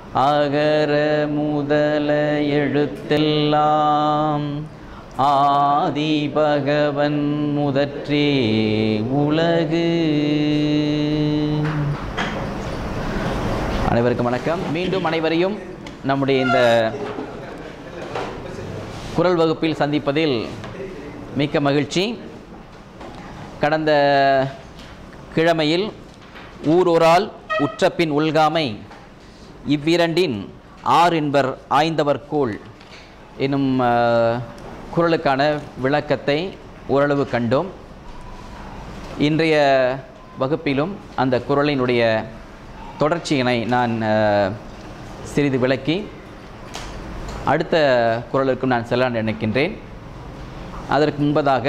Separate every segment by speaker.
Speaker 1: அகர முதல எழுத்தெல்லாம் ஆதி பகவன் முதற்றே உலகு அனைவருக்கும் வணக்கம் மீண்டும் அனைவரையும் நம்முடைய இந்த குரல் வகுப்பில் சந்திப்பதில் மிக்க மகிழ்ச்சி கடந்த கிழமையில் ஊரொரால் உற்றப்பின் உள்காமை இவ்விரண்டின் ஆர் என்பர் ஆய்ந்தவர்கோள் என்னும் அஹ், குறளுக்கான விளக்கத்தை ஓரளவு கண்டோம் இன்றைய வகுப்பிலும் அந்த குறளினுடைய தொடர்ச்சியினை நான் அஹ், சிறிது விளக்கி அடுத்த குறளுக்கும் நான் செல்ல நினைக்கின்றேன் அதற்கு முன்பதாக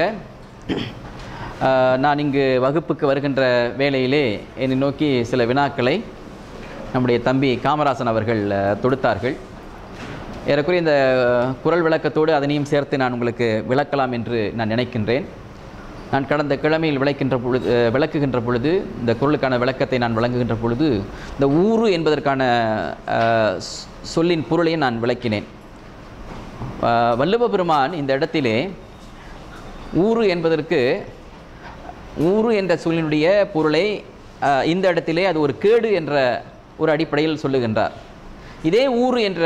Speaker 1: அஹ், நான் இங்கு வகுப்புக்கு வருகின்ற வேளையிலே என்னை நோக்கி சில வினாக்களை நம்முடைய தம்பி காமராசன் அவர்கள் அஹ், தொடுத்தார்கள் ஏறக்குறைய இந்த குறள் விளக்கத்தோடு அதனையும் சேர்த்து நான் உங்களுக்கு விளக்கலாம் என்று நான் நினைக்கின்றேன் நான் கடந்த கிழமையில் விளக்கின்ற பொழுது அஹ், விளக்குகின்ற பொழுது இந்த குறளுக்கான விளக்கத்தை நான் வழங்குகின்ற பொழுது இந்த ஊறு என்பதற்கான அஹ், சொ- சொல்லின் பொருளையும் நான் விளக்கினேன் அஹ், வள்ளுவ பெருமான் இந்த இடத்திலே ஊறு என்பதற்கு ஊறு என்ற சொல்லினுடைய பொருளை அஹ், இந்த இடத்திலே அது ஒரு கேடு என்ற ஒரு அடிப்படையில் சொல்லுகின்றார் இதே ஊறு என்ற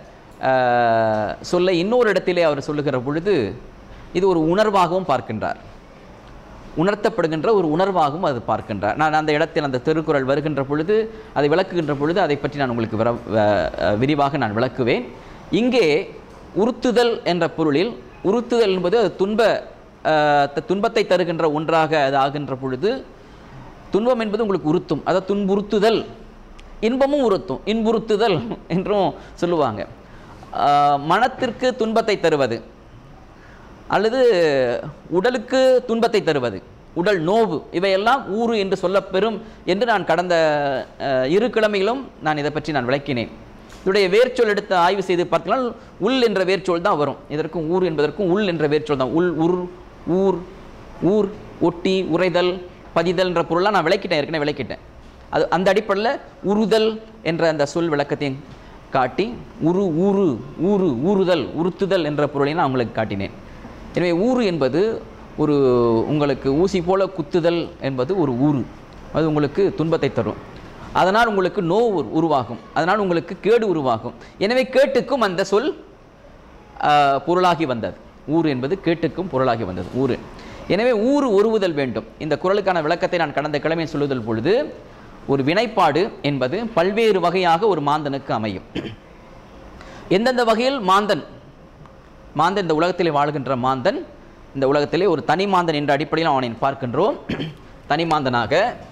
Speaker 1: அஹ், சொல்லை இன்னொரு இடத்திலே அவர் சொல்லுகிற பொழுது இது ஒரு உணர்வாகவும் பார்க்கின்றார் உணர்த்தப்படுகின்ற ஒரு உணர்வாகவும் அது பார்க்கின்றார் நான் அந்த இடத்தில் அந்த திருக்குறள் வருகின்ற பொழுது அதை விளக்குகின்ற பொழுது அதை பற்றி நான் உங்களுக்கு விர- வ- விரிவாக நான் விளக்குவேன் இங்கே உறுத்துதல் என்ற பொருளில் உறுத்துதல் என்பது அது துன்ப அஹ், த- துன்பத்தை தருகின்ற ஒன்றாக அது ஆகின்ற பொழுது துன்பம் என்பது உங்களுக்கு உறுத்தும் அதாவது துன்புறுத்துதல் இன்பமும் உறுத்தும் இன்புறுத்துதல் என்றும் சொல்லுவாங்க அஹ், மனத்திற்கு துன்பத்தை தருவது அல்லது உடலுக்கு துன்பத்தை தருவது உடல் நோவு இவையெல்லாம் ஊறு என்று சொல்லப்பெறும் என்று நான் கடந்த அஹ், இரு கிழமையிலும் நான் இதை பற்றி நான் விளக்கினேன் இதனுடைய வேர்ச்சொல் எடுத்து ஆய்வு செய்து பார்த்தால் உள் என்ற வேர்ச்சொல் தான் வரும் இதற்கும் ஊர் என்பதற்கும் உள் என்ற வேர்ச்சொல் தான் உள் உர் ஊர் ஊர் ஒட்டி உறைதல் பதிதல் என்ற பொருளாக நான் விளக்கிட்டேன் ஏற்கனவே விளக்கிட்டேன் அது அந்த அடிப்படையில் உறுதல் என்ற அந்த சொல் விளக்கத்தையும் காட்டி உரு ஊறு ஊறு ஊறுதல் உறுத்துதல் என்ற பொருளை நான் உங்களுக்கு காட்டினேன் எனவே ஊறு என்பது ஒரு உங்களுக்கு ஊசி போல குத்துதல் என்பது ஒரு ஊறு அது உங்களுக்கு துன்பத்தை தரும் அதனால் உங்களுக்கு நோவு உரு- உருவாகும் அதனால் உங்களுக்கு கேடு உருவாகும் எனவே கேட்டுக்கும் அந்த சொல் ஆஹ், பொருளாகி வந்தது ஊர் என்பது கேட்டுக்கும் பொருளாகி வந்தது ஊரு எனவே ஊறு ஒருவுதல் வேண்டும் இந்த குறளுக்கான விளக்கத்தை நான் கடந்த கிழமை சொல்லுதல் பொழுது ஒரு வினைப்பாடு என்பது பல்வேறு வகையாக ஒரு மாந்தனுக்கு அமையும் எந்தெந்த வகையில் மாந்தன் மாந்தன் இந்த உலகத்திலே வாழ்கின்ற மாந்தன் இந்த உலகத்திலே ஒரு தனி மாந்தன் என்ற அடிப்படையில் அவனை பார்க்கின்றோம் தனி மாந்தனாக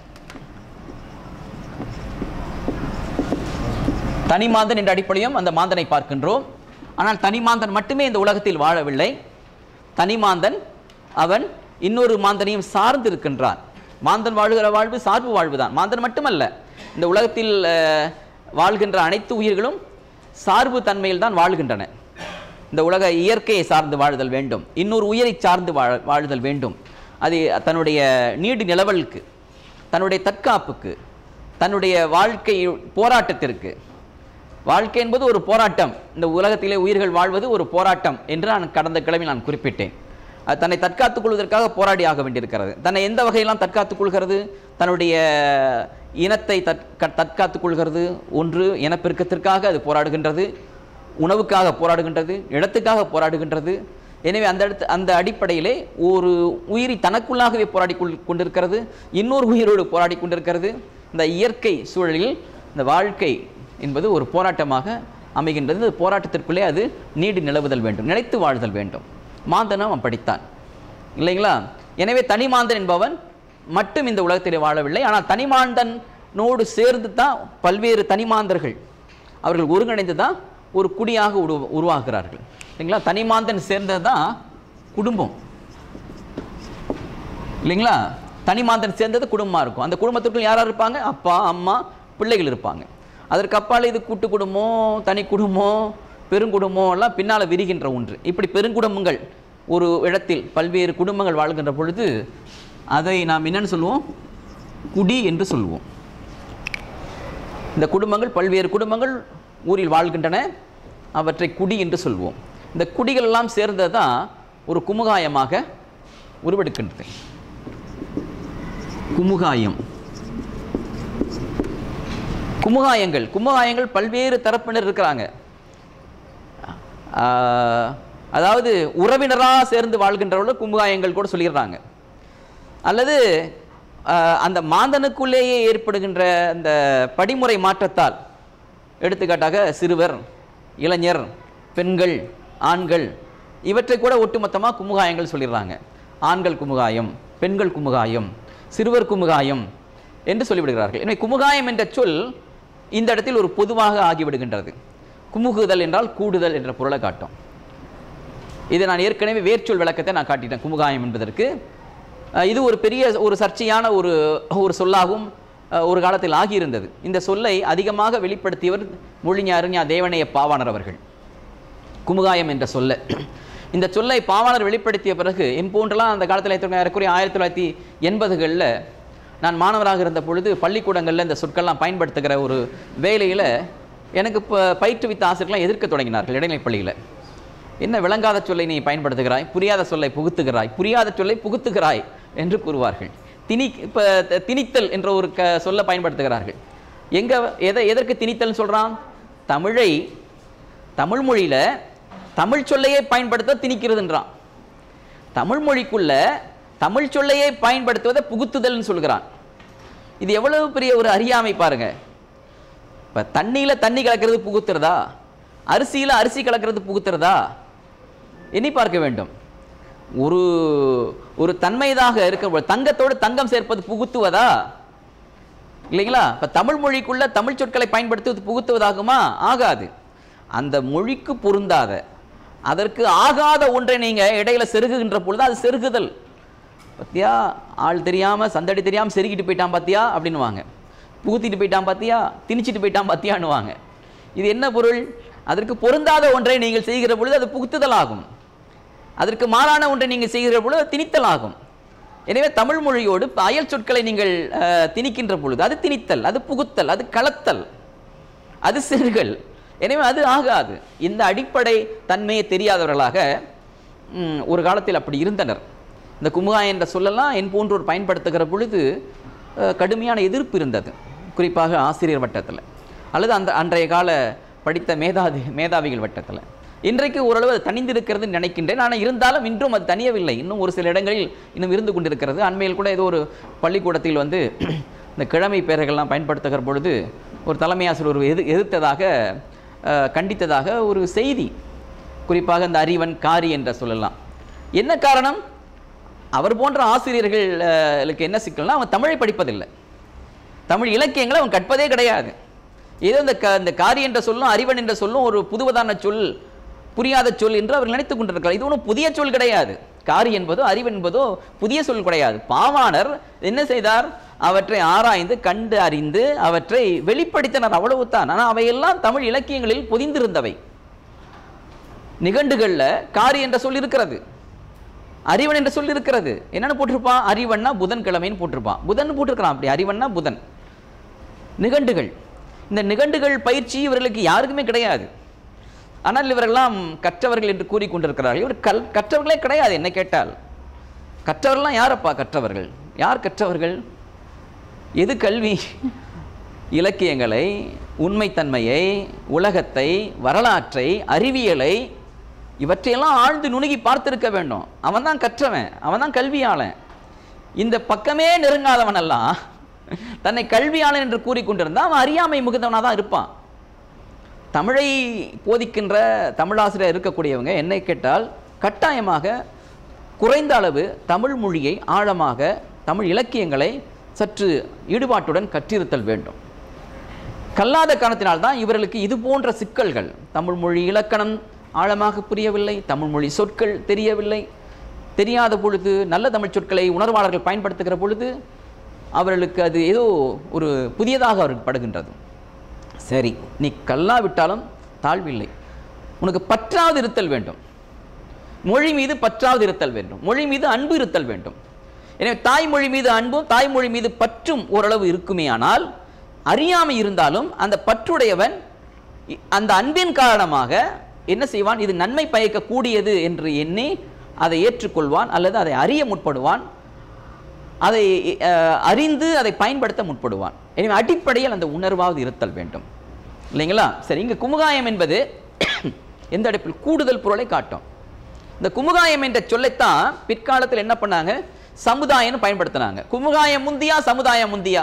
Speaker 1: தனி மாந்தன் என்ற அடிப்படையும் அந்த மாந்தனை பார்க்கின்றோம் ஆனால் தனி மாந்தன் மட்டுமே இந்த உலகத்தில் வாழவில்லை தனி மாந்தன் அவன் இன்னொரு மாந்தனையும் சார்ந்து இருக்கின்றான் மாந்தன் வாழுகிற வாழ்வு சார்பு வாழ்வு தான் மாந்தன் மட்டுமல்ல இந்த உலகத்தில் அஹ், வாழ்கின்ற அனைத்து உயிர்களும் சார்பு தன்மையில் தான் வாழ்கின்றன இந்த உலக இயற்கையை சார்ந்து வாழுதல் வேண்டும் இன்னொரு உயிரை சார்ந்து வாழ வாழுதல் வேண்டும் அது தன்னுடைய நீடு நிலவலுக்கு தன்னுடைய தற்காப்புக்கு தன்னுடைய வாழ்க்கை போராட்டத்திற்கு வாழ்க்கை என்பது ஒரு போராட்டம் இந்த உலகத்திலே உயிர்கள் வாழ்வது ஒரு போராட்டம் என்று நான் கடந்த கிழமை நான் குறிப்பிட்டேன் அது தன்னை தற்காத்துக் கொள்வதற்காக போராடி ஆக வேண்டியிருக்கிறது தன்னை எந்த வகையெல்லாம் தற்காத்துக் கொள்கிறது தன்னுடைய இனத்தை தற்க தற்காத்துக் கொள்கிறது ஒன்று இனப்பெருக்கத்திற்காக அது போராடுகின்றது உணவுக்காக போராடுகின்றது இடத்துக்காக போராடுகின்றது எனவே அந்த இடத்து அந்த அடிப்படையிலே ஒரு உயிரி தனக்குள்ளாகவே போராடி கொள் கொண்டிருக்கிறது இன்னொரு உயிரோடு போராடி கொண்டிருக்கிறது இந்த இயற்கை சூழலில் இந்த வாழ்க்கை என்பது ஒரு போராட்டமாக அமைகின்றது இந்த போராட்டத்திற்குள்ளே அது நீடு நிலவுதல் வேண்டும் நிலைத்து வாழ்தல் வேண்டும் மாந்தனும் அவன் படித்தான் இல்லைங்களா எனவே தனிமாந்தன் என்பவன் மட்டும் இந்த உலகத்திலே வாழவில்லை ஆனால் தனிமாந்தனோடு சேர்ந்து தான் பல்வேறு தனிமாந்தர்கள் அவர்கள் ஒருங்கிணைந்து தான் ஒரு குடியாக உரு உருவாகிறார்கள் இல்லைங்களா தனிமாந்தன் சேர்ந்தது தான் குடும்பம் இல்லைங்களா தனிமாந்தன் சேர்ந்தது குடும்பமாக இருக்கும் அந்த குடும்பத்துக்குள் யார் யார் இருப்பாங்க அப்பா அம்மா பிள்ளைகள் இருப்பாங்க அதற்கு அப்பால் இது கூட்டு குடும்பம் தனி குடும்பம் பெருங்குடும்பம் எல்லாம் பின்னால் விரிகின்ற ஒன்று இப்படி பெருங்குடும்பங்கள் ஒரு இடத்தில் பல்வேறு குடும்பங்கள் வாழ்கின்ற பொழுது அதை நாம் என்னன்னு சொல்லுவோம் குடி என்று சொல்லுவோம் இந்த குடும்பங்கள் பல்வேறு குடும்பங்கள் ஊரில் வாழ்கின்றன அவற்றை குடி என்று சொல்வோம் இந்த குடிகள் எல்லாம் சேர்ந்தது தான் ஒரு குமுகாயமாக உருவெடுக்கின்றது குமுகாயம் குமுகாயங்கள் குமுகாயங்கள் பல்வேறு தரப்பினர் இருக்கிறாங்க ஆஹ், அதாவது உறவினராக சேர்ந்து வாழ்கின்றவர்கள் குமுகாயங்கள் கூட சொல்லிடுறாங்க அல்லது ஆஹ், அந்த மாந்தனுக்குள்ளேயே ஏற்படுகின்ற அந்த படிமுறை மாற்றத்தால் எடுத்துக்காட்டாக சிறுவர் இளைஞர் பெண்கள் ஆண்கள் இவற்றை கூட ஒட்டுமொத்தமாக குமுகாயங்கள் சொல்லிடுறாங்க ஆண்கள் குமுகாயம் பெண்கள் குமுகாயம் சிறுவர் குமுகாயம் என்று சொல்லிவிடுகிறார்கள் எனவே குமுகாயம் என்ற சொல் இந்த இடத்தில் ஒரு பொதுவாக ஆகிவிடுகின்றது குமுகுதல் என்றால் கூடுதல் என்ற பொருளை காட்டும் இது நான் ஏற்கனவே வேர்ச்சொல் விளக்கத்தை நான் காட்டிட்டேன் குமுகாயம் என்பதற்கு அஹ், இது ஒரு பெரிய ஒரு சர்ச்சையான ஒரு ஒரு சொல்லாகவும் அஹ், ஒரு காலத்தில் ஆகியிருந்தது இந்த சொல்லை அதிகமாக வெளிப்படுத்தியவர் மொழிஞாருஞா தேவனைய பாவாணர் அவர்கள் குமுகாயம் என்ற சொல்ல இந்த சொல்லை பாவாணர் வெளிப்படுத்திய பிறகு என் போன்றெல்லாம் அந்த காலத்தில் ஏறக்குறைய ஆயிரத்தி தொள்ளாயிரத்தி எண்பதுகளில் நான் மாணவராக இருந்த பொழுது பள்ளிக்கூடங்களில் இந்த சொற்கள்லாம் பயன்படுத்துகிற ஒரு வேலையில் எனக்கு இப்போ பயிற்றுவித்த ஆசிரியர்கள்லாம் எதிர்க்க தொடங்கினார்கள் இடைநிலைப் பள்ளியில் என்ன விளங்காத சொல்லை நீ பயன்படுத்துகிறாய் புரியாத சொல்லை புகுத்துகிறாய் புரியாத சொல்லை புகுத்துகிறாய் என்று கூறுவார்கள் திணி இப்போ திணித்தல் என்ற ஒரு க சொல்லை பயன்படுத்துகிறார்கள் எங்கே எதை எதற்கு திணித்தல்னு சொல்கிறான் தமிழை தமிழ் மொழியில் தமிழ் சொல்லையே பயன்படுத்த திணிக்கிறதுன்றான் தமிழ் மொழிக்குள்ள தமிழ் சொல்லையே பயன்படுத்துவதை புகுத்துதல்னு சொல்கிறான் இது எவ்வளவு பெரிய ஒரு அறியாமை பாருங்க இப்போ தண்ணியில் தண்ணி கலக்கிறது புகுத்துறதா அரிசியில் அரிசி கலக்கிறது புகுத்துறதா எண்ணி பார்க்க வேண்டும் ஒரு ஒரு தன்மைதாக இருக்க தங்கத்தோடு தங்கம் சேர்ப்பது புகுத்துவதா இல்லைங்களா இப்போ தமிழ் மொழிக்குள்ள தமிழ் சொற்களை பயன்படுத்துவது புகுத்துவதாகுமா ஆகாது அந்த மொழிக்கு பொருந்தாத அதற்கு ஆகாத ஒன்றை நீங்கள் இடையில செருகுகின்ற பொழுது அது செருகுதல் பத்தியா ஆள் தெரியாமல் சந்தடி தெரியாமல் செருகிட்டு போயிட்டான் பாத்தியா அப்படின்னுவாங்க புகுத்திட்டு போயிட்டான் பாத்தியா திணிச்சிட்டு போயிட்டான் பாத்தியான்னுவாங்க இது என்ன பொருள் அதற்கு பொருந்தாத ஒன்றை நீங்கள் செய்கிற பொழுது அது புகுத்துதல் ஆகும் அதற்கு மாறான ஒன்றை நீங்கள் செய்கிற பொழுது அது திணித்தல் ஆகும் எனவே தமிழ் மொழியோடு இப்ப அயல் சொற்களை நீங்கள் அஹ், திணிக்கின்ற பொழுது அது திணித்தல் அது புகுத்தல் அது கலத்தல் அது செருகல் எனவே அது ஆகாது இந்த அடிப்படை தன்மையை தெரியாதவர்களாக ம், ஒரு காலத்தில் அப்படி இருந்தனர் இந்த குமுகா என்ற சொல்லலாம் என் போன்றோர் பயன்படுத்துகிற பொழுது அஹ், கடுமையான எதிர்ப்பு இருந்தது குறிப்பாக ஆசிரியர் வட்டத்தில் அல்லது அந்த அன்றைய கால படித்த மேதாதி மேதாவிகள் வட்டத்தில் இன்றைக்கு ஓரளவு அது தனிந்திருக்கிறதுன்னு நினைக்கின்றேன் ஆனால் இருந்தாலும் இன்றும் அது தனியவில்லை இன்னும் ஒரு சில இடங்களில் இன்னும் இருந்து கொண்டிருக்கிறது அண்மையில் கூட ஏதோ ஒரு பள்ளிக்கூடத்தில் வந்து இந்த கிழமை பெயர்கள்லாம் பயன்படுத்துகிற பொழுது ஒரு தலைமை ஆசிரியர் ஒரு எது எதிர்த்ததாக அஹ், கண்டித்ததாக ஒரு செய்தி குறிப்பாக இந்த அறிவன் காரி என்ற சொல்லலாம் என்ன காரணம் அவர் போன்ற ஆசிரியர்களுக்கு என்ன சிக்கல்னா அவங்க தமிழை படிப்பதில்லை தமிழ் இலக்கியங்களை அவன் கற்பதே கிடையாது ஏதோ இந்த க இந்த காரி என்ற சொல்லும் அறிவன் என்ற சொல்லும் ஒரு புதுவதான சொல் புரியாத சொல் என்று அவர் நினைத்துக் கொண்டிருக்கிறார் இது ஒன்றும் புதிய சொல் கிடையாது காரி என்பதோ அறிவு என்பதோ புதிய சொல் கிடையாது பாவாணர் என்ன செய்தார் அவற்றை ஆராய்ந்து கண்டு அறிந்து அவற்றை வெளிப்படுத்தினார் அவ்வளவுதான் ஆனால் அவையெல்லாம் தமிழ் இலக்கியங்களில் பொதிந்திருந்தவை நிகண்டுகளில் காரி என்ற சொல் இருக்கிறது அறிவன் என்ற சொல் இருக்கிறது என்னன்னு போட்டிருப்பான் அறிவன்னா புதன்கிழமைன்னு போட்டிருப்பான் புதன் போட்டிருக்கிறான் அப்படி அறிவன்னா புதன் நிகண்டுகள் இந்த நிகண்டுகள் பயிற்சி இவர்களுக்கு யாருக்குமே கிடையாது ஆனால் இவரெல்லாம் கற்றவர்கள் என்று கூறிக்கொண்டிருக்கிறார்கள் இவர் கல் கற்றவர்களே கிடையாது என்ன கேட்டால் கற்றவர்கள்லாம் யாரப்பா கற்றவர்கள் யார் கற்றவர்கள் எது கல்வி இலக்கியங்களை உண்மைத்தன்மையை உலகத்தை வரலாற்றை அறிவியலை இவற்றையெல்லாம் ஆழ்ந்து நுணுகி பார்த்திருக்க வேண்டும் அவன் தான் கற்றவன் அவன் தான் கல்வியாளன் இந்த பக்கமே நெருங்காதவன் எல்லாம் தன்னை கல்வியாளன் என்று கூறிக்கொண்டிருந்தால் அவன் அறியாமை மிகுந்தவனாக தான் இருப்பான் தமிழை போதிக்கின்ற தமிழாசிரியர் இருக்கக்கூடியவங்க என்னை கேட்டால் கட்டாயமாக குறைந்த அளவு தமிழ் மொழியை ஆழமாக தமிழ் இலக்கியங்களை சற்று ஈடுபாட்டுடன் கற்றிருத்தல் வேண்டும் கல்லாத காரணத்தினால்தான் இவர்களுக்கு இது போன்ற சிக்கல்கள் தமிழ் மொழி இலக்கணம் ஆழமாக புரியவில்லை தமிழ் மொழி சொற்கள் தெரியவில்லை தெரியாத பொழுது நல்ல தமிழ் சொற்களை உணர்வாளர்கள் பயன்படுத்துகிற பொழுது அவர்களுக்கு அது ஏதோ ஒரு புதியதாக அவருக்கு படுகின்றது சரி நீ கல்லாவிட்டாலும் தாழ்வில்லை உனக்கு பற்றாவது இருத்தல் வேண்டும் மொழி மீது பற்றாவது இருத்தல் வேண்டும் மொழி மீது அன்பு இருத்தல் வேண்டும் எனவே தாய்மொழி மீது அன்பும் தாய்மொழி மீது பற்றும் ஓரளவு இருக்குமே ஆனால் அறியாமை இருந்தாலும் அந்த பற்றுடையவன் இ- அந்த அன்பின் காரணமாக என்ன செய்வான் இது நன்மை பயக்கக்கூடியது என்று எண்ணி அதை ஏற்றுக்கொள்வான் அல்லது அதை அறிய முற்படுவான் அதை அஹ், அறிந்து அதை பயன்படுத்த முற்படுவான் எனவே அடிப்படையில் அந்த உணர்வாவது இருத்தல் வேண்டும் இல்லைங்களா சரி இங்கே குமுகாயம் என்பது எந்த அடிப்பில் கூடுதல் பொருளை காட்டும் இந்த குமுகாயம் என்ற சொல்லைத்தான் பிற்காலத்தில் என்ன பண்ணாங்க சமுதாயம்னு பயன்படுத்தினாங்க குமுகாயம் முந்தியா சமுதாயம் முந்தியா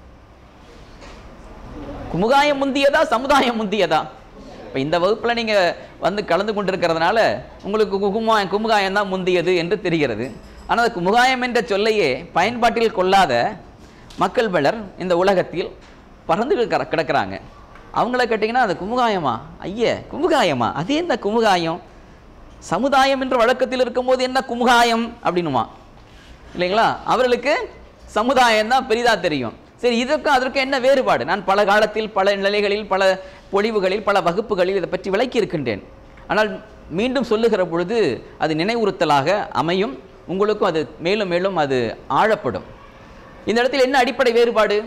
Speaker 1: குமுகாயம் முந்தியதா சமுதாயம் முந்தியதா இப்போ இந்த வகுப்பில் நீங்கள் வந்து கலந்து கொண்டிருக்கிறதுனால உங்களுக்கு குமுகா குமுகாயம் தான் முந்தியது என்று தெரிகிறது ஆனால் குமுகாயம் என்ற சொல்லையே பயன்பாட்டில் கொள்ளாத மக்கள் பலர் இந்த உலகத்தில் பறந்து கிடக்கிற- கிடக்கிறாங்க அவங்கள கேட்டிங்கன்னா அது குமுகாயமா ஐய குமுகாயமா அது என்ன குமுகாயம் சமுதாயம் என்ற வழக்கத்தில் இருக்கும்போது என்ன குமுகாயம் அப்படின்னுமா இல்லைங்களா அவர்களுக்கு சமுதாயம் தான் பெரிதாக தெரியும் சரி இதற்கும் அதற்கு என்ன வேறுபாடு நான் பல காலத்தில் பல நிலைகளில் பல பொழிவுகளில் பல வகுப்புகளில் இதை பற்றி விளக்கி இருக்கின்றேன் ஆனால் மீண்டும் சொல்லுகிற பொழுது அது நினைவுறுத்தலாக அமையும் உங்களுக்கும் அது மேலும் மேலும் அது ஆழப்படும் இந்த இடத்தில் என்ன அடிப்படை வேறுபாடு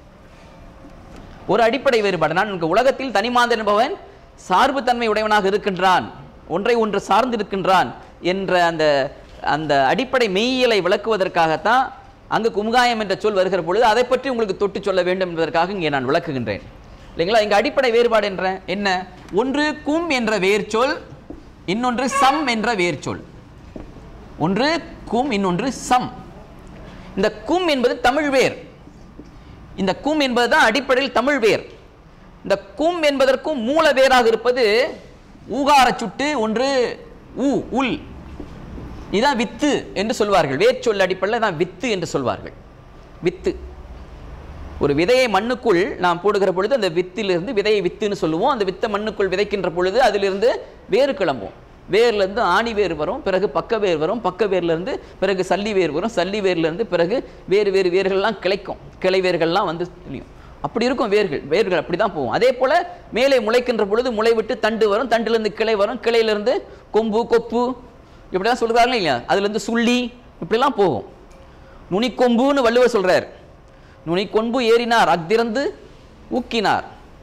Speaker 1: ஒரு அடிப்படை வேறுபாடு நான் உங்க உலகத்தில் தனிமாந்தன் என்பவன் சார்புத்தன்மை உடையவனாக இருக்கின்றான் ஒன்றை ஒன்று சார்ந்திருக்கின்றான் என்ற அந்த அந்த அடிப்படை மெய்யியலை விளக்குவதற்காகத்தான் அங்கு குமுகாயம் என்ற சொல் வருகிற பொழுது அதை பற்றி உங்களுக்கு தொட்டு சொல்ல வேண்டும் என்பதற்காக இங்கே நான் விளக்குகின்றேன் இல்லைங்களா இங்க அடிப்படை வேறுபாடு என்ற என்ன ஒன்று கும் என்ற வேர்ச்சொல் இன்னொன்று சம் என்ற வேர்ச்சொல் ஒன்று கும் இன்னொன்று சம் இந்த கும் என்பது தமிழ் வேர் இந்த கும் என்பது தான் அடிப்படையில் தமிழ் வேர் இந்த கும் என்பதற்கும் மூல வேராக இருப்பது ஊகார சுட்டு ஒன்று ஊ உல் இதான் வித்து என்று சொல்வார்கள் வேர்ச்சொல் அடிப்படையில் தான் வித்து என்று சொல்வார்கள் வித்து ஒரு விதையை மண்ணுக்குள் நாம் போடுகிற பொழுது அந்த வித்திலிருந்து விதையை வித்துன்னு சொல்லுவோம் அந்த வித்தை மண்ணுக்குள் விதைக்கின்ற பொழுது அதிலிருந்து வேறு கிளம்பும் வேர்லேருந்து ஆணி வேர் வரும் பிறகு பக்க வேர் வரும் பக்க வேர்லேருந்து பிறகு சல்லி வேர் வரும் சல்லி வேர்லேருந்து பிறகு வேறு வேறு வேர்கள்லாம் கிளைக்கும் கிளை வேர்கள்லாம் வந்து தெரியும் அப்படி இருக்கும் வேர்கள் வேர்கள் அப்படி தான் போகும் அதே போல் மேலே முளைக்கின்ற பொழுது முளை விட்டு தண்டு வரும் தண்டுலேருந்து கிளை வரும் கிளையிலேருந்து கொம்பு கொப்பு இப்படி தான் சொல்கிறாங்களே இல்லையா அதுலேருந்து சுள்ளி இப்படிலாம் போகும் நுனிக்கொம்புன்னு வள்ளுவர் சொல்றார் நுனிக்கொம்பு ஏறினார் அக்திறந்து ஊக்கினார்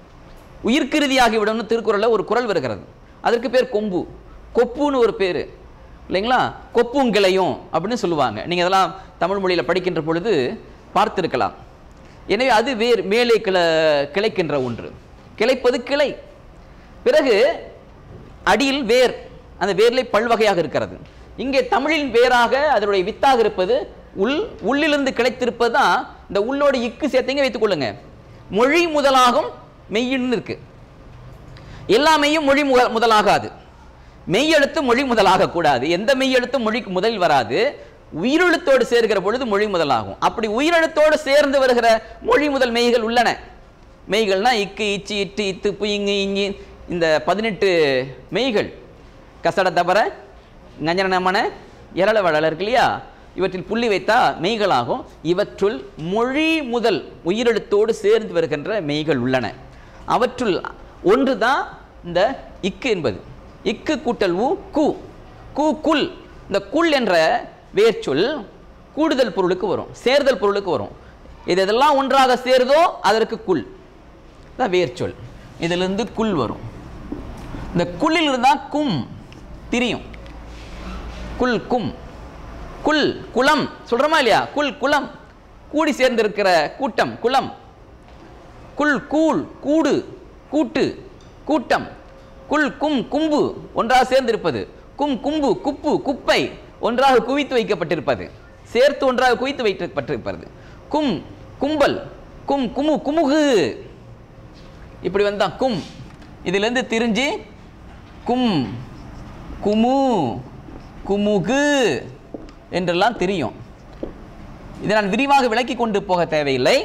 Speaker 1: உயிர்க்கிருதியாகிவிடும்னு திருக்குறளில் ஒரு குறள் வருகிறது அதற்கு பேர் கொம்பு கொப்புன்னு ஒரு பேர் இல்லைங்களா கொப்புங்கிளையும் அப்படின்னு சொல்லுவாங்க நீங்கள் அதெல்லாம் தமிழ் மொழியில் படிக்கின்ற பொழுது பார்த்திருக்கலாம் எனவே அது வேர் மேலே கிள கிளைக்கின்ற ஒன்று கிளைப்பது கிளை பிறகு அடியில் வேர் அந்த வேர்லை பல்வகையாக இருக்கிறது இங்கே தமிழின் வேராக அதனுடைய வித்தாக இருப்பது உள் உள்ளிலிருந்து கிடைத்திருப்பது தான் இந்த உள்ளோட இக்கு சேர்த்தீங்க வைத்துக் கொள்ளுங்க மொழி முதலாகும் மெய்யின்னு இருக்கு எல்லாமையும் மொழி முக முதலாகாது மெய்யெழுத்து மொழி முதலாக கூடாது எந்த மெய்யெழுத்தும் மொழிக்கு முதலில் வராது உயிரெழுத்தோடு சேர்கிற பொழுது மொழி முதலாகும் அப்படி உயிரெழுத்தோடு சேர்ந்து வருகிற மொழி முதல் மெய்கள் உள்ளன மெய்கள்னா இக்கு இச்சு இட்டு இத்து புயிங்கு இங்கி இந்த பதினெட்டு மெய்கள் கசட தபர கஞ்சன நமன இரள வளல இருக்கு இல்லையா இவற்றில் புள்ளி வைத்தா மெய்களாகும் இவற்றுள் மொழி முதல் உயிரெழுத்தோடு சேர்ந்து வருகின்ற மெய்கள் உள்ளன அவற்றுள் ஒன்று தான் இந்த இக்கு என்பது இக்கு கூட்டல் உ கு கு குல் இந்த குல் என்ற வேர்ச்சொல் கூடுதல் பொருளுக்கு வரும் சேர்தல் பொருளுக்கு வரும் இது எதெல்லாம் ஒன்றாக சேருதோ அதற்கு குல் தான் வேர்ச்சொல் இதிலிருந்து குல் வரும் இந்த குல்லில் இருந்தால் கும் திரியும் குல் கும் குல் குலம் சொல்றோமா இல்லையா குல் குலம் கூடி சேர்ந்திருக்கிற கூட்டம் குலம் குல் கூழ் கூடு கூட்டு கூட்டம் குல் கும் கும்பு ஒன்றாக சேர்ந்திருப்பது கும் கும்பு குப்பு குப்பை ஒன்றாக குவித்து வைக்கப்பட்டிருப்பது சேர்த்து ஒன்றாக குவித்து வைக்கப்பட்டிருப்பது கும் கும்பல் கும் குமு குமுகு இப்படி வந்தான் கும் இதிலிருந்து திரிஞ்சு கும் குமு குமுகு என்றெல்லாம் தெரியும் இதை நான் விரிவாக விளக்கி கொண்டு போக தேவையில்லை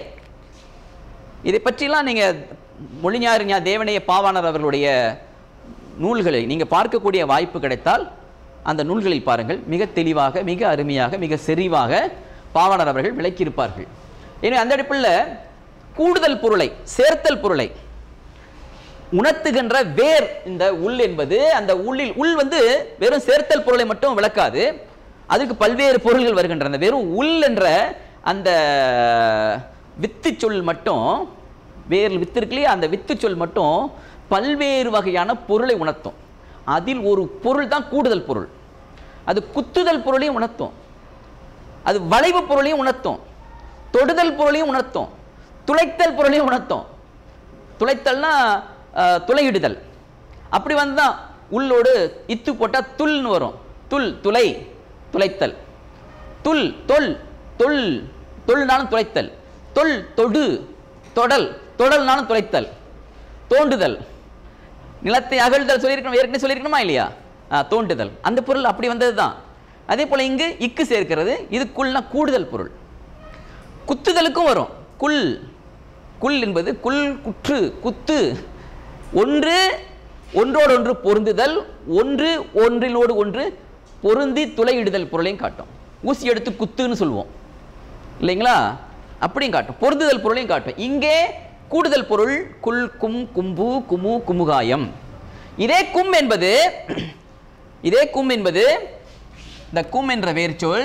Speaker 1: இதை பற்றிலாம் நீங்கள் மொழிஞாறு ஞா தேவனைய பாவாணர் அவர்களுடைய நூல்களை நீங்கள் பார்க்கக்கூடிய வாய்ப்பு கிடைத்தால் அந்த நூல்களில் பாருங்கள் மிக தெளிவாக மிக அருமையாக மிக செறிவாக பாவாணர் அவர்கள் விளக்கியிருப்பார்கள் எனவே அந்த அடிப்பில் கூடுதல் பொருளை சேர்த்தல் பொருளை உணர்த்துகின்ற வேர் இந்த உள் என்பது அந்த உள்ளில் உள் வந்து வெறும் சேர்த்தல் பொருளை மட்டும் விளக்காது அதுக்கு பல்வேறு பொருள்கள் வருகின்றன வெறும் உள் என்ற அந்த வித்து சொல் மட்டும் வேர் வித்து இருக்கு இல்லையா அந்த வித்து சொல் மட்டும் பல்வேறு வகையான பொருளை உணர்த்தும் அதில் ஒரு பொருள் தான் கூடுதல் பொருள் அது குத்துதல் பொருளையும் உணர்த்தும் அது வளைவு பொருளையும் உணர்த்தும் தொடுதல் பொருளையும் உணர்த்தும் துளைத்தல் பொருளையும் உணர்த்தும் துளைத்தல்னா அஹ், துளையிடுதல் அப்படி வந்தால் உள்ளோடு இத்து போட்டால் துல்னு வரும் துல் துளை துளைத்தல் துல் தொல் தொல் தொல்னாலும் துளைத்தல் தொல் தொடு தொடல் தொடல்னாலும் துளைத்தல் தோண்டுதல் நிலத்தை அகழ்தல் சொல்லியிருக்கணும் ஏற்கனவே சொல்லியிருக்கணுமா இல்லையா ஆ, தோண்டுதல் அந்த பொருள் அப்படி வந்தது தான் அதே போல் இங்கு இக்கு சேர்க்கிறது இதுக்குள்னா கூடுதல் பொருள் குத்துதலுக்கும் வரும் குல் குல் என்பது குல் குற்று குத்து ஒன்று ஒன்றோடு ஒன்று பொருந்துதல் ஒன்று ஒன்றிலோடு ஒன்று பொருந்தி துளையிடுதல் பொருளையும் காட்டும் ஊசி எடுத்து குத்துன்னு சொல்லுவோம் இல்லைங்களா அப்படியும் காட்டும் பொருந்துதல் பொருளையும் காட்டும் இங்கே கூடுதல் பொருள் குல் கும் கும்பு குமு குமுகாயம் இதே கும் என்பது இதே கும் என்பது இந்த கும் என்ற வேர்ச்சொல்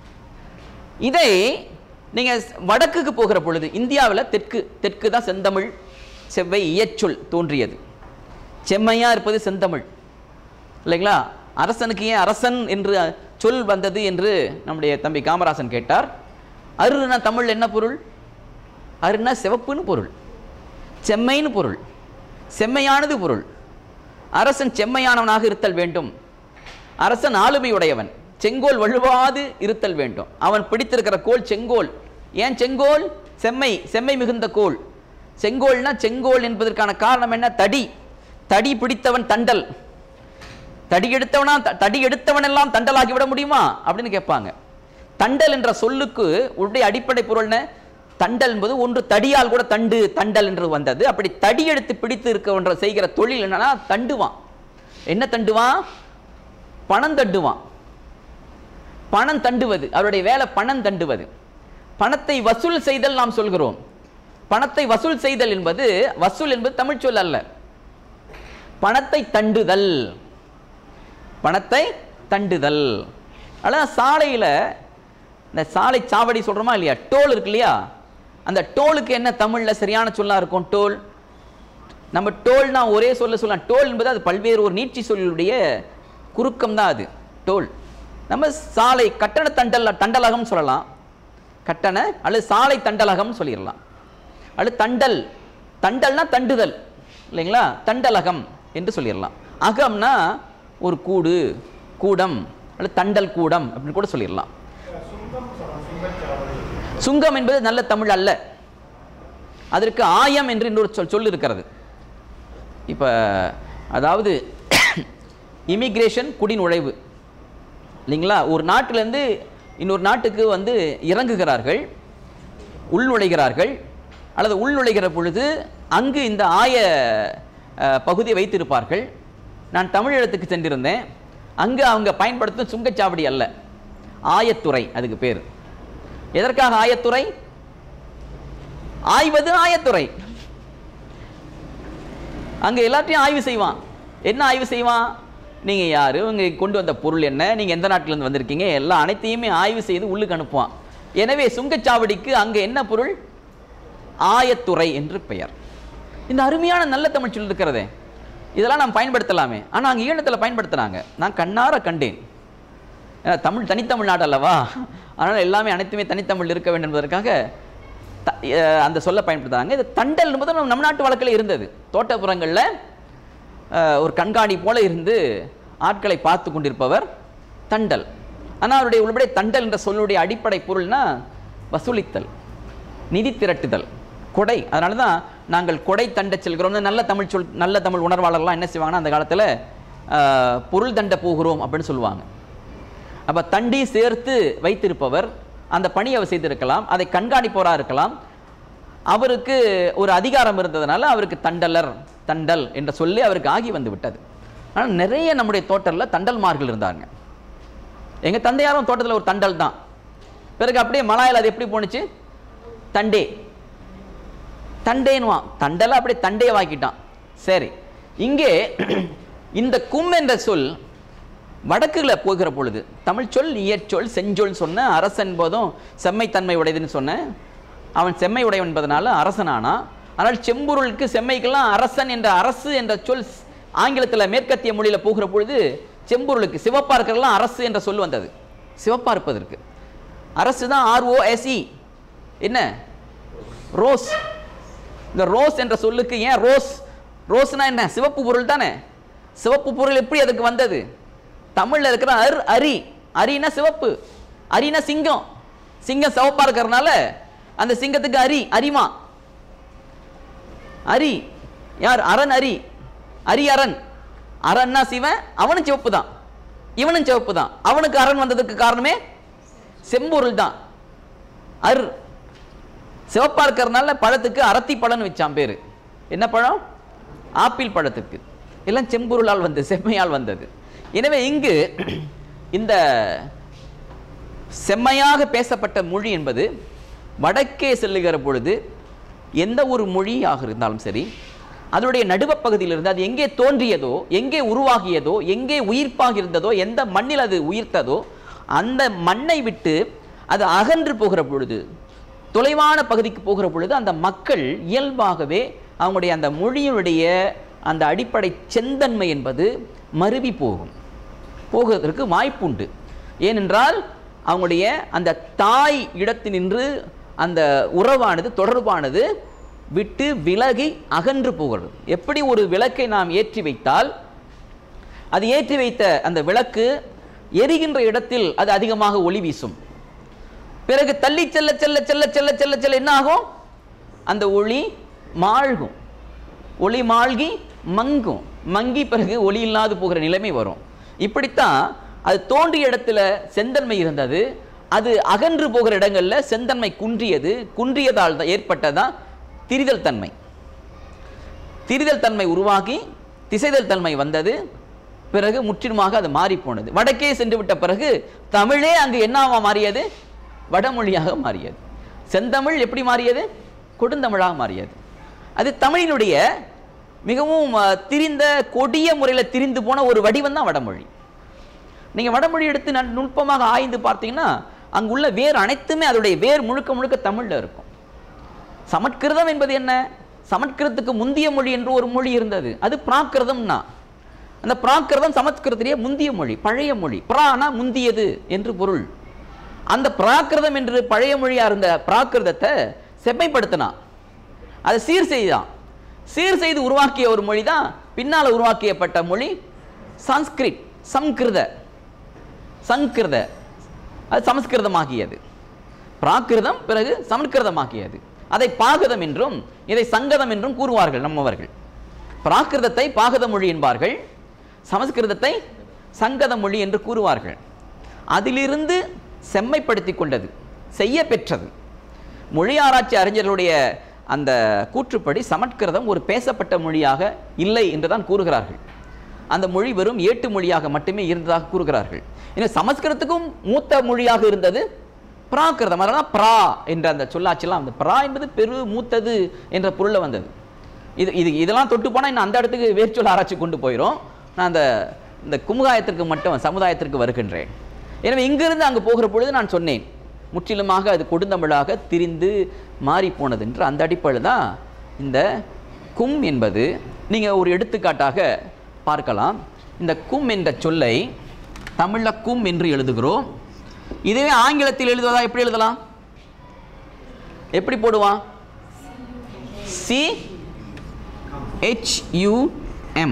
Speaker 1: இதை நீங்க வடக்குக்கு போகிற பொழுது இந்தியாவில் தெற்கு தெற்கு தான் செந்தமிழ் செவ்வை இயச்சொல் தோன்றியது செம்மையா இருப்பது செந்தமிழ் இல்லைங்களா அரசனுக்கு ஏன் அரசன் என்று சொல் வந்தது என்று நம்முடைய தம்பி காமராசன் கேட்டார் அருனா தமிழ் என்ன பொருள் அருனா சிவப்புன்னு பொருள் செம்மைன்னு பொருள் செம்மையானது பொருள் அரசன் செம்மையானவனாக இருத்தல் வேண்டும் அரசன் ஆளுமையுடையவன் செங்கோல் வழுவாது இருத்தல் வேண்டும் அவன் பிடித்திருக்கிற கோல் செங்கோல் ஏன் செங்கோல் செம்மை செம்மை மிகுந்த கோல் செங்கோல்னா செங்கோல் என்பதற்கான காரணம் என்ன தடி தடி பிடித்தவன் தண்டல் தடி எடுத்தவனா த- தடி எடுத்தவன் எல்லாம் தண்டலாகி விட முடியுமா அப்படின்னு கேட்பாங்க தண்டல் என்ற சொல்லுக்கு உடைய அடிப்படை பொருள் என்ன தண்டல் என்பது ஒன்று தடியால் கூட தண்டு தண்டல் என்று வந்தது அப்படி தடி எடுத்து பிடித்து இருக்க ஒன்ற செய்கிற தொழில் என்னன்னா தண்டுவான் என்ன தண்டுவான் பணம் தண்டுவான் பணம் தண்டுவது அவருடைய வேலை பணம் தண்டுவது பணத்தை வசூல் செய்தல் நாம் சொல்கிறோம் பணத்தை வசூல் செய்தல் என்பது வசூல் என்பது தமிழ் சொல் அல்ல பணத்தை தண்டுதல் பணத்தை தண்டுதல் அதான் சாலையில் இந்த சாலை சாவடி சொல்கிறோமா இல்லையா டோல் இருக்கு இல்லையா அந்த டோலுக்கு என்ன தமிழில் சரியான சொல்லா இருக்கும் டோல் நம்ம டோல்னா ஒரே சொல்ல சொல்லலாம் டோல் என்பது அது பல்வேறு ஒரு நீட்சி சொல்லுடைய குறுக்கம் தான் அது டோல் நம்ம சாலை கட்டண தண்டல் தண்டலகம் சொல்லலாம் கட்டண அல்லது சாலை தண்டலகம் சொல்லிடலாம் அல்லது தண்டல் தண்டல்னா தண்டுதல் இல்லைங்களா தண்டலகம் என்று சொல்லிடலாம் அகம்னா ஒரு கூடு கூடம் அல்லது தண்டல் கூடம் அப்படின்னு கூட சொல்லிடலாம் சுங்கம் என்பது நல்ல தமிழ் அல்ல அதற்கு ஆயம் என்று இன்னொரு சொல் சொல் இருக்கிறது இப்போ அதாவது இமிக்ரேஷன் குடிநுழைவு இல்லைங்களா ஒரு நாட்டிலேருந்து இன்னொரு நாட்டுக்கு வந்து இறங்குகிறார்கள் உள்நுழைகிறார்கள் அல்லது உள்நுழைகிற பொழுது அங்கு இந்த ஆய அஹ், பகுதியை வைத்திருப்பார்கள் நான் தமிழகத்துக்கு சென்றிருந்தேன் அங்கு அவங்க பயன்படுத்தும் சுங்கச்சாவடி அல்ல ஆயத்துறை அதுக்கு பேர் எதற்காக ஆயத்துறை ஆய்வது ஆயத்துறை அங்கே எல்லாத்தையும் ஆய்வு செய்வான் என்ன ஆய்வு செய்வான் நீங்கள் யார் உங்க கொண்டு வந்த பொருள் என்ன நீங்கள் எந்த நாட்டிலேருந்து வந்திருக்கீங்க எல்லாம் அனைத்தையுமே ஆய்வு செய்து உள்ளுக்கு அனுப்புவான் எனவே சுங்கச்சாவடிக்கு அங்கே என்ன பொருள் ஆயத்துறை என்று பெயர் இந்த அருமையான நல்ல தமிழ் சொல் இருக்கிறதே இதெல்லாம் நாம் பயன்படுத்தலாமே ஆனால் அங்கே ஈழத்தில் பயன்படுத்துனாங்க நான் கண்ணார கண்டேன் ஏன்னா தமிழ் தனித்தமிழ் நாடு அல்லவா அதனால் எல்லாமே அனைத்துமே தனித்தமிழ் இருக்க வேண்டும் என்பதற்காக த- அஹ் அந்த சொல்ல பயன்படுத்துறாங்க இது தண்டல் என்பது நம்ம நம்ம நாட்டு வழக்கில் இருந்தது தோட்டப்புறங்களில் அஹ், ஒரு கண்காணி போல இருந்து ஆட்களை பார்த்து கொண்டிருப்பவர் தண்டல் ஆனால் அவருடைய உள்ளபடியே தண்டல் என்ற சொல்லுடைய அடிப்படை பொருள்னா வசூலித்தல் நிதி திரட்டுதல் கொடை அதனால தான் நாங்கள் கொடை தண்ட செல்கிறோம்னு நல்ல தமிழ் சொல் நல்ல தமிழ் உணர்வாளர்லாம் என்ன செய்வாங்கன்னா அந்த காலத்தில் பொருள் தண்ட போகிறோம் அப்படின்னு சொல்லுவாங்க அப்போ தண்டி சேர்த்து வைத்திருப்பவர் அந்த பணியை அவர் செய்திருக்கலாம் அதை கண்காணிப்பவராக இருக்கலாம் அவருக்கு ஒரு அதிகாரம் இருந்ததுனால அவருக்கு தண்டலர் தண்டல் என்ற சொல்லி அவருக்கு ஆகி வந்து விட்டது ஆனால் நிறைய நம்முடைய தோட்டத்தில் தண்டல்மார்கள் இருந்தாங்க எங்கள் தந்தையாரும் தோட்டத்தில் ஒரு தண்டல் தான் பிறகு அப்படியே மலாயில் அது எப்படி போணுச்சு தண்டே தண்டேன்னுவான் தண்டலை அப்படியே தண்டையை வாக்கிட்டான் சரி இங்கே இந்த கும் என்ற சொல் வடக்குல போகிற பொழுது தமிழ் சொல் இயற்சொல் செஞ்சொல் சொன்ன அரசன் என்பதும் செம்மைத்தன்மை உடையதுன்னு சொன்ன அவன் செம்மை உடையவன் என்பதனால அரசனானா ஆனால் செம்பொருளுக்கு செம்மைக்கெல்லாம் அரசன் என்ற அரசு என்ற சொல் ஆங்கிலத்தில் மேற்கத்திய மொழியில் போகிற பொழுது செம்பொருளுக்கு சிவப்பா இருக்கிறதெல்லாம் அரசு என்ற சொல் வந்தது சிவப்பா இருப்பதற்கு அரசு தான் ஆர்ஓஎஸ்இ என்ன ரோஸ் இந்த ரோஸ் என்ற சொல்லுக்கு ஏன் ரோஸ் ரோஸ்னா என்ன சிவப்பு பொருள் தானே சிவப்பு பொருள் எப்படி அதுக்கு வந்தது தமிழ்ல இருக்கிற அர் அரி அரினா சிவப்பு அரினா சிங்கம் சிங்கம் சிவப்பா இருக்கிறதுனால அந்த சிங்கத்துக்கு அரி அரிமா அரி யார் அரண் அரி அரி அரண் அரண்னா சிவன் அவனும் சிவப்பு தான் இவனும் சிவப்பு தான் அவனுக்கு அரண் வந்ததுக்கு காரணமே செம்பொருள் தான் அர் சிவப்பா இருக்கிறதுனால பழத்துக்கு அரத்தி பழம்னு வச்சான் பேரு என்ன பழம் ஆப்பிள் பழத்துக்கு எல்லாம் செம்பொருளால் வந்தது செம்மையால் வந்தது எனவே இங்கு இந்த செம்மையாக பேசப்பட்ட மொழி என்பது வடக்கே செல்லுகிற பொழுது எந்த ஒரு மொழியாக இருந்தாலும் சரி அதனுடைய நடுவப் பகுதியிலிருந்து அது எங்கே தோன்றியதோ எங்கே உருவாகியதோ எங்கே உயிர்ப்பாக இருந்ததோ எந்த மண்ணில் அது உயிர்த்ததோ அந்த மண்ணை விட்டு அது அகன்று போகிற பொழுது தொலைவான பகுதிக்கு போகிற பொழுது அந்த மக்கள் இயல்பாகவே அவங்களுடைய அந்த மொழியினுடைய அந்த அடிப்படை செந்தன்மை என்பது மருவி போகும் போகுவதற்கு வாய்ப்புண்டு ஏனென்றால் அவங்களுடைய அந்த தாய் இடத்தினின்று அந்த உறவானது தொடர்பானது விட்டு விலகி அகன்று போகிறது எப்படி ஒரு விளக்கை நாம் ஏற்றி வைத்தால் அது ஏற்றி வைத்த அந்த விளக்கு எரிகின்ற இடத்தில் அது அதிகமாக ஒளி வீசும் பிறகு தள்ளி செல்ல செல்ல செல்ல செல்ல செல்ல செல்ல என்ன ஆகும் அந்த ஒளி மாழ்கும் ஒளி மாழ்கி மங்கும் மங்கி பிறகு ஒளி இல்லாது போகிற நிலைமை வரும் இப்படித்தான் அது தோன்றிய இடத்துல செந்தன்மை இருந்தது அது அகன்று போகிற இடங்கள்ல செந்தன்மை குன்றியது குன்றியதால் தான் ஏற்பட்டதான் திரிதல் தன்மை திரிதல் தன்மை உருவாகி திசைதல் தன்மை வந்தது பிறகு முற்றிலுமாக அது மாறி போனது வடக்கே சென்று விட்ட பிறகு தமிழே அங்கு என்னவா மாறியது வடமொழியாக மாறியது செந்தமிழ் எப்படி மாறியது கொடுந்தமிழாக மாறியது அது தமிழினுடைய மிகவும் அஹ், திரிந்த கொடிய முறையில் திரிந்து போன ஒரு வடிவம் தான் வடமொழி நீங்க வடமொழி எடுத்து நன்- நுட்பமாக ஆய்ந்து பார்த்தீங்கன்னா அங்குள்ள வேர் அனைத்துமே அதோடைய வேர் முழுக்க முழுக்க தமிழ்ல இருக்கும் சமற்கிருதம் என்பது என்ன சமற்கிருதத்துக்கு முந்திய மொழி என்று ஒரு மொழி இருந்தது அது பிராகிருதம்னா அந்த பிராகிருதம் சமஸ்கிருதத்திலேயே முந்திய மொழி பழைய மொழி பிரானா முந்தியது என்று பொருள் அந்த பிராகிருதம் என்று பழைய மொழியா இருந்த பிராகிருதத்தை செம்மைப்படுத்தினான் அதை சீர் செய்தான் சீர் செய்து உருவாக்கிய ஒரு மொழி தான் பின்னால் உருவாக்கியப்பட்ட மொழி சன்ஸ்கிரிட் சம்கிருத சங்கிருத அது சமஸ்கிருதமாகியது பிராகிருதம் பிறகு சமஸ்கிருதமாகியது அதை பாகதம் என்றும் இதை சங்கதம் என்றும் கூறுவார்கள் நம்மவர்கள் பிராகிருதத்தை பாகத மொழி என்பார்கள் சமஸ்கிருதத்தை சங்கத மொழி என்று கூறுவார்கள் அதிலிருந்து செம்மைப்படுத்தி கொண்டது செய்ய பெற்றது மொழி ஆராய்ச்சி அறிஞர்களுடைய அந்த கூற்றுப்படி சமஸ்கிருதம் ஒரு பேசப்பட்ட மொழியாக இல்லை என்றுதான் கூறுகிறார்கள் அந்த மொழி வெறும் ஏட்டு மொழியாக மட்டுமே இருந்ததாக கூறுகிறார்கள் இன்னும் சமஸ்கிருதத்துக்கும் மூத்த மொழியாக இருந்தது பிராகிருதம் அதனால பிரா என்ற அந்த சொல்லாட்சிலாம் அந்த பிரா என்பது பெரு மூத்தது என்ற பொருளில் வந்தது இது இது இதெல்லாம் தொட்டு போனால் இன்னும் அந்த இடத்துக்கு வேர்ச்சொல் ஆராய்ச்சி கொண்டு போயிடும் நான் அந்த இந்த குமுகாயத்திற்கு மட்டும் சமுதாயத்திற்கு வருகின்றேன் எனவே இங்கிருந்து அங்கு போகிற பொழுது நான் சொன்னேன் முற்றிலுமாக அது கொடுந்தமிழாக திரிந்து மாறி போனது என்று அந்த அடிப்படையில் தான் இந்த கும் என்பது நீங்கள் ஒரு எடுத்துக்காட்டாக பார்க்கலாம் இந்த கும் என்ற சொல்லை தமிழில் கும் என்று எழுதுகிறோம் இதுவே ஆங்கிலத்தில் எழுதுவதா எப்படி எழுதலாம் எப்படி போடுவான் சி ஹெச்யூஎம்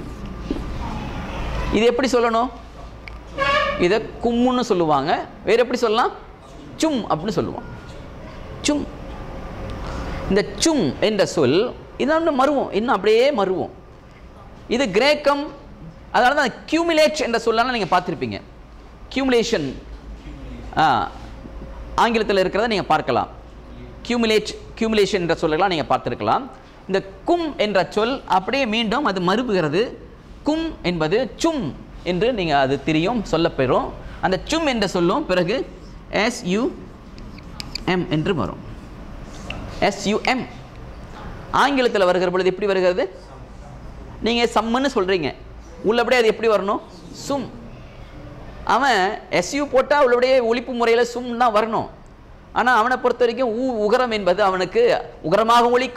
Speaker 1: இது எப்படி சொல்லணும் இதை கும்முன்னு சொல்லுவாங்க வேற எப்படி சொல்லலாம் சும் அப்படின்னு சொல்லுவான் சும் இந்த சும் என்ற சொல் இன்னொன்று மருவோம் இன்னும் அப்படியே மருவோம் இது கிரேக்கம் அதனால தான் கியூமிலேட் என்ற சொல்லலாம் நீங்கள் பார்த்துருப்பீங்க கியூமுலேஷன் ஆங்கிலத்தில் இருக்கிறத நீங்கள் பார்க்கலாம் கியூமுலேட் கியூமுலேஷன் என்ற சொல்லலாம் நீங்கள் பார்த்துருக்கலாம் இந்த கும் என்ற சொல் அப்படியே மீண்டும் அது மறுபுகிறது கும் என்பது சும் என்று நீங்கள் அது தெரியும் சொல்லப்பெறும் அந்த சும் என்ற சொல்லும் பிறகு எஸ்யூ எம் என்று வரும் எஸ்யூஎம் ஆங்கிலத்தில் வருகிற பொழுது எப்படி வருகிறது நீங்கள் சம்முன்னு சொல்கிறீங்க உள்ளபடியே அது எப்படி வரணும் சும் அவன் எஸ்யூ போட்டால் உள்ளபடியே ஒழிப்பு முறையில் சும் தான் வரணும் ஆனால் அவனை பொறுத்த வரைக்கும் ஊ உகரம் என்பது அவனுக்கு உகரமாக ஒழிக்கும்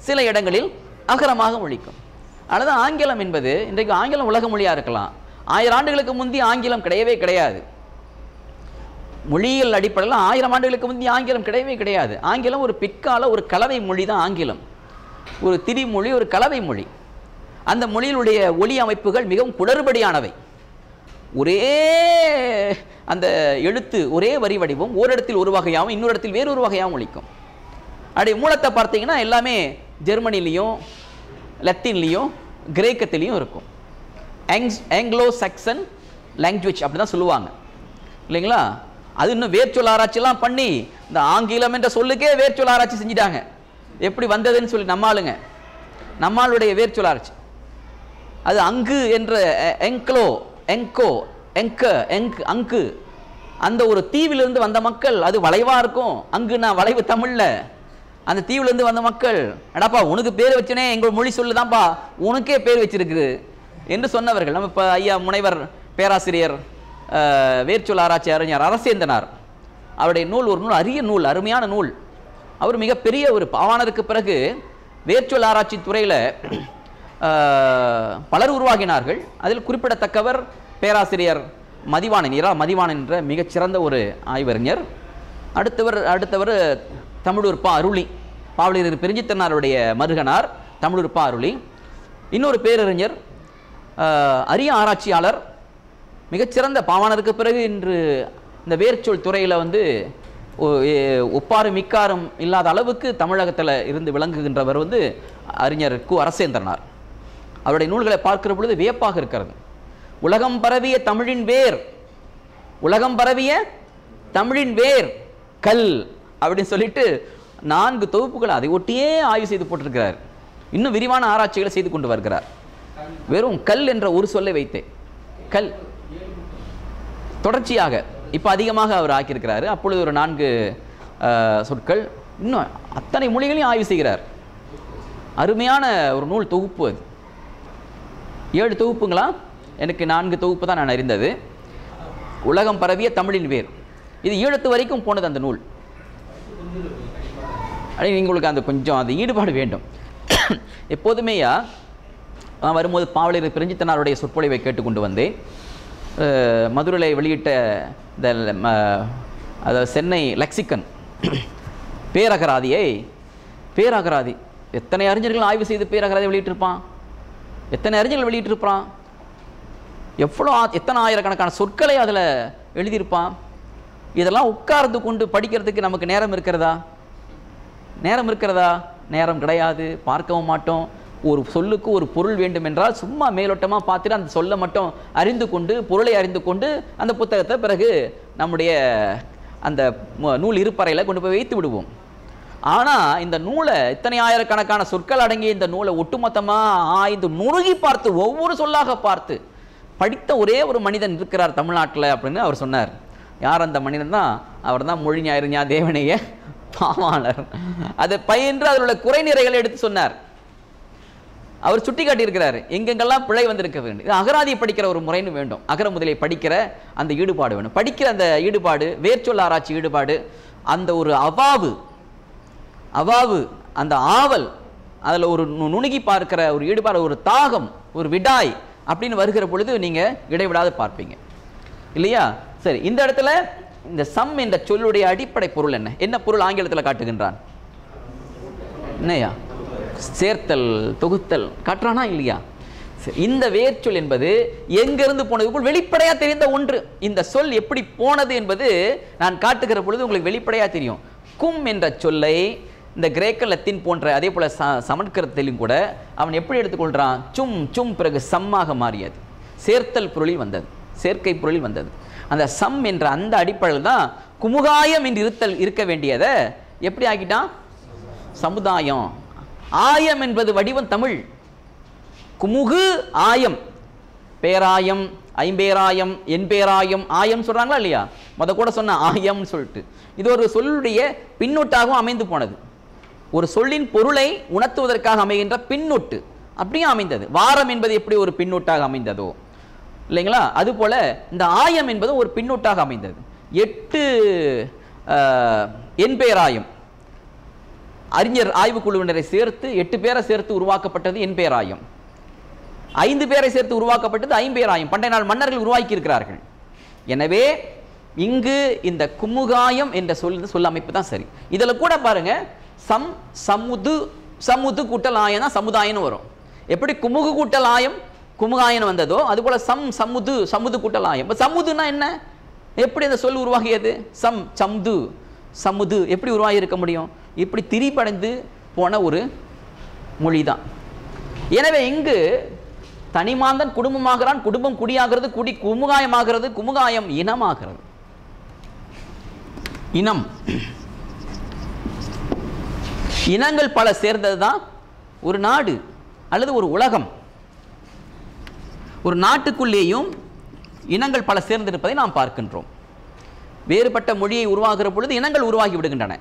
Speaker 1: சில இடங்களில் அகரமாக ஒழிக்கும் அதனால் ஆங்கிலம் என்பது இன்றைக்கு ஆங்கிலம் உலக மொழியாக இருக்கலாம் ஆயிரம் ஆண்டுகளுக்கு முந்தி ஆங்கிலம் கிடையவே கிடையாது மொழியியல் அடிப்படையில் ஆயிரம் ஆண்டுகளுக்கு முந்தி ஆங்கிலம் கிடையவே கிடையாது ஆங்கிலம் ஒரு பிற்கால ஒரு கலவை மொழி தான் ஆங்கிலம் ஒரு திரிமொழி ஒரு கலவை மொழி அந்த மொழியினுடைய ஒலி அமைப்புகள் மிகவும் குளறுபடியானவை ஒரே அந்த எழுத்து ஒரே வரி வடிவம் ஓரிடத்தில் ஒரு வகையாகவும் இன்னொரு இடத்தில் வேறொரு வகையாகவும் ஒலிக்கும் அப்படி மூலத்தை பார்த்தீங்கன்னா எல்லாமே ஜெர்மனிலையும் லத்தீன்லேயும் கிரேக்கத்திலையும் இருக்கும் ஆங்ஸ் ஆங்கிலோ சக்சன் லாங்குவேஜ் அப்படி தான் சொல்லுவாங்க இல்லைங்களா அது இன்னும் வேர்ச்சொல் ஆராய்ச்சிலாம் பண்ணி இந்த ஆங்கிலம் என்ற சொல்லுக்கே வேர்ச்சொல் ஆராய்ச்சி செஞ்சிட்டாங்க எப்படி வந்ததுன்னு சொல்லி நம்மாளுங்க நம்மாளுடைய வேர்ச்சொல் ஆராய்ச்சி அது அங்கு என்ற எ- எங்க்லோ எங்கோ எங்க எங்க் அங்கு அந்த ஒரு தீவிலிருந்து வந்த மக்கள் அது வளைவா இருக்கும் அங்குனா வளைவு தமிழ்ல அந்த தீவிலிருந்து வந்த மக்கள் அடாப்பா உனக்கு பேர் வச்சனே எங்கள் மொழி சொல்லுதான்ப்பா உனக்கே பேர் வச்சிருக்குது என்று சொன்னவர்கள் நம்ம இப்போ ஐயா முனைவர் பேராசிரியர் அஹ், வேர்ச்சொல் ஆராய்ச்சி அறிஞர் அரசேந்தனார் அவருடைய நூல் ஒரு நூல் அரிய நூல் அருமையான நூல் அவர் மிகப்பெரிய ஒரு பாவாணருக்கு பிறகு வேர்ச்சொல் ஆராய்ச்சி துறையில் பலர் உருவாகினார்கள் அதில் குறிப்பிடத்தக்கவர் பேராசிரியர் மதிவாணன் இரா மதிவாணன் என்ற மிகச்சிறந்த ஒரு ஆய்வறிஞர் அடுத்தவர் அடுத்தவர் தமிழூர் பா அருளி பாவலர் பெருஞ்சித்தனாருடைய மருகனார் தமிழூர் பா அருளி இன்னொரு பேரறிஞர் ஆஹ், அரிய ஆராய்ச்சியாளர் மிகச்சிறந்த பாவாணருக்கு பிறகு இன்று இந்த வேர்ச்சொல் துறையில் வந்து ஒ- எ- ஒப்பாரும் மிக்காரும் இல்லாத அளவுக்கு தமிழகத்தில் இருந்து விளங்குகின்றவர் வந்து அறிஞர் கு அரசேந்திரனார் அவருடைய நூல்களை பார்க்கிற பொழுது வியப்பாக இருக்கிறது உலகம் பரவிய தமிழின் வேர் உலகம் பரவிய தமிழின் வேர் கல் அப்படின்னு சொல்லிட்டு நான்கு தொகுப்புகளை அதை ஒட்டியே ஆய்வு செய்து போட்டிருக்கிறார் இன்னும் விரிவான ஆராய்ச்சிகளை செய்து கொண்டு வருகிறார் வெறும் கல் என்ற ஒரு சொல்லை வைத்தே கல் தொடர்ச்சியாக இப்போ அதிகமாக அவர் ஆக்கியிருக்கிறாரு அப்பொழுது ஒரு நான்கு அஹ், சொற்கள் இன்னும் அத்தனை மொழிகளையும் ஆய்வு செய்கிறார் அருமையான ஒரு நூல் தொகுப்பு அது ஏழு தொகுப்புங்களா எனக்கு நான்கு தொகுப்பு தான் நான் அறிந்தது உலகம் பரவிய தமிழின் வேர் இது ஈழத்து வரைக்கும் போனது அந்த நூல் அப்படி உங்களுக்கு அந்த கொஞ்சம் அந்த ஈடுபாடு வேண்டும் எப்போதுமேயா நான் வரும்போது பாவலர் பிரிஞ்சித்தனாருடைய சொற்பொழிவை கேட்டுக்கொண்டு வந்தேன் அஹ், மதுரையில் வெளியிட்ட இந்த ம, அதாவது சென்னை லெக்சிக்கன் பேரகராதியை பேரகராதி எத்தனை அறிஞர்கள் ஆய்வு செய்து பேரகராதி வெளியிட்டிருப்பான் எத்தனை அறிஞர்கள் வெளியிட்டிருப்பான் எவ்வளோ ஆ- எத்தனை ஆயிரக்கணக்கான சொற்களை அதில் எழுதியிருப்பான் இதெல்லாம் உட்கார்ந்து கொண்டு படிக்கிறதுக்கு நமக்கு நேரம் இருக்கிறதா நேரம் இருக்கிறதா நேரம் கிடையாது பார்க்கவும் மாட்டோம் ஒரு சொல்லுக்கு ஒரு பொருள் வேண்டும் என்றால் சும்மா மேலோட்டமாக பார்த்துட்டு அந்த சொல்லை மட்டும் அறிந்து கொண்டு பொருளை அறிந்து கொண்டு அந்த புத்தகத்தை பிறகு நம்முடைய அந்த மு- நூல் இருப்பறையில் கொண்டு போய் வைத்து விடுவோம் ஆனால் இந்த நூலை இத்தனை ஆயிரக்கணக்கான சொற்கள் அடங்கிய இந்த நூலை ஒட்டுமொத்தமாக ஆய்ந்து நுணுகி பார்த்து ஒவ்வொரு சொல்லாக பார்த்து படித்த ஒரே ஒரு மனிதன் இருக்கிறார் தமிழ்நாட்டில் அப்படின்னு அவர் சொன்னார் யார் அந்த மனிதன் தான் அவர் தான் மொழி ஞாயிறுஞா தேவனைய பாவாளர் அதை பயின்று அதில் உள்ள குறைநிறைகளை எடுத்து சொன்னார் அவர் சுட்டி காட்டியிருக்கிறார் எங்கெங்கெல்லாம் பிழை வந்திருக்க வேண்டும் இது அகராதி படிக்கிற ஒரு முறைன்னு வேண்டும் அகர முதலை படிக்கிற அந்த ஈடுபாடு வேணும் படிக்கிற அந்த ஈடுபாடு வேர்ச்சொல் ஆராய்ச்சி ஈடுபாடு அந்த ஒரு அவாவு அவாவு அந்த ஆவல் அதில் ஒரு நு- நுணுகி பார்க்கிற ஒரு ஈடுபாடு ஒரு தாகம் ஒரு விடாய் அப்படின்னு வருகிற பொழுது நீங்கள் இடைவிடாது பார்ப்பீங்க இல்லையா சரி இந்த இடத்துல இந்த சம் என்ற சொல்லுடைய அடிப்படை பொருள் என்ன என்ன பொருள் ஆங்கிலத்தில் காட்டுகின்றான் என்னையா சேர்த்தல் தொகுத்தல் காட்டுறானா இல்லையா சரி, இந்த வேர்ச்சொல் என்பது எங்கிருந்து போனது போல் வெளிப்படையா தெரிந்த ஒன்று இந்த சொல் எப்படி போனது என்பது நான் காட்டுகிற பொழுது உங்களுக்கு வெளிப்படையா தெரியும் கும் என்ற சொல்லை இந்த கிரேக்க லத்தீன் போன்ற அதே போல ச சமஸ்கிருதத்திலும் கூட அவன் எப்படி எடுத்துக்கொள்றான் சும் சும் பிறகு சம்மாக மாறியது சேர்த்தல் பொருளில் வந்தது சேர்க்கை பொருளில் வந்தது அந்த சம் என்ற அந்த அடிப்படையில் தான் குமுகாயம் என்று இருத்தல் இருக்க வேண்டியதை எப்படி ஆக்கிட்டான் சமுதாயம் ஆயம் என்பது வடிவம் தமிழ் குமுகு ஆயம் பேராயம் ஐம்பேராயம் என்பேராயம் ஆயம் சொல்றாங்களா இல்லையா முத கூட சொன்ன ஆயம்னு சொல்லிட்டு இது ஒரு சொல்லுடைய பின்னொட்டாகவும் அமைந்து போனது ஒரு சொல்லின் பொருளை உணர்த்துவதற்காக அமைகின்ற பின்னொட்டு அப்படியே அமைந்தது வாரம் என்பது எப்படி ஒரு பின்னொட்டாக அமைந்ததோ இல்லைங்களா அதுபோல இந்த ஆயம் என்பது ஒரு பின்னொட்டாக அமைந்தது எட்டு ஆஹ், என்பேராயம் அறிஞர் ஆய்வுக்குழுவினரை சேர்த்து எட்டு பேரை சேர்த்து உருவாக்கப்பட்டது என் பேராயம் ஐந்து பேரை சேர்த்து உருவாக்கப்பட்டது ஐம்பேராயம் பண்டைய நாள் மன்னர்கள் உருவாக்கி இருக்கிறார்கள் எனவே இங்கு இந்த குமுகாயம் என்ற சொல் சொல் அமைப்பு தான் சரி இதில் கூட பாருங்க சம் சமுது சமுது கூட்டல் ஆயம் தான் சமுதாயம்னு வரும் எப்படி குமுகு கூட்டல் ஆயம் குமுகாயன் வந்ததோ அதுபோல சம் சமுது சமுது கூட்டல் ஆயம் இப்போ சமுதுனா என்ன எப்படி அந்த சொல் உருவாகியது சம் சம்து சமுது எப்படி உருவாகி இருக்க முடியும் இப்படி திரிபடைந்து போன ஒரு மொழி தான் எனவே இங்கு தனிமாந்தன் குடும்பமாகிறான் குடும்பம் குடியாகிறது குடி குமுகாயமாகிறது குமுகாயம் இனமாகிறது இனம் இனங்கள் பல சேர்ந்தது தான் ஒரு நாடு அல்லது ஒரு உலகம் ஒரு நாட்டுக்குள்ளேயும் இனங்கள் பல சேர்ந்திருப்பதை நாம் பார்க்கின்றோம் வேறுபட்ட மொழியை உருவாகிற பொழுது இனங்கள் உருவாகி விடுகின்றன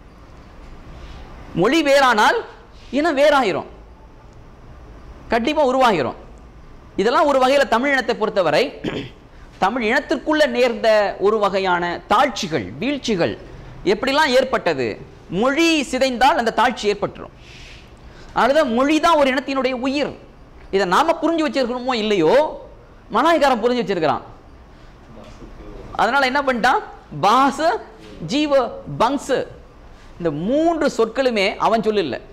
Speaker 1: மொழி வேறானால் இனம் வேறாயிரும் கண்டிப்பாக உருவாகிறோம் இதெல்லாம் ஒரு வகையில் தமிழ் இனத்தை பொறுத்தவரை தமிழ் இனத்திற்குள்ள நேர்ந்த ஒரு வகையான தாழ்ச்சிகள் வீழ்ச்சிகள் எப்படிலாம் ஏற்பட்டது மொழி சிதைந்தால் அந்த தாழ்ச்சி ஏற்பட்டுரும் அதுதான் மொழி தான் ஒரு இனத்தினுடைய உயிர் இதை நாம புரிஞ்சு வச்சிருக்கணுமோ இல்லையோ மலாய்க்காரன் புரிஞ்சு வச்சிருக்கிறான் அதனால என்ன பண்ணிட்டான் பாச ஜீவ பங்ஸ் இந்த மூன்று சொற்களுமே அவன் சொல்லு இல்லை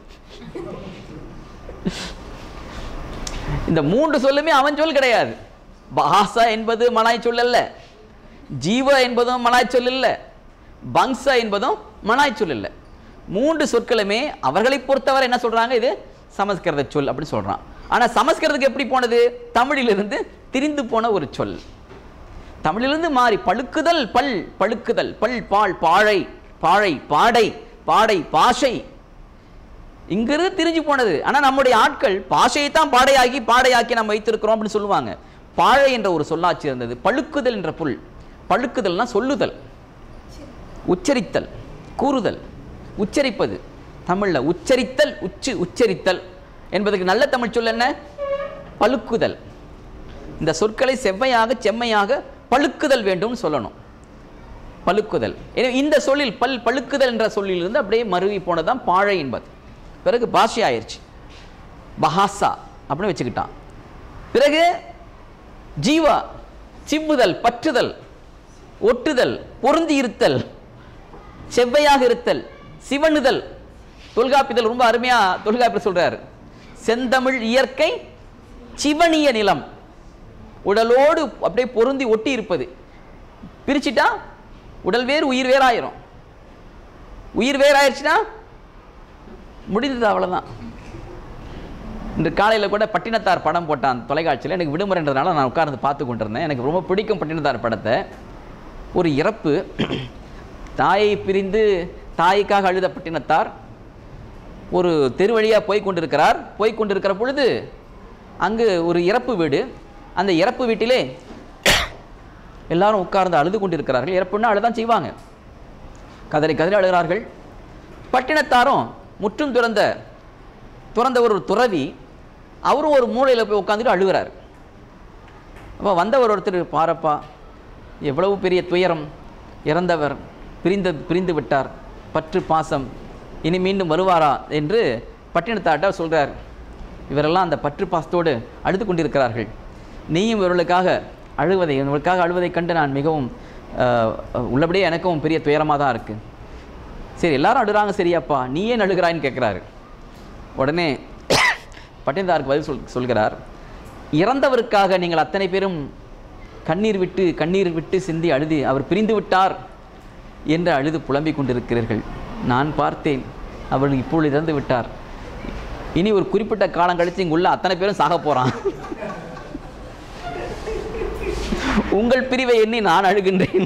Speaker 1: இந்த மூன்று சொல்லுமே அவன் சொல் கிடையாது பாசா என்பது மலாய் சொல் அல்ல ஜீவ என்பதும் மலாய் சொல் இல்ல பங்ச என்பதும் மலாய் சொல் இல்ல மூன்று சொற்களுமே அவர்களை பொறுத்தவரை என்ன சொல்றாங்க இது சமஸ்கிருத சொல் அப்படின்னு சொல்றான் ஆனா சமஸ்கிருதத்துக்கு எப்படி போனது தமிழிலிருந்து திரிந்து போன ஒரு சொல் தமிழிலிருந்து மாறி பழுக்குதல் பல் பழுக்குதல் பல் பால் பாழை பாழை பாடை பாடை பாஷை இங்கிருந்து திரிஞ்சு போனது ஆனா நம்முடைய ஆட்கள் பாஷையை தான் பாடையாகி பாடையாக்கி நம்ம வைத்திருக்கிறோம் அப்படின்னு சொல்லுவாங்க பாழை என்ற ஒரு சொல்லாட்சி இருந்தது பழுக்குதல் என்ற புல் பழுக்குதல்னா சொல்லுதல் உச்சரித்தல் கூறுதல் உச்சரிப்பது தமிழ்ல உச்சரித்தல் உச்சு உச்சரித்தல் என்பதற்கு நல்ல தமிழ் சொல் என்ன பழுக்குதல் இந்த சொற்களை செவ்வையாக செம்மையாக பழுக்குதல் வேண்டும் சொல்லணும் பழுக்குதல் எனவே இந்த சொல்லில் பல் பழுக்குதல் என்ற சொல்லிலிருந்து அப்படியே மருவி போனதுதான் பாழை என்பது பிறகு பாஷை ஆயிடுச்சு பஹாசா அப்படின்னு வச்சுக்கிட்டான் பிறகு ஜீவா சிவ்வுதல் பற்றுதல் ஒட்டுதல் பொருந்தி இருத்தல் செவ்வையாக இருத்தல் சிவனுதல் தொல்காப்பிதல் ரொம்ப அருமையா தொல்காப்பியர் சொல்றாரு செந்தமிழ் இயற்கை சிவனிய நிலம் உடலோடு அப்படியே பொருந்தி ஒட்டி இருப்பது பிரிச்சுட்டா உடல் வேறு உயிர் வேறாயிரும் உயிர் வேறாயிருச்சுன்னா முடிந்தது அவ்வளவுதான் இன்று காலையில் கூட பட்டினத்தார் படம் போட்டான் தொலைக்காட்சியில் எனக்கு விடுமுறைன்றதுனால நான் உட்கார்ந்து பார்த்து கொண்டிருந்தேன் எனக்கு ரொம்ப பிடிக்கும் பட்டினத்தார் படத்தை ஒரு இறப்பு தாயை பிரிந்து தாய்க்காக அழுத பட்டினத்தார் ஒரு தெரு வழியாக போய் கொண்டிருக்கிறார் போய் கொண்டிருக்கிற பொழுது அங்கு ஒரு இறப்பு வீடு அந்த இறப்பு வீட்டிலே எல்லாரும் உட்கார்ந்து அழுது கொண்டிருக்கிறார்கள் இறப்புன்னா அழுதான் செய்வாங்க கதறி கதறி அழுகிறார்கள் பட்டினத்தாரும் முற்றும் துறந்த துறந்த ஒரு துறவி அவரும் ஒரு மூலையில் போய் உட்காந்துட்டு அழுகிறார் அப்போ வந்தவர் ஒருத்தர் பாரப்பா எவ்வளவு பெரிய துயரம் இறந்தவர் பிரிந்த பிரிந்து விட்டார் பற்று பாசம் இனி மீண்டும் வருவாரா என்று பட்டினத்தாட்ட சொல்கிறார் இவரெல்லாம் அந்த பற்று பாசத்தோடு அழுது கொண்டிருக்கிறார்கள் நீயும் இவர்களுக்காக அழுவதை இவர்களுக்காக அழுவதைக் கண்டு நான் மிகவும் அஹ், உள்ளபடியே எனக்கும் பெரிய துயரமாக தான் இருக்குது சரி எல்லாரும் அழுகிறாங்க சரியாப்பா நீ ஏன் அழுகிறாய்ன்னு கேட்குறாரு உடனே பட்டினத்தாருக்கு பதில் சொல் சொல்கிறார் இறந்தவருக்காக நீங்கள் அத்தனை பேரும் கண்ணீர் விட்டு கண்ணீர் விட்டு சிந்தி அழுதி அவர் பிரிந்து விட்டார் என்று அழுது புலம்பிக் கொண்டிருக்கிறீர்கள் நான் பார்த்தேன் அவர் இப்பொழுது இறந்து விட்டார் இனி ஒரு குறிப்பிட்ட காலம் கழித்து இங்குள்ள அத்தனை பேரும் சாக போறான் உங்கள் பிரிவை எண்ணி நான் அழுகின்றேன்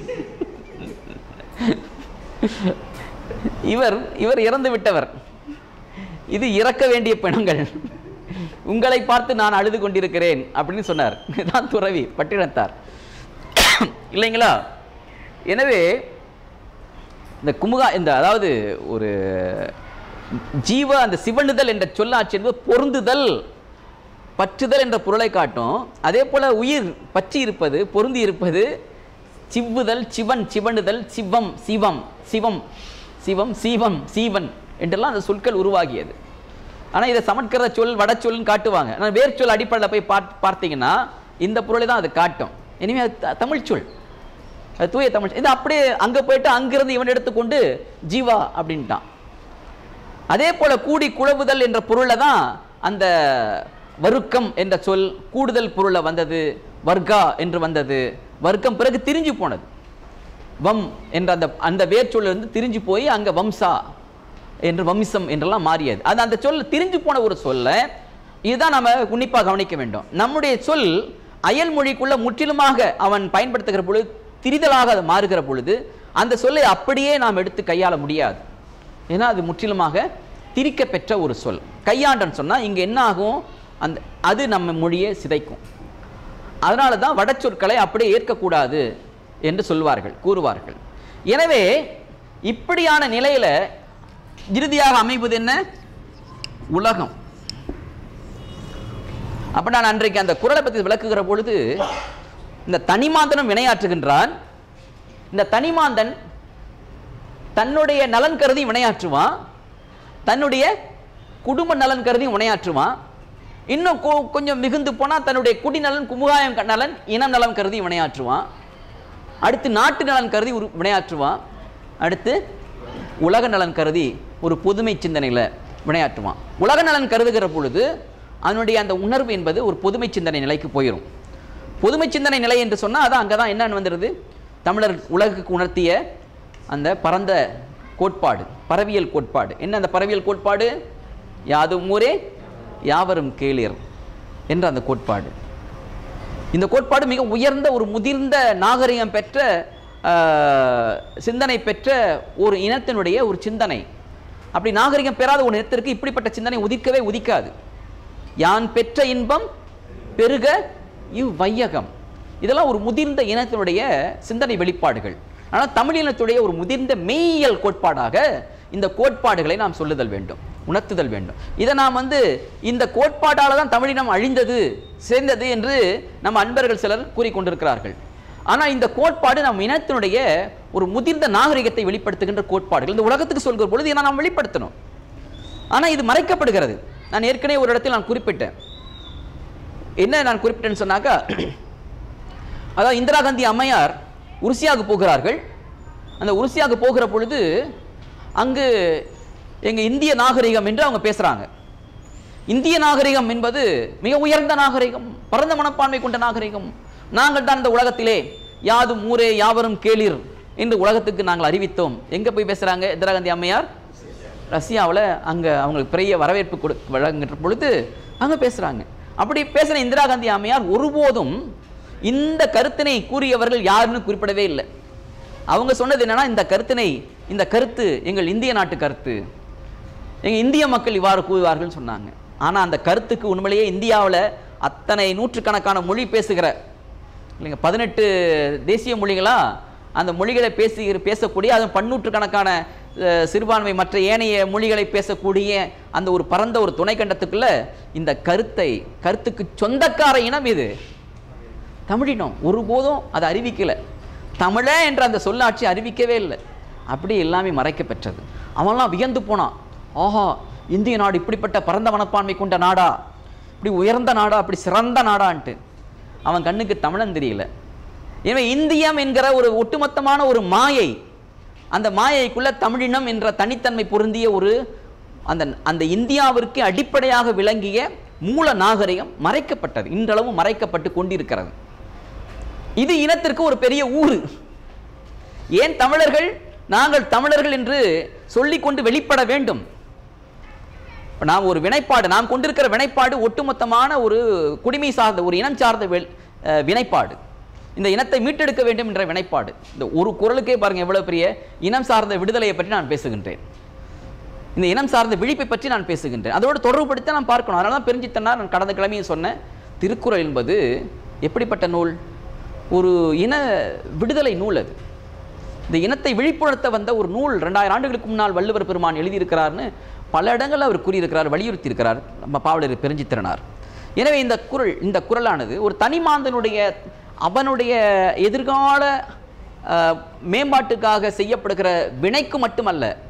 Speaker 1: இவர் இவர் இறந்து விட்டவர் இது இறக்க வேண்டிய பிணங்கள் உங்களை பார்த்து நான் அழுது கொண்டிருக்கிறேன் அப்படின்னு சொன்னார் தான் துறவி பட்டினத்தார் இல்லைங்களா எனவே இந்த குமுகா இந்த அதாவது ஒரு ஜீவ அந்த சிவனுதல் என்ற சொல்லாட்சி என்பது பொருந்துதல் பற்றுதல் என்ற பொருளை காட்டும் அதே போல உயிர் பற்றி இருப்பது பொருந்தி இருப்பது சிவ்வுதல் சிவன் சிவனுதல் சிவம் சிவம் சிவம் சிவம் சீவம் சீவன் என்றெல்லாம் அந்த சொற்கள் உருவாகியது ஆனால் இதை சமஸ்கிருத சொல் வட சொல்னு காட்டுவாங்க ஆனால் வேர் சொல் அடிப்படையில் போய் பார் பார்த்தீங்கன்னா இந்த பொருளை தான் அது காட்டும் இனிமே அது த- தமிழ் சொல் அது தூய தமிழ் சொல். இது அப்படியே அங்கே போயிட்டு அங்கிருந்து இவன் எடுத்துக்கொண்டு ஜீவா அப்படின்ட்டான் அதே போல கூடி குழவுதல் என்ற பொருளை தான் அந்த வருக்கம் என்ற சொல் கூடுதல் பொருளை வந்தது வர்க்கா என்று வந்தது வர்க்கம் பிறகு திரிஞ்சு போனது வம் என்ற அந்த அந்த வேர்ச்சொல் இருந்து திரிஞ்சு போய் அங்க வம்சா என்று வம்சம் என்றெல்லாம் மாறியது அது அந்த சொல் திரிஞ்சு போன ஒரு சொல்ல இதுதான் நம்ம உன்னிப்பாக கவனிக்க வேண்டும் நம்முடைய சொல் அயல் மொழிக்குள்ள முற்றிலுமாக அவன் பயன்படுத்துகிற பொழுது திரிதலாக அது மாறுகிற பொழுது அந்த சொல்லை அப்படியே நாம் எடுத்து கையாள முடியாது ஏன்னா அது முற்றிலுமாக திரிக்க பெற்ற ஒரு சொல் கையாண்டன்னு சொன்னா இங்க என்ன ஆகும் அந்த அது நம்ம மொழியை சிதைக்கும் அதனால தான் வட சொற்களை அப்படியே ஏற்கக்கூடாது என்று சொல்வார்கள் கூறுவார்கள் எனவே இப்படியான நிலையில இறுதியாக அமைவது என்ன உலகம் அப்ப நான் அன்றைக்கு அந்த குரலை பற்றி விளக்குகிற பொழுது இந்த தனிமாந்தனும் வினையாற்றுகின்றான் இந்த தனிமாந்தன் தன்னுடைய நலன் கருதி வினையாற்றுவான் தன்னுடைய குடும்ப நலன் கருதி வினையாற்றுவான் இன்னும் கொ- கொஞ்சம் மிகுந்து போனா தன்னுடைய குடிநலன் குமுகாயம் க- நலன் இனம் நலம் கருதி வினையாற்றுவான் அடுத்து நாட்டு நலன் கருதி ஒரு வினையாற்றுவான் அடுத்து உலக நலன் கருதி ஒரு பொதுமை சிந்தனையில் வினையாற்றுவான் உலக நலன் கருதுகிற பொழுது அதனுடைய அந்த உணர்வு என்பது ஒரு பொதுமை சிந்தனை நிலைக்கு போயிடும் பொதுமை சிந்தனை நிலை என்று சொன்னால் அதான் அங்கே தான் என்னன்னு வந்துடுது தமிழர் உலகுக்கு உணர்த்திய அந்த பரந்த கோட்பாடு பரவியல் கோட்பாடு என்ன அந்த பரவியல் கோட்பாடு யாதும் ஊரே யாவரும் கேளீர் என்ற அந்த கோட்பாடு இந்த கோட்பாடு மிக உயர்ந்த ஒரு முதிர்ந்த நாகரிகம் பெற்ற ஆஹ், சிந்தனை பெற்ற ஒரு இனத்தினுடைய ஒரு சிந்தனை அப்படி நாகரிகம் பெறாத ஒரு இனத்திற்கு இப்படிப்பட்ட சிந்தனை உதிக்கவே உதிக்காது யான் பெற்ற இன்பம் பெருக இவ்வையகம் இதெல்லாம் ஒரு முதிர்ந்த இனத்தினுடைய சிந்தனை வெளிப்பாடுகள் ஆனால் தமிழ் இனத்துடைய ஒரு முதிர்ந்த மெய்யியல் கோட்பாடாக இந்த கோட்பாடுகளை நாம் சொல்லுதல் வேண்டும் உணர்த்துதல் வேண்டும் இதை நாம் வந்து இந்த கோட்பாடால தான் தமிழினம் அழிந்தது சேர்ந்தது என்று நம்ம அன்பர்கள் சிலர் கூறிக்கொண்டிருக்கிறார்கள் ஆனால் இந்த கோட்பாடு நம் இனத்தினுடைய ஒரு முதிர்ந்த நாகரிகத்தை வெளிப்படுத்துகின்ற கோட்பாடுகள் இந்த உலகத்துக்கு சொல்கிற பொழுது இதை நாம் வெளிப்படுத்தணும் ஆனால் இது மறைக்கப்படுகிறது நான் ஏற்கனவே ஒரு இடத்தில் நான் குறிப்பிட்டேன் என்ன நான் குறிப்பிட்டேன்னு சொன்னாக்கா அதாவது இந்திரா காந்தி அம்மையார் உருசியாவுக்கு போகிறார்கள் அந்த உருசியாவுக்கு போகிற பொழுது அங்கு எங்க இந்திய நாகரிகம் என்று அவங்க பேசுறாங்க இந்திய நாகரிகம் என்பது மிக உயர்ந்த நாகரிகம் பரந்த மனப்பான்மை கொண்ட நாகரிகம் நாங்கள் தான் இந்த உலகத்திலே யாதும் ஊரே யாவரும் கேளீர் என்று உலகத்துக்கு நாங்கள் அறிவித்தோம் எங்க போய் பேசுறாங்க இந்திரா காந்தி அம்மையார் ரஷ்யாவில் அங்கே அவங்களுக்கு பெரிய வரவேற்பு கொடு வழங்குகிற பொழுது அங்கே பேசுகிறாங்க அப்படி பேசுகிற இந்திரா காந்தி அம்மையார் ஒருபோதும் இந்த கருத்தினை கூறியவர்கள் யாருன்னு குறிப்பிடவே இல்லை அவங்க சொன்னது என்னன்னா இந்த கருத்தினை இந்த கருத்து எங்கள் இந்திய நாட்டு கருத்து எங்கள் இந்திய மக்கள் இவ்வாறு கூறுவார்கள் சொன்னாங்க ஆனால் அந்த கருத்துக்கு உண்மையிலேயே இந்தியாவில் அத்தனை நூற்றுக்கணக்கான மொழி பேசுகிற இல்லைங்க பதினெட்டு தேசிய மொழிகளா அந்த மொழிகளை பேசி பேசக்கூடிய அது பன்னூற்றுக்கணக்கான அஹ், சிறுபான்மை மற்ற ஏனைய மொழிகளை பேசக்கூடிய அந்த ஒரு பரந்த ஒரு துணைக்கண்டத்துக்குள்ள இந்த கருத்தை கருத்துக்கு சொந்தக்கார இனம் இது தமிழினம் ஒருபோதும் அதை அறிவிக்கல தமிழே என்ற அந்த சொல்லாட்சி அறிவிக்கவே இல்லை அப்படி எல்லாமே மறைக்கப்பெற்றது அவன்லாம் வியந்து போனான் ஆஹா இந்திய நாடு இப்படிப்பட்ட பரந்த மனப்பான்மை கொண்ட நாடா இப்படி உயர்ந்த நாடா அப்படி சிறந்த நாடான்ட்டு அவன் கண்ணுக்கு தமிழன் தெரியல எனவே இந்தியம் என்கிற ஒரு ஒட்டுமொத்தமான ஒரு மாயை அந்த மாயைக்குள்ள தமிழினம் என்ற தனித்தன்மை பொருந்திய ஒரு அந்த அந்த இந்தியாவிற்கு அடிப்படையாக விளங்கிய மூல நாகரிகம் மறைக்கப்பட்டது இன்றளவும் மறைக்கப்பட்டு கொண்டிருக்கிறது இது இனத்திற்கு ஒரு பெரிய ஊறு ஏன் தமிழர்கள் நாங்கள் தமிழர்கள் என்று சொல்லிக்கொண்டு வெளிப்பட வேண்டும் இப்ப நாம் ஒரு வினைப்பாடு நாம் கொண்டிருக்கிற வினைப்பாடு ஒட்டுமொத்தமான ஒரு குடிமை சார்ந்த ஒரு இனம் சார்ந்த வெள்- அஹ், வினைப்பாடு இந்த இனத்தை மீட்டெடுக்க வேண்டும் என்ற வினைப்பாடு இந்த ஒரு குரலுக்கே பாருங்க எவ்வளவு பெரிய இனம் சார்ந்த விடுதலையை பற்றி நான் பேசுகின்றேன் இந்த இனம் சார்ந்த விழிப்பை பற்றி நான் பேசுகின்றேன் அதோடு தொடர்புபடுத்தி நான் பார்க்கணும் அதனால தான் பெருஞ்சித்தனார் நான் கடந்த கிழமையும் சொன்னேன் திருக்குறள் என்பது எப்படிப்பட்ட நூல் ஒரு இன விடுதலை நூல் அது இந்த இனத்தை விழிப்புணர்த்த வந்த ஒரு நூல் ரெண்டாயிரம் ஆண்டுகளுக்கு முன்னால் வள்ளுவர் பெருமான் எழுதியிருக்கிறார்னு பல இடங்களில் அவர் கூறியிருக்கிறார் வலியுறுத்தி இருக்கிறார் நம்ம பாவலர் பெருஞ்சித்திரனார் எனவே இந்த குறள் இந்த குறளானது ஒரு தனிமாந்தனுடைய அவனுடைய எதிர்கால அஹ், மேம்பாட்டுக்காக செய்யப்படுகிற வினைக்கு மட்டுமல்ல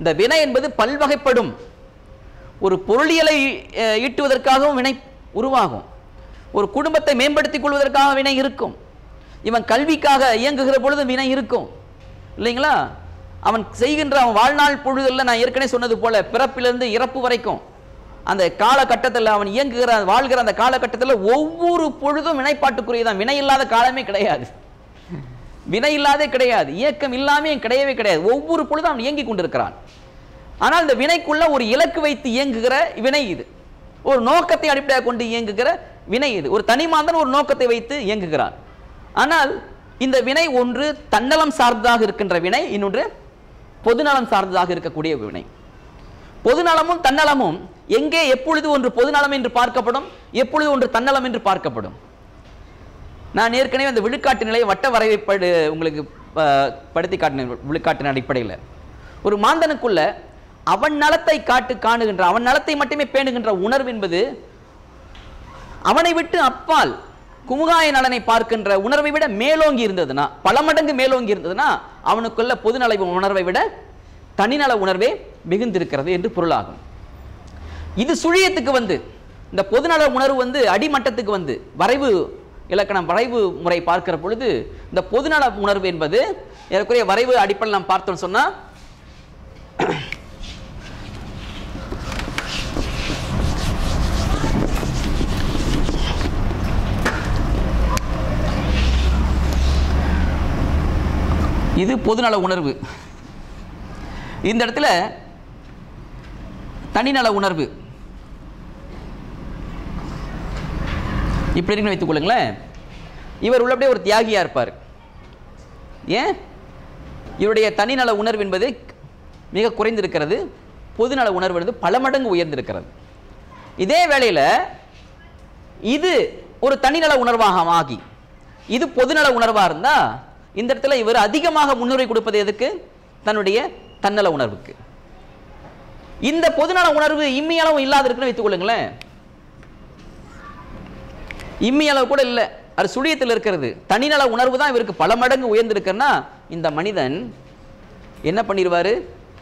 Speaker 1: இந்த வினை என்பது பல்வகைப்படும் ஒரு பொருளியலை அஹ், ஈட்டுவதற்காகவும் வினை உருவாகும் ஒரு குடும்பத்தை மேம்படுத்திக் கொள்வதற்காக வினை இருக்கும் இவன் கல்விக்காக இயங்குகிற பொழுது வினை இருக்கும் இல்லைங்களா அவன் செய்கின்ற அவன் வாழ்நாள் பொழுதில் நான் ஏற்கனவே சொன்னது போல பிறப்பிலிருந்து இறப்பு வரைக்கும் அந்த காலகட்டத்தில் அவன் இயங்குகிற வாழ்கிற அந்த காலகட்டத்தில் ஒவ்வொரு பொழுதும் வினைப்பாட்டுக்குரியதான் வினை இல்லாத காலமே கிடையாது வினை இல்லாதே கிடையாது இயக்கம் இல்லாமே கிடையவே கிடையாது ஒவ்வொரு பொழுதும் அவன் இயங்கிக் கொண்டிருக்கிறான் ஆனால் இந்த வினைக்குள்ள ஒரு இலக்கு வைத்து இயங்குகிற வினை இது ஒரு நோக்கத்தை அடிப்படையாக கொண்டு இயங்குகிற வினை இது ஒரு தனிமாந்தன் ஒரு நோக்கத்தை வைத்து இயங்குகிறான் ஆனால் இந்த வினை ஒன்று தன்னலம் சார்ந்ததாக இருக்கின்ற வினை இன்னொன்று பொதுநலம் சார்ந்ததாக இருக்கக்கூடிய வினை பொதுநலமும் தன்னலமும் எங்கே எப்பொழுது ஒன்று பொதுநலம் என்று பார்க்கப்படும் எப்பொழுது ஒன்று தன்னலம் என்று பார்க்கப்படும் நான் ஏற்கனவே அந்த விழுக்காட்டு நிலையை வட்ட வரைவைப்படு உங்களுக்கு அஹ், படுத்தி காட்டின விழுக்காட்டின் அடிப்படையில் ஒரு மாந்தனுக்குள்ள அவன் நலத்தை காட்டு காணுகின்ற அவன் நலத்தை மட்டுமே பேணுகின்ற உணர்வு என்பது அவனை விட்டு அப்பால் குமுகாய நலனை பார்க்கின்ற உணர்வை விட மேலோங்கி இருந்ததுன்னா பல மடங்கு மேலோங்கி இருந்ததுன்னா அவனுக்குள்ள பொதுநல உணர்வை விட தனிநல உணர்வே மிகுந்திருக்கிறது என்று பொருளாகும் இது சுழியத்துக்கு வந்து இந்த பொதுநல உணர்வு வந்து அடிமட்டத்துக்கு வந்து வரைவு இலக்கணம் வரைவு முறை பார்க்கிற பொழுது இந்த பொதுநல உணர்வு என்பது ஏறக்குறைய வரைவு அடிப்படையில் நாம் பார்த்தோம்னு சொன்னா இது பொதுநல உணர்வு இந்த இடத்துல தனிநல உணர்வு இப்படி இருக்குன்னு வைத்துக் கொள்ளுங்களேன் இவர் உள்ளபடியே ஒரு தியாகியா இருப்பார் ஏன் இவருடைய தனிநல உணர்வு என்பது மிக குறைந்திருக்கிறது பொதுநல உணர்வு என்பது பல மடங்கு உயர்ந்திருக்கிறது இதே வேளையில் இது ஒரு தனிநல உணர்வாக ஆகி இது பொதுநல உணர்வாக இருந்தா இந்த இடத்துல இவர் அதிகமாக முன்னுரிமை கொடுப்பது எதுக்கு தன்னுடைய தன்னல உணர்வுக்கு இந்த பொதுநல உணர்வு இம்மி அளவு இல்லாத இருக்குன்னு வைத்துக் கொள்ளுங்களேன் இம்மி அளவு கூட இல்லை அது சுழியத்தில் இருக்கிறது தனிநல உணர்வு தான் இவருக்கு பல மடங்கு உயர்ந்திருக்குன்னா இந்த மனிதன் என்ன பண்ணிடுவாரு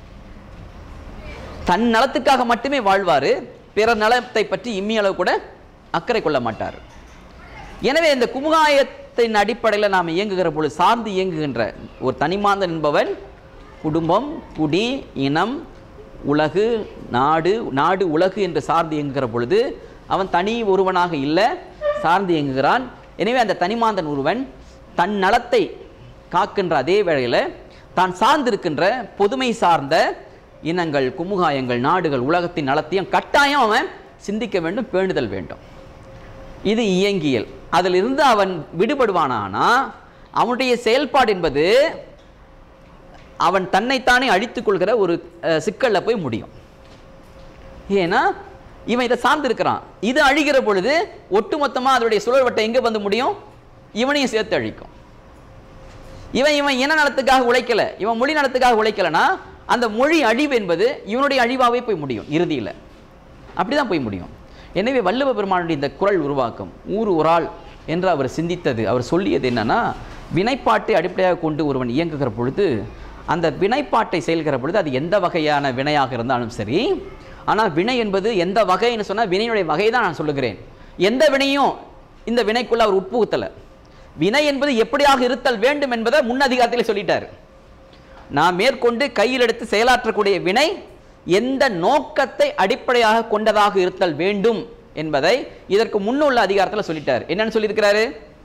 Speaker 1: தன் நலத்துக்காக மட்டுமே வாழ்வாரு பிறர் நலத்தை பற்றி இம்மி அளவு கூட அக்கறை கொள்ள மாட்டார் எனவே இந்த குமுகாயத்தின் அடிப்படையில் நாம் இயங்குகிற பொழுது சார்ந்து இயங்குகின்ற ஒரு தனிமாந்தன் என்பவன் குடும்பம் குடி இனம் உலகு நாடு நாடு உலகு என்று சார்ந்து இயங்குகிற பொழுது அவன் தனி ஒருவனாக இல்லை சார்ந்து இயங்குகிறான் எனவே அந்த தனிமாந்தன் ஒருவன் தன் நலத்தை காக்கின்ற அதே வேளையில் தான் சார்ந்திருக்கின்ற பொதுமை சார்ந்த இனங்கள் குமுகாயங்கள் நாடுகள் உலகத்தின் நலத்தையும் கட்டாயம் அவன் சிந்திக்க வேண்டும் பேணுதல் வேண்டும் இது இயங்கியல் அதிலிருந்து அவன் விடுபடுவானானா அவனுடைய செயல்பாடு என்பது அவன் தன்னைத்தானே அழித்துக் கொள்கிற ஒரு அஹ், சிக்கல்ல போய் முடியும் ஏன்னா இவன் இதை சார்ந்திருக்கிறான் இது அழிகிற பொழுது ஒட்டுமொத்தமா அதனுடைய சுழல்வட்டம் எங்க வந்து முடியும் இவனையும் சேர்த்து அழிக்கும் இவன் இவன் இன நலத்துக்காக உழைக்கல இவன் மொழி நலத்துக்காக உழைக்கலனா அந்த மொழி அழிவு என்பது இவனுடைய அழிவாவே போய் முடியும் இறுதியில் அப்படிதான் போய் முடியும் எனவே வள்ளுவ பெருமானுடைய இந்த குரல் உருவாக்கம் ஊர் ஒராள் என்று அவர் சிந்தித்தது அவர் சொல்லியது என்னன்னா வினைப்பாட்டை அடிப்படையாக கொண்டு ஒருவன் இயங்குகிற பொழுது அந்த வினைப்பாட்டை செயல்கிற பொழுது அது எந்த வகையான வினையாக இருந்தாலும் சரி ஆனால் வினை என்பது எந்த வகைன்னு சொன்னால் வினையுடைய வகை தான் நான் சொல்லுகிறேன் எந்த வினையும் இந்த வினைக்குள்ள அவர் உட்புகுத்தலை வினை என்பது எப்படியாக இருத்தல் வேண்டும் என்பதை முன் அதிகாரத்திலே சொல்லிட்டார் நான் மேற்கொண்டு கையில் எடுத்து செயலாற்றக்கூடிய வினை எந்த நோக்கத்தை அடிப்படையாக கொண்டதாக இருத்தல் வேண்டும் என்பதை இதற்கு முன்னுள்ள அதிகாரத்தில் சொல்லிட்டார் என்னன்னு சொல்லியிருக்கிறாரு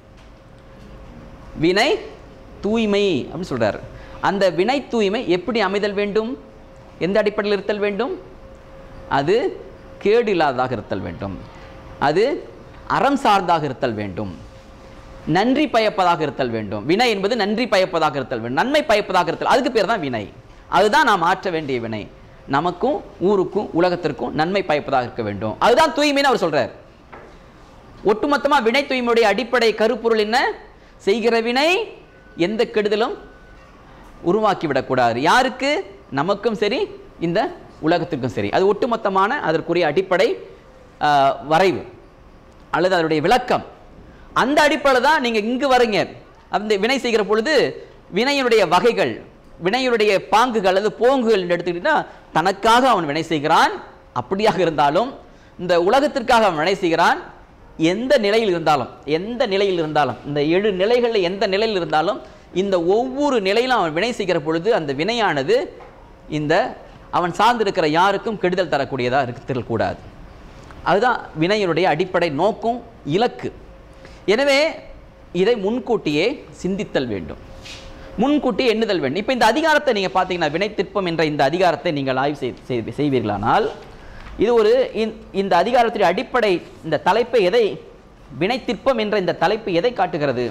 Speaker 1: வினை தூய்மை அப்படின்னு சொல்றாரு அந்த வினை தூய்மை எப்படி அமைதல் வேண்டும் எந்த அடிப்படையில் இருத்தல் வேண்டும் அது கேடு இல்லாததாக இருத்தல் வேண்டும் அது அறம் சார்ந்தாக இருத்தல் வேண்டும் நன்றி பயப்பதாக இருத்தல் வேண்டும் வினை என்பது நன்றி பயப்பதாக இருத்தல் வேண்டும் நன்மை பயப்பதாக இருத்தல் அதுக்கு பேர் தான் வினை அதுதான் நாம் ஆற்ற வேண்டிய வினை நமக்கும் ஊருக்கும் உலகத்திற்கும் நன்மை பயப்பதாக இருக்க வேண்டும் அதுதான் தூய்மைன்னு அவர் சொல்றார் ஒட்டுமொத்தமா வினை தூய்மையுடைய அடிப்படை கருப்பொருள் என்ன செய்கிற வினை எந்த கெடுதலும் உருவாக்கி விடக்கூடாது யாருக்கு நமக்கும் சரி இந்த உலகத்திற்கும் சரி அது ஒட்டுமொத்தமான அதற்குரிய அடிப்படை ஆஹ், வரைவு அல்லது அதனுடைய விளக்கம் அந்த அடிப்படையில் தான் நீங்கள் இங்கு வரீங்க அந்த வினை செய்கிற பொழுது வினையினுடைய வகைகள் வினையுடைய பாங்குகள் அல்லது போங்குகள் என்று எடுத்துக்கிட்டீங்கன்னா தனக்காக அவன் வினை செய்கிறான் அப்படியாக இருந்தாலும் இந்த உலகத்திற்காக அவன் வினை செய்கிறான் எந்த நிலையில் இருந்தாலும் எந்த நிலையில் இருந்தாலும் இந்த ஏழு நிலைகளில் எந்த நிலையில் இருந்தாலும் இந்த ஒவ்வொரு நிலையிலும் அவன் வினை செய்கிற பொழுது அந்த வினையானது இந்த அவன் சார்ந்திருக்கிற யாருக்கும் கெடுதல் தரக்கூடியதாக இருத்தல் கூடாது அதுதான் வினையினுடைய அடிப்படை நோக்கம் இலக்கு எனவே இதை முன்கூட்டியே சிந்தித்தல் வேண்டும் முன்கூட்டியே எண்ணுதல் வேண்டும் இப்போ இந்த அதிகாரத்தை நீங்கள் பார்த்தீங்கன்னா வினைத்திற்பம் என்ற இந்த அதிகாரத்தை நீங்கள் ஆய்வு செய்- செய்- செய்வீர்களானால் இது ஒரு இந்த- இந்த அதிகாரத்துடைய அடிப்படை இந்த தலைப்பை எதை வினைத்திற்பம் என்ற இந்த தலைப்பு எதை காட்டுகிறது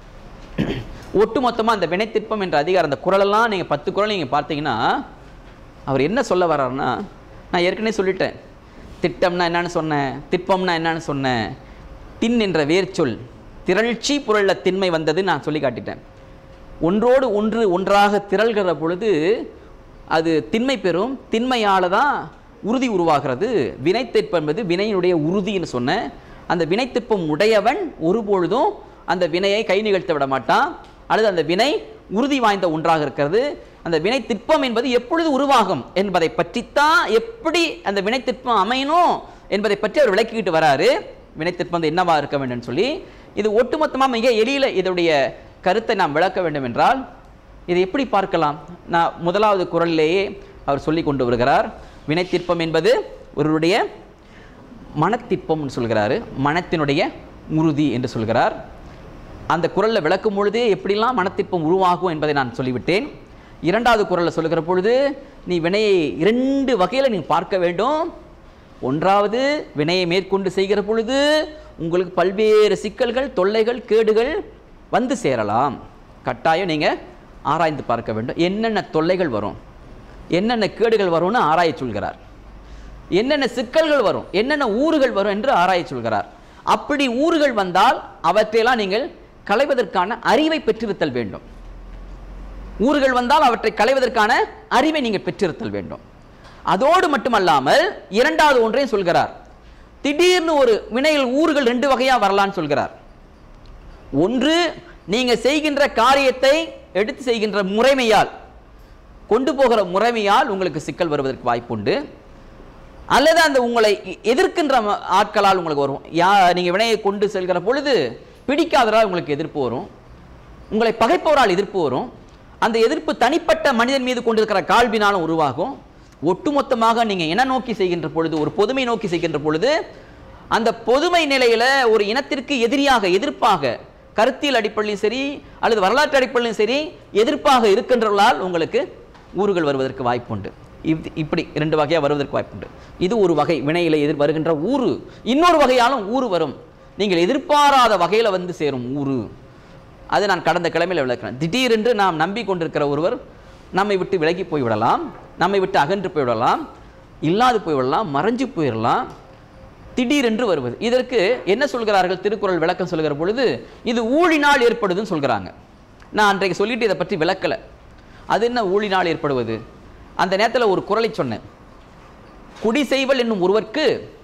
Speaker 1: ஒட்டுமொத்தமாக அந்த வினைத்திற்பம் என்ற அதிகாரம் அந்த குரலெல்லாம் நீங்கள் பத்து குரல் நீங்கள் பார்த்தீங்கன்னா அவர் என்ன சொல்ல வர்றாருன்னா நான் ஏற்கனவே சொல்லிட்டேன் திட்டம்னா என்னன்னு சொன்னேன் திற்பம்னா என்னன்னு சொன்னேன் தின் என்ற வேர்ச்சொல் திரள்ச்சி புரள திண்மை வந்தது நான் சொல்லி காட்டிட்டேன் ஒன்றோடு ஒன்று ஒன்றாக திரள்கிற பொழுது அது திண்மை பெறும் திண்மையால் தான் உறுதி உருவாகிறது வினைத்திற்பம் என்பது வினையினுடைய உறுதின்னு சொன்னேன் அந்த வினைத்திற்பம் உடையவன் ஒருபொழுதும் அந்த வினையை கை நிகழ்த்த விட மாட்டான் அல்லது அந்த வினை உறுதி வாய்ந்த ஒன்றாக இருக்கிறது அந்த வினை திற்பம் என்பது எப்பொழுது உருவாகும் என்பதை பற்றித்தான் எப்படி அந்த வினை திற்பம் அமையணும் என்பதை பற்றி அவர் விளக்கிக்கிட்டு வராரு வினை திற்பம் வந்து என்னவா இருக்க வேண்டும் சொல்லி இது ஒட்டுமொத்தமாக மிக எளியில இதனுடைய கருத்தை நாம் விளக்க வேண்டும் என்றால் இதை எப்படி பார்க்கலாம் நான் முதலாவது குரலிலேயே அவர் சொல்லி கொண்டு வருகிறார் வினைத்திற்பம் என்பது ஒருவருடைய மனத்திற்பம்னு சொல்கிறாரு மனத்தினுடைய உறுதி என்று சொல்கிறார் அந்த குரலில் விளக்கும் பொழுது எப்படிலாம் மனத்திற்பம் உருவாகும் என்பதை நான் சொல்லிவிட்டேன் இரண்டாவது குரலில் சொல்லுகிற பொழுது நீ வினையை இரண்டு வகையில் நீ பார்க்க வேண்டும் ஒன்றாவது வினையை மேற்கொண்டு செய்கிற பொழுது உங்களுக்கு பல்வேறு சிக்கல்கள் தொல்லைகள் கேடுகள் வந்து சேரலாம் கட்டாயம் நீங்கள் ஆராய்ந்து பார்க்க வேண்டும் என்னென்ன தொல்லைகள் வரும் என்னென்ன கேடுகள் வரும்னு ஆராய சொல்கிறார் என்னென்ன சிக்கல்கள் வரும் என்னென்ன ஊறுகள் வரும் என்று ஆராய சொல்கிறார் அப்படி ஊறுகள் வந்தால் அவற்றையெல்லாம் நீங்கள் களைவதற்கான அறிவை பெற்றிருத்தல் வேண்டும் ஊறுகள் வந்தால் அவற்றை களைவதற்கான அறிவை நீங்கள் பெற்றிருத்தல் வேண்டும் அதோடு மட்டுமல்லாமல் இரண்டாவது ஒன்றையும் சொல்கிறார் திடீர்னு ஒரு வினையில் ஊறுகள் ரெண்டு வகையா வரலான்னு சொல்கிறார் ஒன்று நீங்க செய்கின்ற காரியத்தை எடுத்து செய்கின்ற முறைமையால் கொண்டு போகிற முறைமையால் உங்களுக்கு சிக்கல் வருவதற்கு வாய்ப்புண்டு அல்லது அந்த உங்களை எ- எதிர்க்கின்ற ம- ஆட்களால் உங்களுக்கு வரும் யா நீங்கள் வினையை கொண்டு செல்கிற பொழுது பிடிக்காததால் உங்களுக்கு எதிர்ப்பு வரும் உங்களை பகைப்பவரால் எதிர்ப்பு வரும் அந்த எதிர்ப்பு தனிப்பட்ட மனிதன் மீது கொண்டிருக்கிற கால்வினாலும் உருவாகும் ஒட்டுமொத்தமாக நீங்கள் இன நோக்கி செய்கின்ற பொழுது ஒரு பொதுமை நோக்கி செய்கின்ற பொழுது அந்த பொதுமை நிலையில ஒரு இனத்திற்கு எதிரியாக எதிர்ப்பாக கருத்தியல் அடிப்படையிலும் சரி அல்லது வரலாற்று அடிப்படையிலும் சரி எதிர்ப்பாக இருக்கின்றவர்களால் உங்களுக்கு ஊறுகள் வருவதற்கு வாய்ப்புண்டு இப்- இப்படி இரண்டு வகையாக வருவதற்கு வாய்ப்புண்டு இது ஒரு வகை வினையில எதிர் வருகின்ற ஊறு இன்னொரு வகையாலும் ஊறு வரும் நீங்கள் எதிர்பாராத வகையில் வந்து சேரும் ஊறு அது நான் கடந்த கிழமையில் விளக்கிறேன் திடீரென்று நாம் நம்பிக்கொண்டிருக்கிற ஒருவர் நம்மை விட்டு விலகி போய்விடலாம் நம்மை விட்டு அகன்று போய்விடலாம் இல்லாது போய்விடலாம் மறைஞ்சு போயிடலாம் திடீரென்று வருவது இதற்கு என்ன சொல்கிறார்கள் திருக்குறள் விளக்கம் சொல்கிற பொழுது இது ஊழினால் ஏற்படுதுன்னு சொல்கிறாங்க நான் அன்றைக்கு சொல்லிட்டு இதை பற்றி விளக்கலை அது என்ன ஊழினால் ஏற்படுவது அந்த நேரத்தில் ஒரு குறளை சொன்னேன் குடி செய்வல் என்னும் ஒருவர்க்கு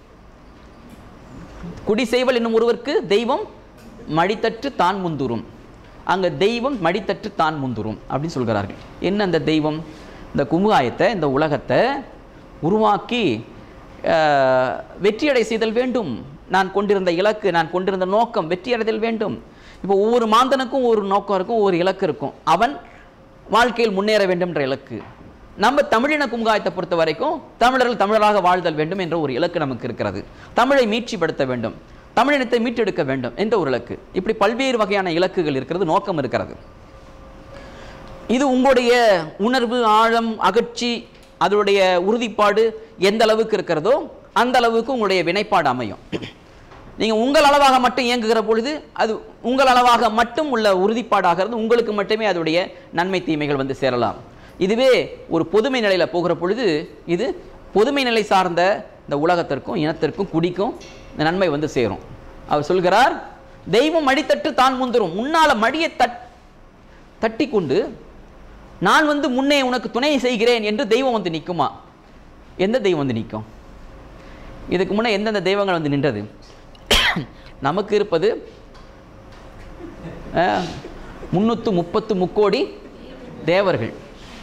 Speaker 1: குடி செய்வல் என்னும் ஒருவருக்கு தெய்வம் மடித்தற்று தான் முந்துரும் அங்க தெய்வம் மடித்தற்று தான் முந்துரும் அப்படின்னு சொல்கிறார்கள் என்ன அந்த தெய்வம் இந்த குமுகாயத்தை இந்த உலகத்தை உருவாக்கி ஆஹ், வெற்றியடை செய்தல் வேண்டும் நான் கொண்டிருந்த இலக்கு நான் கொண்டிருந்த நோக்கம் வெற்றியடைதல் வேண்டும் இப்போ ஒவ்வொரு மாந்தனுக்கும் ஒரு நோக்கம் இருக்கும் ஒரு இலக்கு இருக்கும் அவன் வாழ்க்கையில் முன்னேற வேண்டும் என்ற இலக்கு நம்ம தமிழின குமுகாயத்தை பொறுத்த வரைக்கும் தமிழர்கள் தமிழராக வாழ்தல் வேண்டும் என்ற ஒரு இலக்கு நமக்கு இருக்கிறது தமிழை மீட்சிப்படுத்த வேண்டும் தமிழினத்தை மீட்டெடுக்க வேண்டும் என்ற ஒரு இலக்கு இப்படி பல்வேறு வகையான இலக்குகள் இருக்கிறது நோக்கம் இருக்கிறது இது உங்களுடைய உணர்வு ஆழம் அகற்சி அதனுடைய உறுதிப்பாடு எந்த அளவுக்கு இருக்கிறதோ அந்த அளவுக்கு உங்களுடைய வினைப்பாடு அமையும் நீங்கள் உங்கள் அளவாக மட்டும் இயங்குகிற பொழுது அது உங்கள் அளவாக மட்டும் உள்ள உறுதிப்பாடாகிறது உங்களுக்கு மட்டுமே அதனுடைய நன்மை தீமைகள் வந்து சேரலாம் இதுவே ஒரு பொதுமை நிலையில் போகிற பொழுது இது பொதுமை நிலை சார்ந்த இந்த உலகத்திற்கும் இனத்திற்கும் குடிக்கும் இந்த நன்மை வந்து சேரும் அவர் சொல்கிறார் தெய்வம் மடித்தட்டு தான் முந்துரும் முன்னால மடியை தட் தட்டி கொண்டு நான் வந்து முன்னே உனக்கு துணை செய்கிறேன் என்று தெய்வம் வந்து நிற்குமா எந்த தெய்வம் வந்து நிற்கும் இதுக்கு முன்னே எந்தெந்த தெய்வங்கள் வந்து நின்றது நமக்கு இருப்பது முன்னூற்று முப்பத்து முக்கோடி தேவர்கள்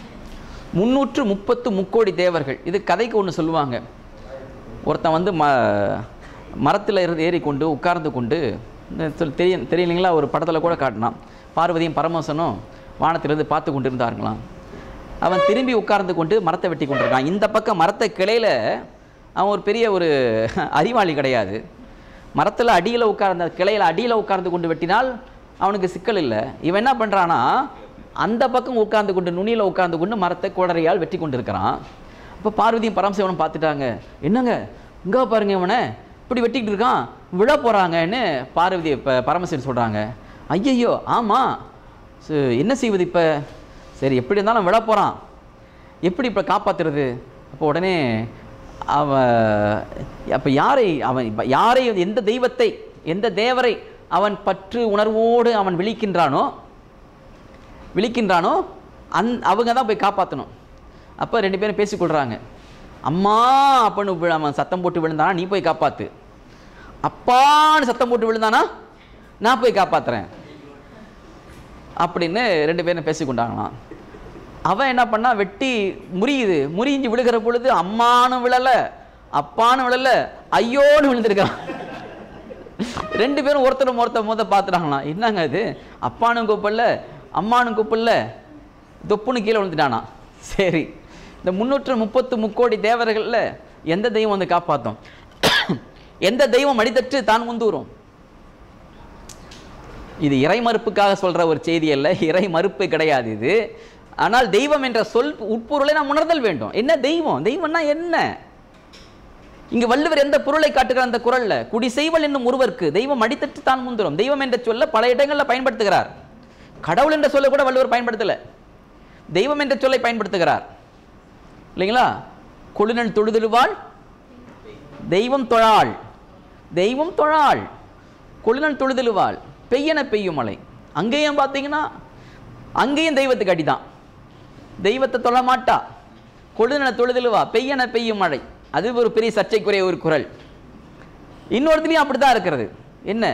Speaker 1: முன்னூற்று முப்பத்து முக்கோடி தேவர்கள் இது கதைக்கு ஒன்று சொல்லுவாங்க ஒருத்தன் வந்து ம மரத்தில் இருந்து ஏறிக்கொண்டு உட்கார்ந்து கொண்டு இந்த சொல் தெரிய தெரியலைங்களா ஒரு படத்தில் கூட காட்டினான் பார்வதியும் பரமசனும் வானத்திலிருந்து பார்த்து கொண்டு இருந்தார்களாம் அவன் திரும்பி உட்கார்ந்து கொண்டு மரத்தை வெட்டி கொண்டிருக்கான் இந்த பக்கம் மரத்தை கிளையில அவன் ஒரு பெரிய ஒரு அறிவாளி கிடையாது மரத்தில் அடியில் உட்கார்ந்த கிளையில் அடியில் உட்கார்ந்து கொண்டு வெட்டினால் அவனுக்கு சிக்கல் இல்லை இவன் என்ன பண்ணுறான்னா அந்த பக்கம் உட்கார்ந்து கொண்டு நுனியில் உட்கார்ந்து கொண்டு மரத்தை கோடரையால் வெட்டி கொண்டு இருக்கிறான் அப்போ பார்வதியும் பரமசிவனும் பார்த்துட்டாங்க என்னங்க இங்கே பாருங்க இவனை இப்படி வெட்டிக்கிட்டு இருக்கான் விழ போகிறாங்கன்னு பார்வதி இப்போ பரமசிவன் சொல்கிறாங்க ஐயையோ ஆமாம் சு- என்ன செய்வது இப்போ சரி எப்படி இருந்தாலும் விழ போகிறான் எப்படி இப்போ காப்பாத்துறது அப்போ உடனே அவன் அப்போ யாரை அவன் இப்ப யாரை எந்த தெய்வத்தை எந்த தேவரை அவன் பற்று உணர்வோடு அவன் விழிக்கின்றானோ விழிக்கின்றானோ அந் அவங்க தான் போய் காப்பாற்றணும் அப்போ ரெண்டு பேரும் பேசிக்கொள்கிறாங்க அம்மா அப்படின்னு விழ- அவன் சத்தம் போட்டு விழுந்தானா நீ போய் காப்பாத்து அப்பான்னு சத்தம் போட்டு விழுந்தானா நான் போய் காப்பாத்துறேன் அப்படின்னு ரெண்டு பேரும் பேசிக்கொண்டாங்களாம் அவன் என்ன பண்ணா வெட்டி முறியுது முறிஞ்சு விழுகிற பொழுது அம்மானும் விழல அப்பானும் விழல ஐயோன்னு விழுந்திருக்கான் ரெண்டு பேரும் ஒருத்தர் ஒருத்தர் முத பார்த்துட்டாங்களாம் என்னங்க இது அப்பானும் கூப்பிடல அம்மானும் கூப்பிடல தொப்புன்னு கீழே விழுந்துட்டானா சரி இந்த முன்னூற்று முப்பத்து முக்கோடி தேவர்கள்ல எந்த தெய்வம் வந்து காப்பாற்றும் எந்த தெய்வம் அடித்தட்டு தான் முந்தூரும் இது இறை மறுப்புக்காக சொல்ற ஒரு செய்தி அல்ல இறை மறுப்பு கிடையாது இது ஆனால் தெய்வம் என்ற சொல் உட்பொருளை நாம் உணர்தல் வேண்டும் என்ன தெய்வம் தெய்வம்னா என்ன இங்கு வள்ளுவர் எந்த பொருளை காட்டுகிற அந்த குரல்ல குடி செய்வல் என்னும் ஒருவருக்கு தெய்வம் அடித்தட்டு தான் முந்துரும் தெய்வம் என்ற சொல்ல பல இடங்களில் பயன்படுத்துகிறார் கடவுள் என்ற சொல்லை கூட வள்ளுவர் பயன்படுத்தல தெய்வம் என்ற சொல்லை பயன்படுத்துகிறார் இல்லைங்களா கொழுநல் தொழுதெழுவாள் தெய்வம் தொழாள் தெய்வம் தொழாள் கொழுநல் தொழுதெழுவாள் பெய்யன பெய்யும் மழை அங்கேயும் பார்த்தீங்கன்னா அங்கேயும் தெய்வத்துக்கு அடிதான் தெய்வத்தை தொழ மாட்டா கொழுநன தொழுதெழுவா பெய்யன பெய்யும் மழை அது ஒரு பெரிய சர்ச்சைக்குரிய ஒரு குரல் இன்னொருத்திலையும் அப்படித்தான் இருக்கிறது என்ன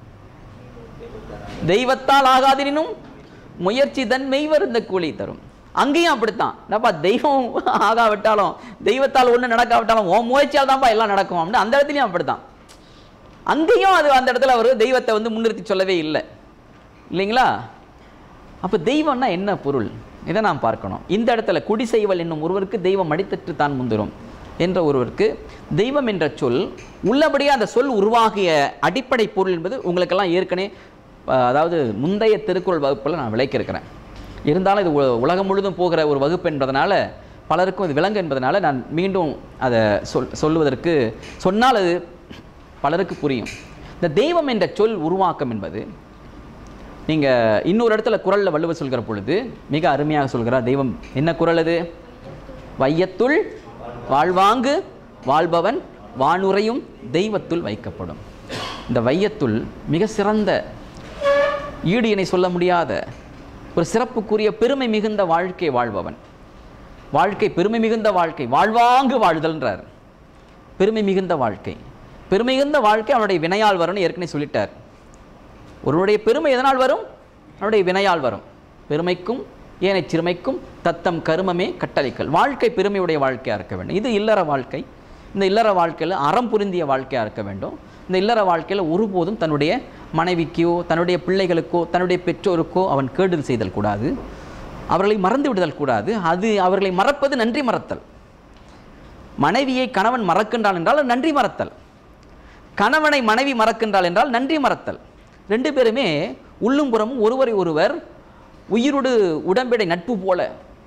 Speaker 1: தெய்வத்தால் ஆகாதினும் முயற்சி தன் மெய்வருந்த கூலி தரும் அங்கேயும் அப்படித்தான் என்னப்பா தெய்வம் ஆகாவிட்டாலும் தெய்வத்தால் ஒண்ணு நடக்காவிட்டாலும் உன் முயற்சியால் தான்ப்பா எல்லாம் நடக்கும் அப்படின்னு அந்த இடத்துலையும் அப்படித்தான் அங்கேயும் அது அந்த இடத்துல அவர் தெய்வத்தை வந்து முன்னிறுத்தி சொல்லவே இல்லை இல்லைங்களா அப்போ தெய்வம்னா என்ன பொருள் இதை நாம் பார்க்கணும் இந்த இடத்துல குடி செய்வல் என்னும் ஒருவருக்கு தெய்வம் அடித்தட்டு தான் முந்திரும் என்ற ஒருவருக்கு தெய்வம் என்ற சொல் உள்ளபடியே அந்த சொல் உருவாகிய அடிப்படை பொருள் என்பது உங்களுக்கெல்லாம் ஏற்கனவே அஹ், அதாவது முந்தைய திருக்குறள் வகுப்பில் நான் விளக்கியிருக்கிறேன் இருந்தாலும் இது உ- உலகம் முழுதும் போகிற ஒரு வகுப்பு என்பதனால பலருக்கும் இது விளங்கு என்பதனால நான் மீண்டும் அதை சொல் சொல்லுவதற்கு சொன்னால் அது பலருக்கு புரியும் இந்த தெய்வம் என்ற சொல் உருவாக்கம் என்பது நீங்கள் இன்னொரு இடத்துல குரலில் வள்ளுவர் சொல்கிற பொழுது மிக அருமையாக சொல்கிறார் தெய்வம் என்ன குரல் அது வையத்துள் வாழ்வாங்கு வாழ்பவன் வானுரையும் தெய்வத்துள் வைக்கப்படும் இந்த வையத்துள் மிக சிறந்த ஈடு இணை சொல்ல முடியாத ஒரு சிறப்புக்குரிய பெருமை மிகுந்த வாழ்க்கை வாழ்பவன் வாழ்க்கை பெருமை மிகுந்த வாழ்க்கை வாழ்வாங்கு வாழ்தல்ன்றார் பெருமை மிகுந்த வாழ்க்கை பெருமை மிகுந்த வாழ்க்கை அவனுடைய வினையால் வரும்னு ஏற்கனவே சொல்லிட்டார் ஒருவருடைய பெருமை எதனால் வரும் அவனுடைய வினையால் வரும் பெருமைக்கும் ஏனை சிறுமைக்கும் தத்தம் கருமமே கட்டளைக்கல் வாழ்க்கை பெருமையுடைய வாழ்க்கையாக இருக்க வேண்டும் இது இல்லற வாழ்க்கை இந்த இல்லற வாழ்க்கையில் அறம் புரிந்திய வாழ்க்கையாக இருக்க வேண்டும் இந்த இல்லற வாழ்க்கையில் ஒருபோதும் தன்னுடைய மனைவிக்கோ தன்னுடைய பிள்ளைகளுக்கோ தன்னுடைய பெற்றோருக்கோ அவன் கேடுதல் செய்தல் கூடாது அவர்களை மறந்து விடுதல் கூடாது அது அவர்களை மறப்பது நன்றி மறத்தல் மனைவியை கணவன் மறக்கின்றான் என்றால் அது நன்றி மறத்தல் கணவனை மனைவி மறக்கின்றாள் என்றால் நன்றி மறத்தல் ரெண்டு பேருமே உள்ளும் புறமும் ஒருவரை ஒருவர் உயிரோடு உடம்பிடை நட்பு போல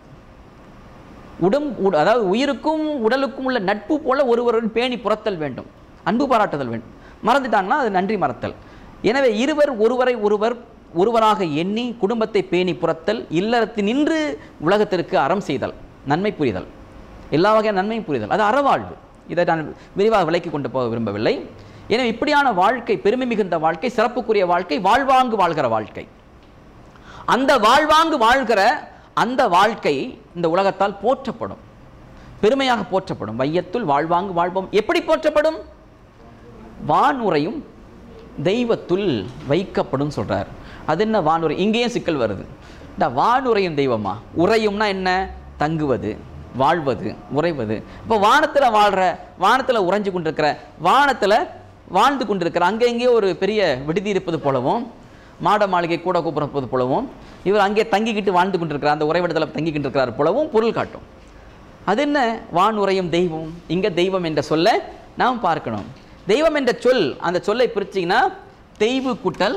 Speaker 1: உடம் உட- அதாவது உயிருக்கும் உடலுக்கும் உள்ள நட்பு போல ஒருவருடன் பேணி புறத்தல் வேண்டும் அன்பு பாராட்டுதல் வேண்டும் மறந்துட்டாங்கன்னா அது நன்றி மறத்தல் எனவே இருவர் ஒருவரை ஒருவர் ஒருவராக எண்ணி குடும்பத்தை பேணி புறத்தல் இல்லறத்தில் நின்று உலகத்திற்கு அறம் செய்தல் நன்மை புரிதல் எல்லா வகையான நன்மையும் புரிதல் அது அறவாழ்வு இதை நான் விரிவாக விளக்கி கொண்டு போக விரும்பவில்லை எனவே இப்படியான வாழ்க்கை பெருமை மிகுந்த வாழ்க்கை சிறப்புக்குரிய வாழ்க்கை வாழ்வாங்கு வாழ்கிற வாழ்க்கை அந்த வாழ்வாங்கு வாழ்கிற அந்த வாழ்க்கை இந்த உலகத்தால் போற்றப்படும் பெருமையாக போற்றப்படும் வையத்துள் வாழ்வாங்கு வாழ்வோம் எப்படி போற்றப்படும் வானுரையும் தெய்வத்துள் வைக்கப்படும் சொல்றார் அது என்ன வானுரை இங்கேயும் சிக்கல் வருது இந்த வானுரையும் தெய்வமா உரையும்னா என்ன தங்குவது வாழ்வது உறைவது இப்போ வானத்தில் வாழ்கிற வானத்தில் உறைஞ்சு கொண்டிருக்கிற வானத்தில் வாழ்ந்து கொண்டிருக்கிற அங்கே எங்கேயோ ஒரு பெரிய விடுதி இருப்பது போலவும் மாட மாளிகை கூட கூப்பிடுறது போலவும் இவர் அங்கே தங்கிக்கிட்டு வாழ்ந்து கொண்டிருக்கிறார் அந்த உறைவிடத்தில் தங்கிக்கிட்டு இருக்கிறார் போலவும் பொருள் காட்டும் அது என்ன வான் உறையும் தெய்வம் இங்கே தெய்வம் என்ற சொல்ல நாம் பார்க்கணும் தெய்வம் என்ற சொல் அந்த சொல்லை பிரிச்சிங்கன்னா தெய்வு கூட்டல்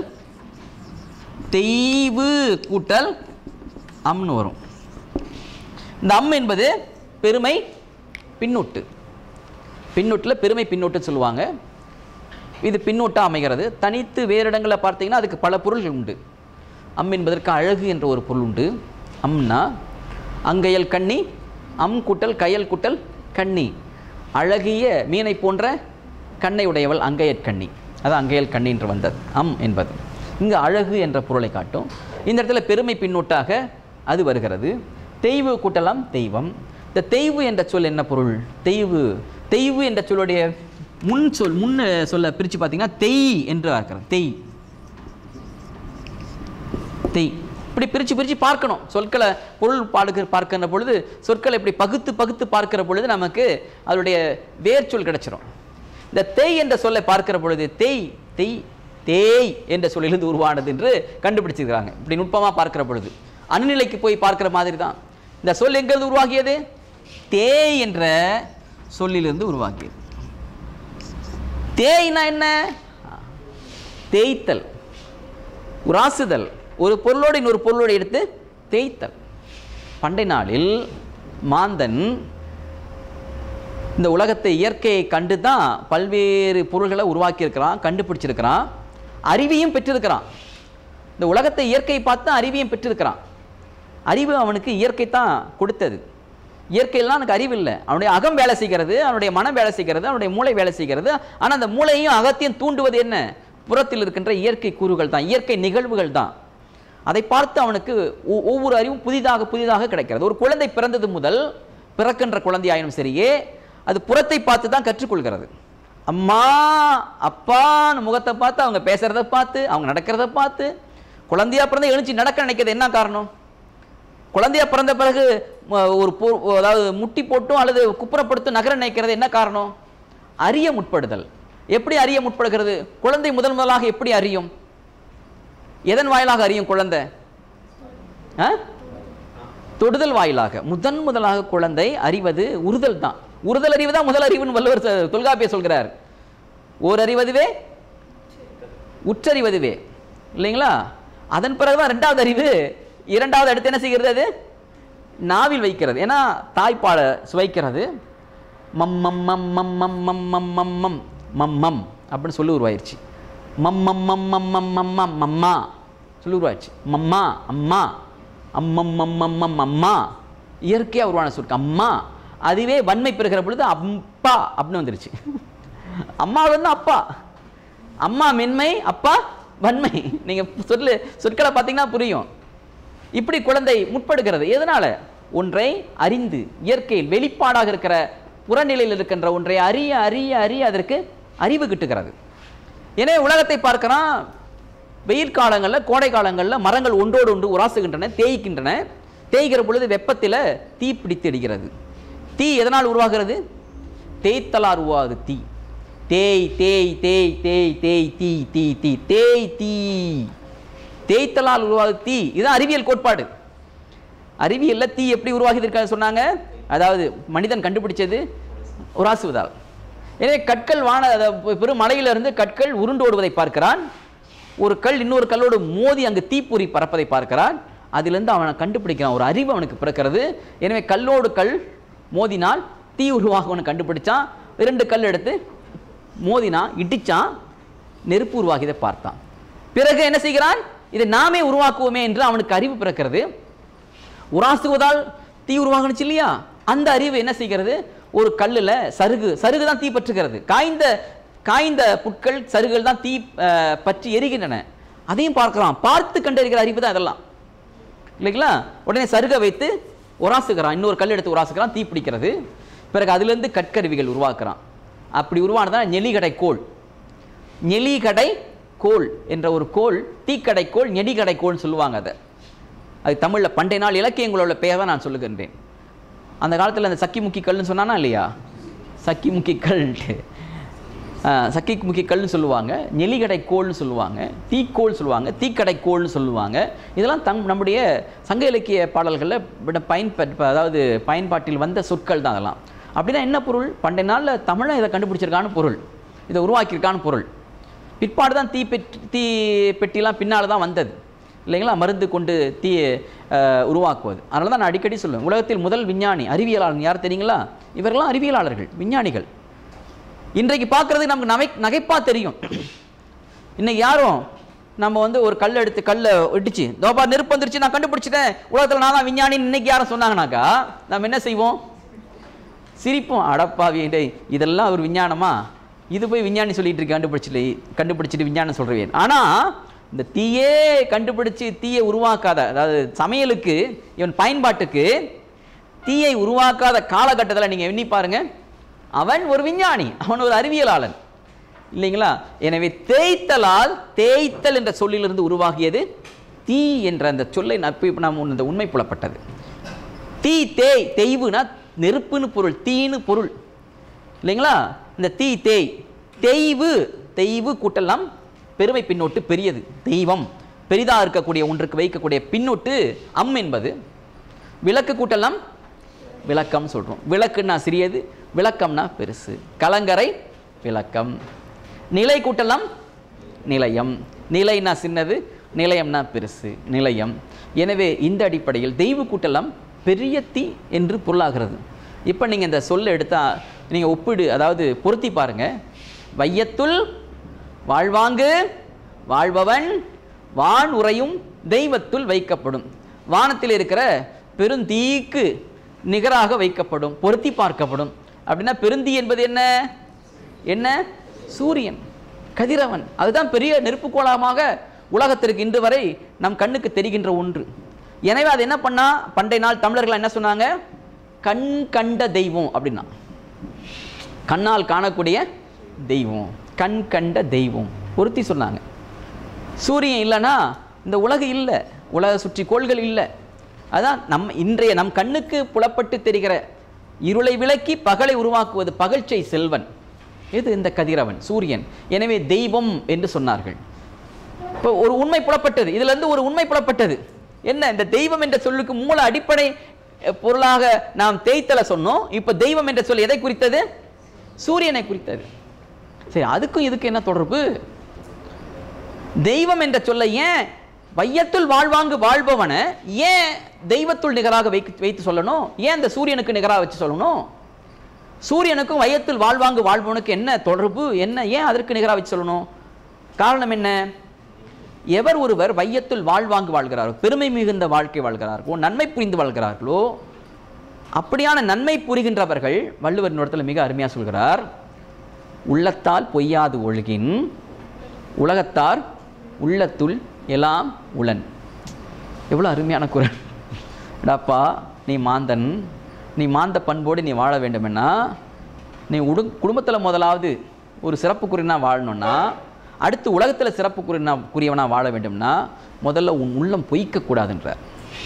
Speaker 1: தெய்வு கூட்டல் அம்னு வரும் இந்த அம் என்பது பெருமை பின்னொட்டு பின்னொட்டில் பெருமை பின்னொட்டு சொல்லுவாங்க இது பின்னொட்டாக அமைகிறது தனித்து வேறு இடங்களில் பார்த்தீங்கன்னா அதுக்கு பல பொருள்கள் உண்டு அம் என்பதற்கு அழகு என்ற ஒரு பொருள் உண்டு அம்னா அங்கையல் கண்ணி அம் கூட்டல் கயல் கூட்டல் கண்ணி அழகிய மீனை போன்ற கண்ணை உடையவள் அங்கையற் கண்ணி அது அங்கையல் கண்ணி என்று வந்தது அம் என்பது இங்கு அழகு என்ற பொருளை காட்டும் இந்த இடத்துல பெருமை பின்னொட்டாக அது வருகிறது தெய்வு கூட்டலாம் தெய்வம் இந்த தெய்வு என்ற சொல் என்ன பொருள் தெய்வு தெய்வு என்ற சொல்லுடைய முன் சொல் முன் சொல்ல பிரித்து பார்த்தீங்கன்னா தெய் என்று இருக்கிறது தெய் தெய் இப்படி பிரித்து பிரித்து பார்க்கணும் சொற்களை பொருள் பாடுகிற பார்க்கிற பொழுது சொற்களை இப்படி பகுத்து பகுத்து பார்க்கிற பொழுது நமக்கு அதனுடைய வேர் சொல் கிடைச்சிரும் இந்த தேய் என்ற சொல்லை பார்க்கிற பொழுது தேய் தெய் தேய் என்ற சொல்லிலிருந்து உருவானது என்று கண்டுபிடிச்சிருக்கிறாங்க இப்படி நுட்பமாக பார்க்கிற பொழுது அணுநிலைக்கு போய் பார்க்கிற மாதிரி தான் இந்த சொல் எங்கிருந்து உருவாகியது தேய் என்ற சொல்லிலிருந்து உருவாகியது தேய்னா என்ன தேய்த்தல் உராசுதல் ஒரு பொருளோடு இன்னொரு பொருளோடு எடுத்து தேய்த்தல் பண்டை நாளில் மாந்தன் இந்த உலகத்தை இயற்கையை கண்டு தான் பல்வேறு பொருள்களை உருவாக்கியிருக்கிறான் கண்டுபிடிச்சிருக்கிறான் அறிவியும் பெற்றிருக்கிறான் இந்த உலகத்தை இயற்கையை பார்த்து அறிவியும் பெற்றிருக்கிறான் அறிவு அவனுக்கு இயற்கை தான் கொடுத்தது இயற்கையெல்லாம் எனக்கு அறிவு இல்லை அவனுடைய அகம் வேலை செய்கிறது அவனுடைய மனம் வேலை செய்கிறது அவனுடைய மூளை வேலை செய்கிறது ஆனால் அந்த மூளையையும் அகத்தையும் தூண்டுவது என்ன புறத்தில் இருக்கின்ற இயற்கை கூறுகள் தான் இயற்கை நிகழ்வுகள் தான் அதை பார்த்து அவனுக்கு ஒ- ஒவ்வொரு அறிவும் புதிதாக புதிதாக கிடைக்கிறது ஒரு குழந்தை பிறந்தது முதல் பிறக்கின்ற குழந்தையாயினும் சரியே அது புறத்தை பார்த்து தான் கற்றுக்கொள்கிறது அம்மா அப்பான்னு முகத்தை பார்த்து அவங்க பேசுறத பார்த்து அவங்க நடக்கிறத பார்த்து குழந்தையா பிறந்த எழுச்சி நடக்க நினைக்கிறது என்ன காரணம் குழந்தையா பிறந்த பிறகு ம- ஒரு பொ- அதாவது முட்டி போட்டும் அல்லது குப்புறப்படுத்தும் நகர நினைக்கிறது என்ன காரணம் அறிய முற்படுதல் எப்படி அறிய முற்படுகிறது குழந்தை முதல் முதலாக எப்படி அறியும் எதன் வாயிலாக அறியும் குழந்தை ஆ? தொடுதல் வாயிலாக முதன் முதலாக குழந்தை அறிவது உறுதல் தான் உறுதல் அறிவு தான் முதல் அறிவுன்னு வள்ளுவர் சொ- தொல்காப்பியர் சொல்கிறார் ஓர் அறிவதுவே உற்றறிவதுவே இல்லைங்களா அதன் பிறகுதான் ரெண்டாவது அறிவு இரண்டாவது அடுத்து என்ன செய்கிறது அது நாவில் வைக்கிறது ஏன்னா தாய்ப்பாலை சுவைக்கிறது மம் மம் மம் மம் மம் மம் மம் மம் மம் மம் மம் அப்படின்னு சொல்லி உருவாயிருச்சு மம் மம் மம் மம் மம் மம் மம் மம்மா சொல்லி உருவாயிருச்சு மம்மா அம்மா அம்மம் மம் மம் மம் அம்மா இயற்கையாக உருவான சொற்கு அம்மா அதுவே வன்மை பெறுகிற பொழுது அப்பா அப்படின்னு வந்துருச்சு அம்மா வந்து அப்பா அம்மா மென்மை அப்பா வன்மை நீங்க சொல்லு சொற்களை பார்த்தீங்கன்னா புரியும் இப்படி குழந்தை முற்படுகிறது எதனால ஒன்றை அறிந்து இயற்கையில் வெளிப்பாடாக இருக்கிற புறநிலையில் இருக்கின்ற ஒன்றை அறிய அறிய அறிய அதற்கு அறிவு கிட்டுகிறது எனவே உலகத்தை பார்க்கிறான் வெயில் காலங்களில் கோடை காலங்களில் மரங்கள் ஒன்றோடு ஒன்று உராசுகின்றன தேய்க்கின்றன தேய்கிற பொழுது வெப்பத்தில் தீ பிடித்து எரிகிறது தீ எதனால் உருவாகிறது தேய்த்தலார் உருவாகுது தீ தேய் தேய் தேய் தேய் தேய் தீ தீ தீ தேய் தீ தேய்த்தலால் உருவாகுது தீ இதுதான் அறிவியல் கோட்பாடு அறிவியல்ல தீ எப்படி உருவாகி இருக்க சொன்னாங்க அதாவது மனிதன் கண்டுபிடிச்சது உராசுவதால் எனவே கற்கள் வான அத- பெரும் மலையிலிருந்து கற்கள் உருண்டு ஓடுவதை பார்க்கிறான் ஒரு கல் இன்னொரு கல்லோடு மோதி அங்கு தீப்பொறி பறப்பதை பார்க்கிறான் அதிலிருந்து அவனை கண்டுபிடிக்கிறான் ஒரு அறிவு அவனுக்கு பிறக்கிறது எனவே கல்லோடு கல் மோதினால் தீ உருவாகும்னு கண்டுபிடிச்சான் இரண்டு கல் எடுத்து மோதினான் இடிச்சான் நெருப்பு உருவாகியதை பார்த்தான் பிறகு என்ன செய்கிறான் இதை நாமே உருவாக்குவோமே என்று அவனுக்கு அறிவு பிறக்கிறது உராசுவதால் தீ உருவாகணுச்சு இல்லையா அந்த அறிவு என்ன செய்கிறது ஒரு கல்லில் சருகு சருகு தான் தீ பற்றுகிறது காய்ந்த காய்ந்த புட்கள் சருகுகள் தான் தீ அஹ், பற்றி எரிகின்றன அதையும் பார்க்கலாம் பார்த்து கண்டறிகிற அறிவு தான் இதெல்லாம் இல்லைங்களா உடனே சருகை வைத்து உராசுகிறான் இன்னொரு கல் எடுத்து உராசுகிறான் தீ பிடிக்கிறது பிறகு அதிலிருந்து கற்கருவிகள் உருவாக்குறான் அப்படி உருவானதான் நெலிகடை கோல் நெலிகடை கோல் என்ற ஒரு கோல் தீக்கடை கோல் நெடிகடை கோல்னு சொல்லுவாங்க அதை அது தமிழில் பண்டை நாள் இலக்கியங்களோட பெயர் தான் நான் சொல்லுகின்றேன் அந்த காலத்தில் அந்த சக்கி முக்கி கல்னு சொன்னானா இல்லையா சக்கி முக்கி கல்ன்ட்டு சக்கி முக்கி கல்னு சொல்லுவாங்க நெலிகடை கோல்னு சொல்லுவாங்க தீக்கோள் சொல்லுவாங்க தீக்கடை கோல்னு சொல்லுவாங்க இதெல்லாம் தம் நம்முடைய சங்க இலக்கிய பாடல்களில் விட பயன்ப அதாவது பயன்பாட்டில் வந்த சொற்கள் தான் அதெல்லாம் அப்படின்னா என்ன பொருள் பண்டைய நாளில் தமிழன் இதை கண்டுபிடிச்சிருக்கான்னு பொருள் இதை உருவாக்கியிருக்கான்னு பொருள் பிற்பாடு தான் தீ பெட்டி தீ பெட்டிலாம் பின்னால் தான் வந்தது இல்லைங்களா மருந்து கொண்டு தீயை அஹ், உருவாக்குவது அதனால தான் நான் அடிக்கடி சொல்லுவேன் உலகத்தில் முதல் விஞ்ஞானி அறிவியலாளர் யார் தெரியுங்களா இவர்கள்லாம் அறிவியலாளர்கள் விஞ்ஞானிகள் இன்றைக்கு பார்க்குறதுக்கு நமக்கு நகை நகைப்பா தெரியும் இன்னைக்கு யாரும் நம்ம வந்து ஒரு கல் எடுத்து கல்லை இடிச்சு தோபா நெருப்பு வந்துருச்சு நான் கண்டுபிடிச்சிட்டேன் உலகத்தில் நான் தான் விஞ்ஞானின்னு இன்னைக்கு யாரும் சொன்னாங்கனாக்கா நம்ம என்ன செய்வோம் சிரிப்போம் அடப்பாவி டேய் இதெல்லாம் ஒரு விஞ்ஞானமா இது போய் விஞ்ஞானி சொல்லிட்டு இருக்கு கண்டுபிடிச்சிட்டு கண்டுபிடிச்சிட்டு விஞ்ஞானம் சொல்றேன் ஆனா இந்த தீயே கண்டுபிடிச்சு தீயை உருவாக்காத அதாவது சமையலுக்கு இவன் பயன்பாட்டுக்கு தீயை உருவாக்காத காலகட்டத்தில் நீங்க எண்ணி பாருங்க அவன் ஒரு விஞ்ஞானி அவன் ஒரு அறிவியலாளன் இல்லைங்களா எனவே தேய்த்தலால் தேய்த்தல் என்ற சொல்லிலிருந்து உருவாகியது தீ என்ற அந்த சொல்லை நட்பு நாம் இந்த உண்மை புலப்பட்டது தீ தேய் தெய்வுனா நெருப்புன்னு பொருள் தீன்னு பொருள் இல்லைங்களா இந்த தீ தேய் தெய்வு தெய்வு கூட்டெல்லாம் பெருமை பின்னொட்டு பெரியது தெய்வம் பெரிதாக இருக்கக்கூடிய ஒன்றுக்கு வைக்கக்கூடிய பின்னொட்டு அம் என்பது விளக்கு கூட்டெல்லாம் விளக்கம் சொல்கிறோம் விளக்குன்னா சிறியது விளக்கம்னா பெருசு கலங்கரை விளக்கம் நிலை கூட்டெல்லாம் நிலையம் நிலைனா சின்னது நிலையம்னா பெருசு நிலையம் எனவே இந்த அடிப்படையில் தெய்வ கூட்டெல்லாம் பெரிய தீ என்று பொருளாகிறது இப்போ நீங்கள் இந்த சொல்லை எடுத்தால் நீங்கள் ஒப்பிடு அதாவது பொருத்தி பாருங்க வையத்துள் வாழ்வாங்கு வாழ்பவன் வான் உறையும் தெய்வத்துள் வைக்கப்படும் வானத்தில் இருக்கிற பெருந்தீக்கு நிகராக வைக்கப்படும் பொருத்தி பார்க்கப்படும் அப்படின்னா பெருந்தீ என்பது என்ன என்ன சூரியன் கதிரவன் அதுதான் பெரிய நெருப்பு கோலமாக உலகத்திற்கு இன்று வரை நம் கண்ணுக்கு தெரிகின்ற ஒன்று எனவே அது என்ன பண்ணா பண்டைய நாள் தமிழர்கள் என்ன சொன்னாங்க கண் கண்ட தெய்வம் அப்படின்னா கண்ணால் காணக்கூடிய தெய்வம் கண் கண்ட தெய்வம் பொருத்தி சொன்னாங்க சூரியன் இல்லைன்னா இந்த உலகு இல்லை உலக சுற்றி கோள்கள் இல்லை அதான் நம் இன்றைய நம் கண்ணுக்கு புலப்பட்டு தெரிகிற இருளை விலக்கி பகலை உருவாக்குவது பகல்ச்சை செல்வன் இது இந்த கதிரவன் சூரியன் எனவே தெய்வம் என்று சொன்னார்கள் இப்போ ஒரு உண்மை புலப்பட்டது இதுல இருந்து ஒரு உண்மை புலப்பட்டது என்ன இந்த தெய்வம் என்ற சொல்லுக்கு மூல அடிப்படை அஹ், பொருளாக நாம் தேய்த்தலை சொன்னோம் இப்போ தெய்வம் என்ற சொல் எதை குறித்தது சூரியனை குறித்தது சரி அதுக்கும் இதுக்கு என்ன தொடர்பு தெய்வம் என்ற சொல்லை ஏன் வையத்துள் வாழ்வாங்கு வாழ்பவனை ஏன் தெய்வத்துள் நிகராக வைத்து வைத்து சொல்லணும் ஏன் இந்த சூரியனுக்கு நிகராக வச்சு சொல்லணும் சூரியனுக்கும் வையத்தில் வாழ்வாங்கு வாழ்பவனுக்கு என்ன தொடர்பு என்ன ஏன் அதற்கு நிகராக வச்சு சொல்லணும் காரணம் என்ன எவர் ஒருவர் வையத்தில் வாழ்வாங்கு வாழ்கிறாரோ பெருமை மிகுந்த வாழ்க்கை வாழ்கிறார்களோ நன்மை புரிந்து வாழ்கிறார்களோ அப்படியான நன்மை புரிகின்றவர்கள் வள்ளுவர் இந்த இடத்துல மிக அருமையாக சொல்கிறார் உள்ளத்தால் பொய்யாது ஒழுகின் உலகத்தார் உள்ளத்துள் எல்லாம் உளன் எவ்வளோ அருமையான குரல் டாப்பா நீ மாந்தன் நீ மாந்த பண்போடு நீ வாழ வேண்டுமென்னா நீ உடு குடும்பத்தில் முதலாவது ஒரு சிறப்புக்குரியனா வாழணும்னா அடுத்து உலகத்தில் சிறப்புக்குரியனா குறியவனா வாழ வேண்டும்னா முதல்ல உன் உள்ளம் பொய்க்கக்கூடாதுன்றார்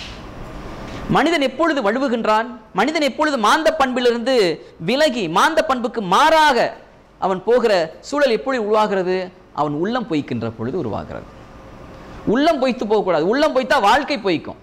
Speaker 1: மனிதன் எப்பொழுது வழுவுகின்றான் மனிதன் எப்பொழுது மாந்த பண்பிலிருந்து விலகி மாந்த பண்புக்கு மாறாக அவன் போகிற சூழல் எப்படி உருவாகிறது அவன் உள்ளம் பொய்க்கின்ற பொழுது உருவாகிறது உள்ளம் பொய்த்து போகக்கூடாது உள்ளம் பொய்த்தா வாழ்க்கை பொய்க்கும்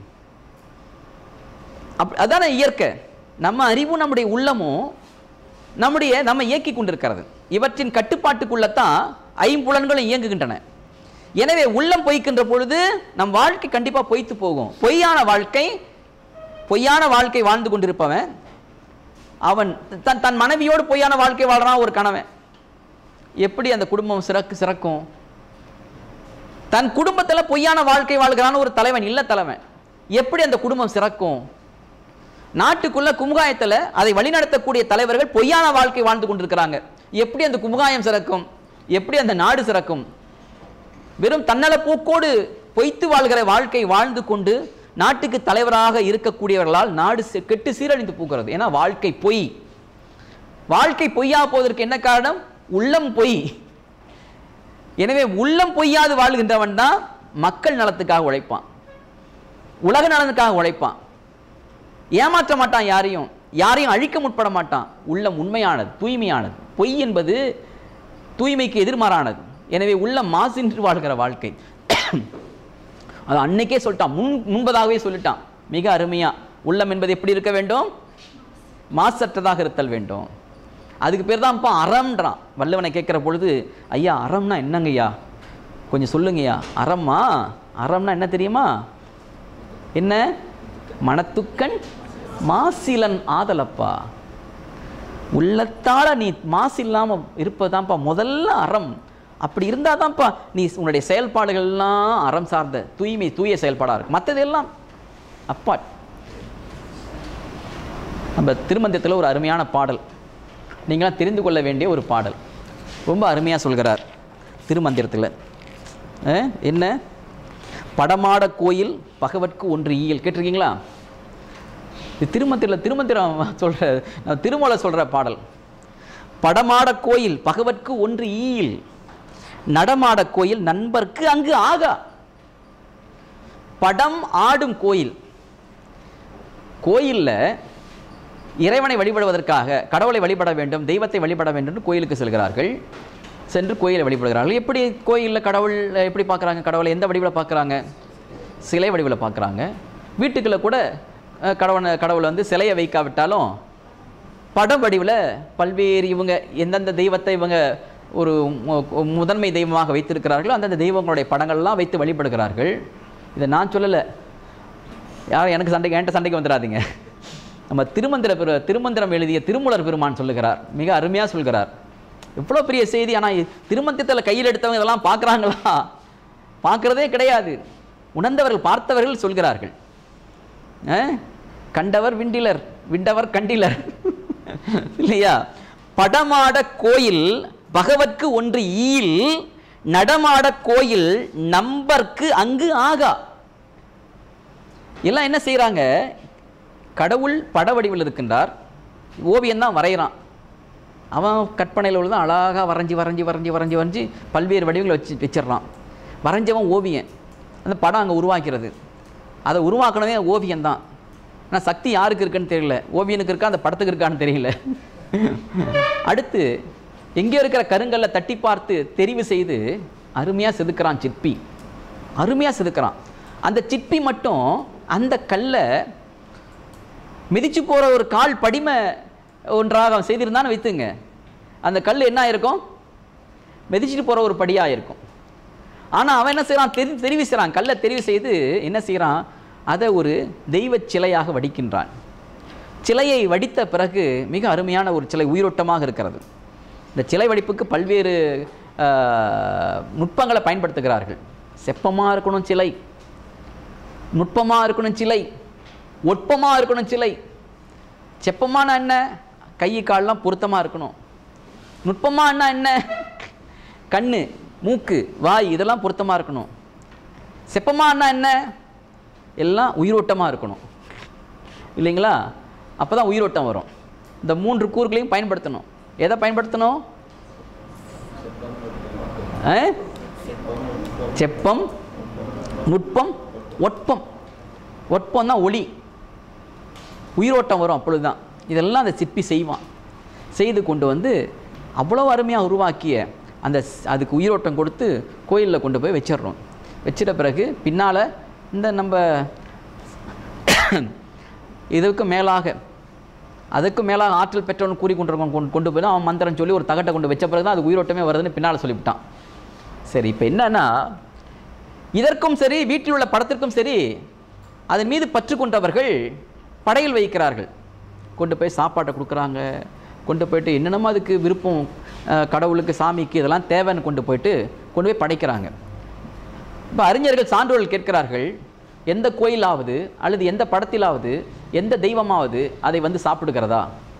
Speaker 1: அப் அதான இயற்கை நம்ம அறிவும் நம்முடைய உள்ளமும் நம்முடைய நம்ம இயக்கி கொண்டிருக்கிறது இவற்றின் கட்டுப்பாட்டுக்குள்ளத்தான் ஐம்புலன்களும் இயங்குகின்றன எனவே உள்ளம் பொய்க்கின்ற பொழுது நம் வாழ்க்கை கண்டிப்பாக பொய்த்து போகும் பொய்யான வாழ்க்கை பொய்யான வாழ்க்கை வாழ்ந்து கொண்டிருப்பவன் அவன் தன் தன் மனைவியோடு பொய்யான வாழ்க்கை வாழ்றான் ஒரு கணவன் எப்படி அந்த குடும்பம் சிறக்கு சிறக்கும் தன் குடும்பத்தில் பொய்யான வாழ்க்கை வாழ்கிறான்னு ஒரு தலைவன் இல்ல தலைவன் எப்படி அந்த குடும்பம் சிறக்கும் நாட்டுக்குள்ள குமுகாயத்தில் அதை வழிநடத்தக்கூடிய தலைவர்கள் பொய்யான வாழ்க்கை வாழ்ந்து கொண்டிருக்கிறாங்க எப்படி அந்த குமுகாயம் சிறக்கும் எப்படி அந்த நாடு சிறக்கும் வெறும் தன்னல போக்கோடு பொய்த்து வாழ்கிற வாழ்க்கை வாழ்ந்து கொண்டு நாட்டுக்கு தலைவராக இருக்கக்கூடியவர்களால் நாடு சி- கெட்டு சீரழிந்து போகிறது ஏன்னா வாழ்க்கை பொய் வாழ்க்கை பொய்யா போவதற்கு என்ன காரணம் உள்ளம் பொய் எனவே உள்ளம் பொய்யாது வாழ்கின்றவன் தான் மக்கள் நலத்துக்காக உழைப்பான் உலக நலனுக்காக உழைப்பான் ஏமாற்ற மாட்டான் யாரையும் யாரையும் அழிக்க முற்பட மாட்டான் உள்ளம் உண்மையானது தூய்மையானது பொய் என்பது தூய்மைக்கு எதிர்மாறானது எனவே உள்ளம் மாசின்றி வாழ்கிற வாழ்க்கை அது அன்னைக்கே சொல்லிட்டான் முன் முன்பதாகவே சொல்லிட்டான் மிக அருமையா உள்ளம் என்பது எப்படி இருக்க வேண்டும் மாசற்றதாக இருத்தல் வேண்டும் அதுக்கு பேர் தான்ப்பா அறம்ன்றான் வல்லவனை கேட்குற பொழுது ஐயா அறம்னா என்னங்கய்யா கொஞ்சம் சொல்லுங்கய்யா அறம்மா அறம்னா என்ன தெரியுமா என்ன மனத்துக்கண் மாசிலன் ஆதலப்பா உள்ளத்தால நீ மாசு இல்லாமல் இருப்பதான்ப்பா முதல்ல அறம் அப்படி இருந்தால் தான்ப்பா நீ உன்னுடைய செயல்பாடுகள்லாம் அறம் சார்ந்த தூய்மை தூய செயல்பாடாக இருக்கும் மற்றதெல்லாம் அப்பா நம்ம திருமந்திரத்தில் ஒரு அருமையான பாடல் நீங்களாம் தெரிந்து கொள்ள வேண்டிய ஒரு பாடல் ரொம்ப அருமையாக சொல்கிறார் திருமந்திரத்தில் அஹ், என்ன படமாட கோயில் பகவட்கு ஒன்று ஈயல் கேட்டிருக்கீங்களா இது திருமந்திரில் திருமந்திரம் சொல்கிற திருமலை சொல்கிற பாடல் படமாட கோயில் பகவட்கு ஒன்று ஈயில் நடமாட கோயில் நண்பர்க்கு அங்கு ஆகா படம் ஆடும் கோயில் கோயிலில் இறைவனை வழிபடுவதற்காக கடவுளை வழிபட வேண்டும் தெய்வத்தை வழிபட வேண்டும் என்று கோயிலுக்கு செல்கிறார்கள் சென்று கோயிலை வழிபடுகிறார்கள் எப்படி கோயிலில் கடவுள் எப்படி பார்க்குறாங்க கடவுளை எந்த வடிவில் பார்க்குறாங்க சிலை வடிவில் பார்க்குறாங்க வீட்டுக்குள்ள கூட அஹ், கடவுளை கடவுளை வந்து சிலையை வைக்காவிட்டாலும் படம் வடிவில் பல்வேறு இவங்க எந்தெந்த தெய்வத்தை இவங்க ஒரு மு- முதன்மை தெய்வமாக வைத்திருக்கிறார்களோ அந்தந்த தெய்வங்களுடைய படங்கள்லாம் வைத்து வழிபடுகிறார்கள் இதை நான் சொல்லலை யாரும் எனக்கு சண்டைக்கு என்கிட்ட சண்டைக்கு வந்துடாதீங்க நம்ம திருமந்திர பெரு திருமந்திரம் எழுதிய திருமூலர் பெருமான் சொல்லுகிறார் மிக அருமையாக சொல்கிறார் எவ்வளோ பெரிய செய்தி ஆனால் திருமந்திரத்தில் கையில் எடுத்தவங்க இதெல்லாம் பார்க்குறாங்களா பார்க்குறதே கிடையாது உணர்ந்தவர்கள் பார்த்தவர்கள் சொல்கிறார்கள் அஹ்? கண்டவர் விண்டிலர் விண்டவர் கண்டிலர் இல்லையா படமாட கோயில் பகவத்க்கு ஒன்று ஈல் நடமாட கோயில் நம்பர்க்கு அங்கு ஆகா எல்லாம் என்ன செய்கிறாங்க கடவுள் பட வடிவில் இருக்கின்றார் ஓவியம் தான் வரைகிறான் அவன் கற்பனையில் உள்ளதான் அழகாக வரைஞ்சி வரைஞ்சி வரைஞ்சி வரைஞ்சி வரைஞ்சி பல்வேறு வடிவங்களை வச்சு வச்சிடுறான் வரைஞ்சவன் ஓவியன் அந்த படம் அங்கே உருவாக்கிறது அதை உருவாக்கணவே ஓவியம் தான் ஆனால் சக்தி யாருக்கு இருக்குன்னு தெரியல ஓவியனுக்கு இருக்கா அந்த படத்துக்கு இருக்கான்னு தெரியல அடுத்து எங்கே இருக்கிற கருங்கல்ல தட்டி பார்த்து தெரிவு செய்து அருமையாக செதுக்குறான் சிற்பி அருமையாக செதுக்குறான் அந்த சிற்பி மட்டும் அந்த கல்லை மிதிச்சு போகிற ஒரு கால் படிமை ஒன்றாக அவன் செய்திருந்தான்னு வைத்துங்க அந்த கல் என்ன ஆயிருக்கும் மிதிச்சிட்டு போகிற ஒரு படியாக இருக்கும் ஆனால் அவன் என்ன செய்கிறான் தெரி தெரிவு செய்கிறான் கல்லை தெரிவு செய்து என்ன செய்கிறான் அதை ஒரு தெய்வச் சிலையாக வடிக்கின்றான் சிலையை வடித்த பிறகு மிக அருமையான ஒரு சிலை உயிரோட்டமாக இருக்கிறது இந்த சிலை வடிப்புக்கு பல்வேறு ஆஹ், நுட்பங்களை பயன்படுத்துகிறார்கள் செப்பமாக இருக்கணும் சிலை நுட்பமாக இருக்கணும் சிலை ஒட்பமாக இருக்கணும் சிலை செப்பமான என்ன கை கால்லாம் பொருத்தமாக இருக்கணும் நுட்பமாக என்ன கண்ணு மூக்கு வாய் இதெல்லாம் பொருத்தமாக இருக்கணும் செப்பமாக என்ன எல்லாம் உயிரோட்டமாக இருக்கணும் இல்லைங்களா அப்போ தான் உயிரோட்டம் வரும் இந்த மூன்று கூறுகளையும் பயன்படுத்தணும் எதை பயன்படுத்தணும் ஆ? செப்பம் நுட்பம் ஒட்பம் ஒட்பம் தான் ஒளி உயிரோட்டம் வரும் அப்பொழுதுதான் இதெல்லாம் அந்த சிற்பி செய்வான் செய்து கொண்டு வந்து அவ்வளோ அருமையாக உருவாக்கிய அந்த ஸ்- அதுக்கு உயிரோட்டம் கொடுத்து கோயிலில் கொண்டு போய் வச்சிடுறோம் வச்சிட்ட பிறகு பின்னால் இந்த நம்ம இதுக்கு மேலாக அதுக்கு மேலாக ஆற்றல் பெற்றவன் கூறி கொண்டிருக்கோம் கொண்டு கொண்டு போய் தான் அவன் மந்திரம் சொல்லி ஒரு தகட்டை கொண்டு வச்ச பிறகு தான் அது உயிரோட்டமே வருதுன்னு பின்னால் சொல்லிவிட்டான் சரி இப்போ என்னன்னா இதற்கும் சரி வீட்டில் உள்ள படத்திற்கும் சரி அதன் மீது பற்று கொண்டவர்கள் படையில் வைக்கிறார்கள் கொண்டு போய் சாப்பாட்டை கொடுக்குறாங்க கொண்டு போயிட்டு என்னென்னமோ அதுக்கு விருப்பம் அஹ், கடவுளுக்கு சாமிக்கு இதெல்லாம் தேவைன்னு கொண்டு போயிட்டு கொண்டு போய் படைக்கிறாங்க இப்போ அறிஞர்கள் சான்றோர்கள் கேட்கிறார்கள் எந்த கோயிலாவது அல்லது எந்த படத்திலாவது எந்த தெய்வமாவது அதை வந்து சாப்பிடுகிறதா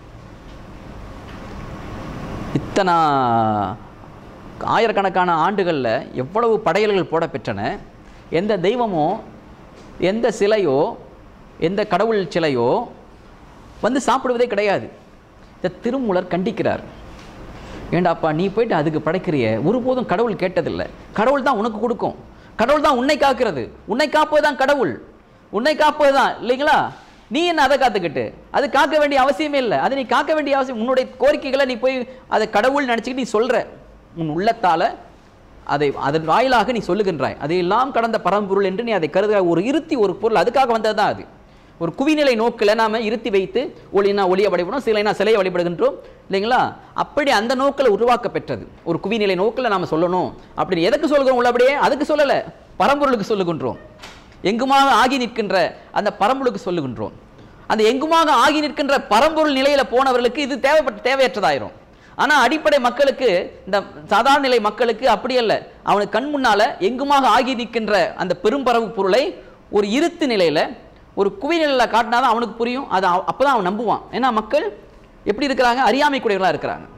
Speaker 1: இத்தனை ஆயிரக்கணக்கான ஆண்டுகளில் எவ்வளவு படையல்கள் போட பெற்றன எந்த தெய்வமோ எந்த சிலையோ எந்த கடவுள் சிலையோ வந்து சாப்பிடுவதே கிடையாது இதை திருமூலர் கண்டிக்கிறார் ஏண்டாப்பா நீ போயிட்டு அதுக்கு படைக்கிறிய ஒருபோதும் கடவுள் கேட்டதில்லை கடவுள் தான் உனக்கு கொடுக்கும் கடவுள் தான் உன்னை காக்கிறது உன்னை காப்பது தான் கடவுள் உன்னை காப்பது தான் இல்லைங்களா நீ என்ன அதை காத்துக்கிட்டு அது காக்க வேண்டிய அவசியமே இல்லை அது நீ காக்க வேண்டிய அவசியம் உன்னுடைய கோரிக்கைகளை நீ போய் அதை கடவுள் நினச்சிக்கிட்டு நீ சொல்ற உன் உள்ளத்தால அதை அதன் வாயிலாக நீ சொல்லுகின்றாய் அதையெல்லாம் கடந்த பரம்பொருள் என்று நீ அதை கருதுகிற ஒரு இருத்தி ஒரு பொருள் அதுக்காக வந்தது தான் அது ஒரு குவிநிலை நோக்கில் நாம இருத்தி வைத்து ஒளினா ஒளியை வழிபடும் சிலைனா சிலையை வழிபடுகின்றோம் இல்லைங்களா அப்படி அந்த நோக்கில் உருவாக்க பெற்றது ஒரு குவிநிலை நோக்கில் நாம சொல்லணும் அப்படின்னு எதுக்கு சொல்கிறோம் உள்ளபடியே அதுக்கு சொல்லலை பரம்பொருளுக்கு சொல்லுகின்றோம் எங்குமாக ஆகி நிற்கின்ற அந்த பரம்பொருளுக்கு சொல்லுகின்றோம் அந்த எங்குமாக ஆகி நிற்கின்ற பரம்பொருள் நிலையில போனவர்களுக்கு இது தேவைப்பட்ட தேவையற்றதாயிரும் ஆனா அடிப்படை மக்களுக்கு இந்த சாதாரண நிலை மக்களுக்கு அப்படி அல்ல அவனுக்கு கண் முன்னால எங்குமாக ஆகி நிற்கின்ற அந்த பெரும்பரவு பொருளை ஒரு இருத்து நிலையில ஒரு குவி நிலையில காட்டினாதான் அவனுக்கு புரியும் அது அவ- அப்பதான் அவன் நம்புவான் ஏன்னா மக்கள் எப்படி இருக்கிறாங்க அறியாமை கூடியவர்களா இருக்கிறாங்க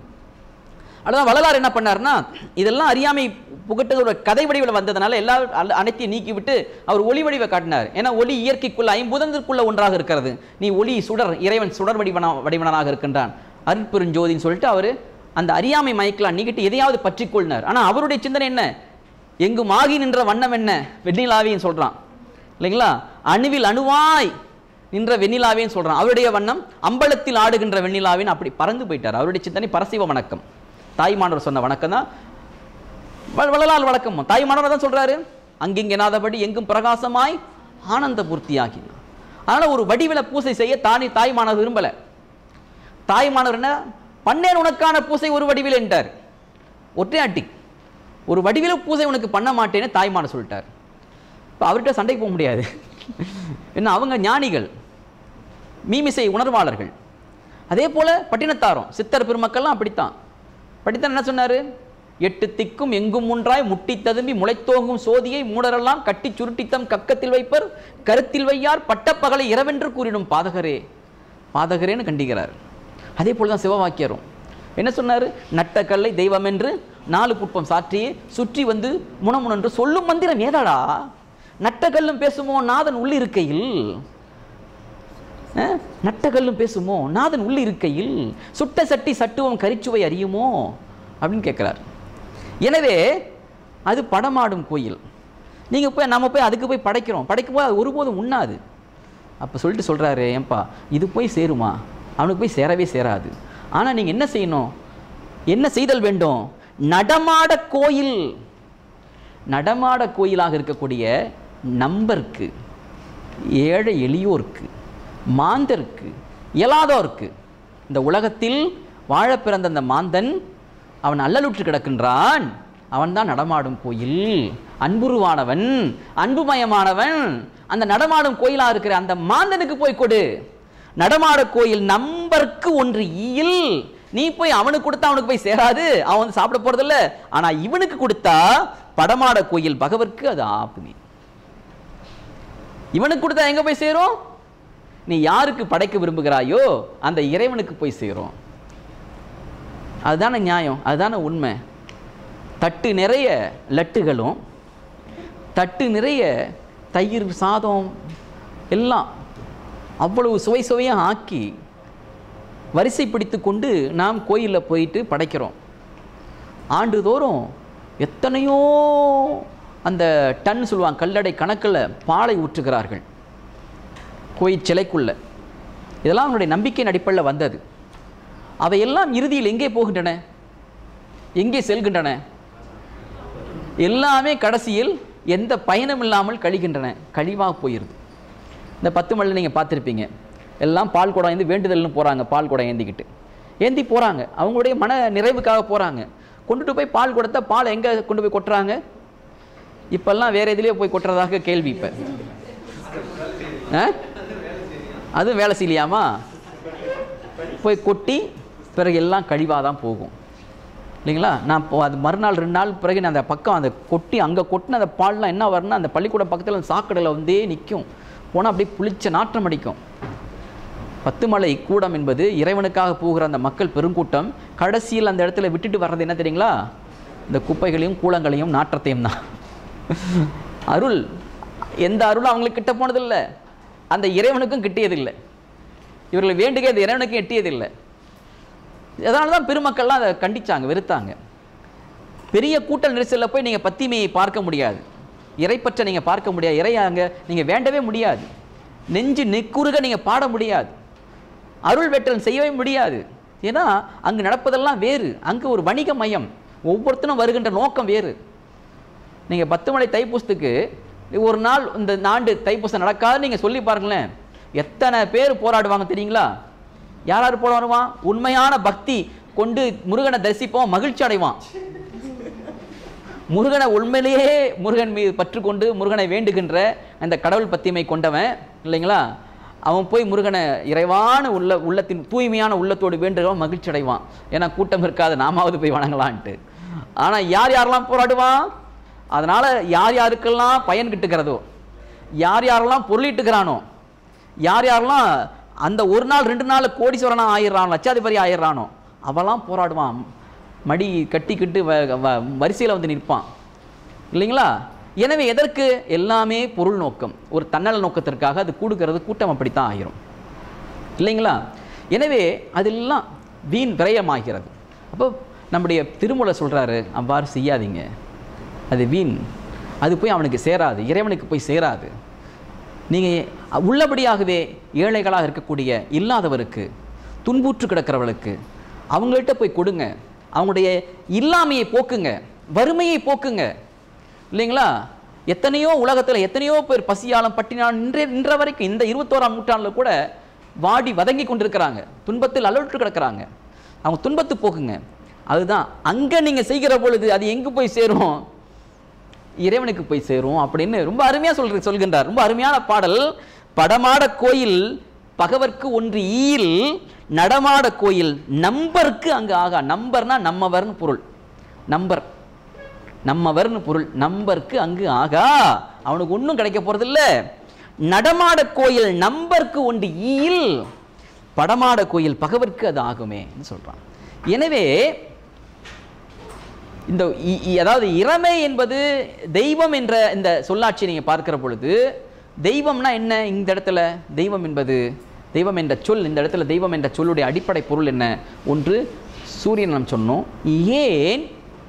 Speaker 1: அதான் வள்ளலார் என்ன பண்ணாருன்னா இதெல்லாம் அறியாமை புகட்டு ஒரு கதை வடிவில் வந்ததுனால எல்லா அல- அனைத்தையும் நீக்கி விட்டு அவர் ஒளி வடிவை காட்டினார் ஏன்னா ஒளி இயற்கைக்குள்ள ஐம்புதத்திற்குள்ள ஒன்றாக இருக்கிறது நீ ஒளி சுடர் இறைவன் சுடர் வடிவனா வடிவனாக இருக்கின்றான் அருட்பெருஞ்சோதின்னு சொல்லிட்டு அவர் அந்த அறியாமை மயக்கலாம் நீக்கிட்டு எதையாவது பற்றிக்கொள்னார் ஆனா அவருடைய சிந்தனை என்ன எங்கும் ஆகி நின்ற வண்ணம் என்ன வெண்ணிலாவின்னு சொல்றான் இல்லைங்களா அணுவில் அணுவாய் நின்ற வெண்ணிலாவேன்னு சொல்றான் அவருடைய வண்ணம் அம்பலத்தில் ஆடுகின்ற வெண்ணிலாவின் அப்படி பறந்து போயிட்டார் அவருடைய சிந்தனை பரசிவ வணக்கம் தாய்மானவர் சொன்ன வணக்கம் தான் வ- வள்ளலார் வழக்கம் தாய்மானவர் தான் சொல்றாரு அங்கிங்கெனாதபடி எங்கும் பிரகாசமாய் ஆனந்த பூர்த்தியாகினார் அதனால ஒரு வடிவில பூசை செய்ய தானி தாய்மானவர் விரும்பல தாய்மானவர் என்ன பண்ணேன் உனக்கான பூசை ஒரு வடிவில் என்றார் ஒற்றையாட்டி ஒரு வடிவில பூசை உனக்கு பண்ண மாட்டேன்னு தாய்மான சொல்லிட்டார் இப்போ அவர்கிட்ட சண்டைக்கு போக முடியாது என்ன அவங்க ஞானிகள் மீமிசை உணர்வாளர்கள் அதே போல பட்டினத்தாரும் சித்தர் பெருமக்கள்லாம் அப்படித்தான் படித்தான் என்ன சொன்னாரு எட்டு திக்கும் எங்கும் ஒன்றாய் முட்டி ததும்பி முளைத்தோங்கும் சோதியை மூடரெல்லாம் கட்டி சுருட்டித்தம் கக்கத்தில் வைப்பர் கருத்தில் வையார் பட்டப்பகலை இரவென்று கூறிடும் பாதகரே பாதகரேன்னு கண்டிக்கிறார் அதே போல தான் சிவவாக்கியரும் என்ன சொன்னாரு நட்ட கல்லை தெய்வம் என்று நாலு புட்பம் சாற்றியே சுற்றி வந்து முனமுனென்று சொல்லும் மந்திரம் ஏதாடா நட்ட கல்லும் பேசுமோ நாதன் உள்ளிருக்கையில் அஹ், நட்ட கல்லும் பேசுமோ நாதன் உள்ளிருக்கையில் சுட்ட சட்டி சட்டுவம் கரிச்சுவை அறியுமோ அப்படின்னு கேட்கிறார் எனவே அது படமாடும் கோயில் நீங்க போய் நம்ம போய் அதுக்கு போய் படைக்கிறோம் படைக்கும் போது அது ஒருபோதும் உண்ணாது அப்போ சொல்லிட்டு சொல்றாரு ஏன்பா இது போய் சேருமா அவனுக்கு போய் சேரவே சேராது ஆனா நீங்க என்ன செய்யணும் என்ன செய்தல் வேண்டும் நடமாட கோயில் நடமாட கோயிலாக இருக்கக்கூடிய நம்பருக்கு ஏழை எளியோருக்கு மாந்தருக்கு இயலாதோருக்கு இந்த உலகத்தில் வாழ பிறந்த அந்த மாந்தன் அவன் அல்லலுற்று கிடக்கின்றான் அவன்தான் நடமாடும் கோயில் அன்புருவானவன் அன்புமயமானவன் அந்த நடமாடும் கோயிலா இருக்கிற அந்த மாந்தனுக்கு போய் கொடு நடமாட கோயில் நம்பருக்கு ஒன்று ஈயில் நீ போய் அவனுக்கு கொடுத்தா அவனுக்கு போய் சேராது அவன் வந்து சாப்பிட போறதில்ல ஆனா இவனுக்கு கொடுத்தா படமாட கோயில் பகவர்க்கு அது ஆப்புமி இவனுக்கு கொடுத்தா எங்க போய் சேரும் நீ யாருக்கு படைக்க விரும்புகிறாயோ அந்த இறைவனுக்கு போய் சேரும் அதுதானே நியாயம் அதுதானே உண்மை தட்டு நிறைய லட்டுகளும் தட்டு நிறைய தயிர் சாதம் எல்லாம் அவ்வளவு சுவை சுவையாக ஆக்கி வரிசை பிடித்து கொண்டு நாம் கோயிலில் போயிட்டு படைக்கிறோம் ஆண்டுதோறும் எத்தனையோ அந்த டன் சொல்லுவாங்க கல்லடை கணக்கில் பாலை ஊற்றுகிறார்கள் கோயில் சிலைக்குள்ள இதெல்லாம் அவனுடைய நம்பிக்கையின் அடிப்படையில் வந்தது அவையெல்லாம் இறுதியில் எங்கே போகின்றன எங்கே செல்கின்றன எல்லாமே கடைசியில் எந்த பயனும் இல்லாமல் கழிகின்றன கழிவாக போயிருது இந்த பத்து மணில நீங்கள் பார்த்துருப்பீங்க எல்லாம் பால் குடம் ஏந்தி வேண்டுதல்னு போகிறாங்க பால் குடம் ஏந்திக்கிட்டு ஏந்தி போகிறாங்க அவங்களுடைய மன நிறைவுக்காக போகிறாங்க கொண்டுட்டு போய் பால் குடத்தை பால் எங்கே கொண்டு போய் கொட்டுறாங்க இப்பெல்லாம் வேற எதுலேயோ போய் கொட்டுறதாக கேள்வி இப்போ அதுவும் வேலை செய்யலையாமா போய் கொட்டி பிறகு எல்லாம் கழிவாக தான் போகும் இல்லைங்களா நான் இப்போ அது மறுநாள் ரெண்டு நாள் பிறகு நான் அந்த பக்கம் அந்த கொட்டி அங்கே கொட்டின அந்த பால்லாம் என்ன வரும்னா அந்த பள்ளிக்கூடம் பக்கத்தில் அந்த சாக்கடையில் வந்தே நிற்கும் போனால் அப்படியே புளிச்ச நாற்றம் அடிக்கும் பத்துமலை கூடம் என்பது இறைவனுக்காக போகிற அந்த மக்கள் பெருங்கூட்டம் கடைசியில் அந்த இடத்துல விட்டுட்டு வர்றது என்ன தெரியுங்களா இந்த குப்பைகளையும் கூலங்களையும் நாற்றத்தையும் தான் அருள் எந்த அருளும் அவங்களுக்கு கிட்ட போனதில்லை அந்த இறைவனுக்கும் கிட்டியதில்லை இவர்கள் வேண்டுகை அந்த இறைவனுக்கும் எட்டியதில்லை அதனால தான் பெருமக்கள்லாம் அதை கண்டிச்சாங்க வெறுத்தாங்க பெரிய கூட்டல் நெரிசலில் போய் நீங்கள் பத்திமையை பார்க்க முடியாது இறைப்பற்ற நீங்கள் பார்க்க முடியாது இறை அங்கே நீங்கள் வேண்டவே முடியாது நெஞ்சு நெக்குறுக நீங்கள் பாட முடியாது அருள் வெற்றல் செய்யவே முடியாது ஏன்னா அங்கு நடப்பதெல்லாம் வேறு அங்கு ஒரு வணிக மையம் ஒவ்வொருத்தரும் வருகின்ற நோக்கம் வேறு நீங்கள் பத்து மலை தைப்பூசத்துக்கு ஒரு நாள் இந்த ஆண்டு தைப்பூசம் நடக்காது நீங்கள் சொல்லி பாருங்களேன் எத்தனை பேர் போராடுவாங்க தெரியுங்களா யார் யார் போட வருவான் உண்மையான பக்தி கொண்டு முருகனை தரிசிப்போம் மகிழ்ச்சி அடைவான் முருகனை உண்மையிலேயே முருகன் மீது பற்று கொண்டு முருகனை வேண்டுகின்ற அந்த கடவுள் பத்திமை கொண்டவன் இல்லைங்களா அவன் போய் முருகனை இறைவான உள்ள உள்ளத்தின் தூய்மையான உள்ளத்தோடு வேண்டுகிறவன் மகிழ்ச்சி அடைவான் ஏன்னா கூட்டம் இருக்காது நாமாவது போய் வணங்கலான்ட்டு ஆனால் யார் யாரெல்லாம் போராடுவான் அதனால யார் யாருக்கெல்லாம் பயன் கிட்டுக்கிறதோ யார் யாரெல்லாம் பொருளிட்டுக்கிறானோ யார் யாரெல்லாம் அந்த ஒரு நாள் ரெண்டு நாள் கோடீஸ்வரனா ஆயிடுறானோ லட்சாதிபதி ஆயிடுறானோ அவெல்லாம் போராடுவான் மடி கட்டிக்கிட்டு வரிசையில் வந்து நிற்பான் இல்லைங்களா எனவே எதற்கு எல்லாமே பொருள் நோக்கம் ஒரு தன்னல நோக்கத்திற்காக அது கூடுகிறது கூட்டம் அப்படித்தான் ஆகிரும் இல்லைங்களா எனவே அதெல்லாம் வீண் விரயமாகிறது அப்போ நம்முடைய திருமூல சொல்கிறாரு அவ்வாறு செய்யாதீங்க அது வீண் அது போய் அவனுக்கு சேராது இறைவனுக்கு போய் சேராது நீங்கள் உள்ளபடியாகவே ஏழைகளாக இருக்கக்கூடிய இல்லாதவருக்கு துன்புற்று கிடக்கிறவளுக்கு அவங்கள்ட்ட போய் கொடுங்க அவங்களுடைய இல்லாமையை போக்குங்க வறுமையை போக்குங்க இல்லைங்களா எத்தனையோ உலகத்தில் எத்தனையோ பேர் பசியாலும் பட்டினாலும் இன்றைய இன்ற வரைக்கும் இந்த இருபத்தோராம் நூற்றாண்டில் கூட வாடி வதங்கி கொண்டிருக்கிறாங்க துன்பத்தில் அலுவற்று கிடக்கிறாங்க அவங்க துன்பத்து போக்குங்க அதுதான் அங்கே நீங்கள் செய்கிற பொழுது அது எங்கே போய் சேரும் இறைவனுக்கு போய் சேரும் அப்படின்னு ரொம்ப அருமையாக சொல்ற சொல்கின்றார் ரொம்ப அருமையான பாடல் படமாட கோயில் பகவர்க்கு ஒன்று ஈல் நடமாட கோயில் நம்பருக்கு அங்கு ஆகா நம்பர்னா நம்மவர்னு பொருள் நம்பர் நம்மவர்னு பொருள் நம்பருக்கு அங்கு ஆகா அவனுக்கு ஒன்றும் கிடைக்க போறதில்ல நடமாட கோயில் நம்பருக்கு ஒன்று ஈல் படமாட கோயில் பகவர்க்கு அது ஆகுமே சொல்றான் எனவே இந்த இ- இ- அதாவது இறமை என்பது தெய்வம் என்ற இந்த சொல்லாட்சியை நீங்கள் பார்க்கிற பொழுது தெய்வம்னா என்ன இந்த இடத்துல தெய்வம் என்பது தெய்வம் என்ற சொல் இந்த இடத்துல தெய்வம் என்ற சொல்லுடைய அடிப்படை பொருள் என்ன ஒன்று சூரியன் நாம் சொன்னோம் ஏன்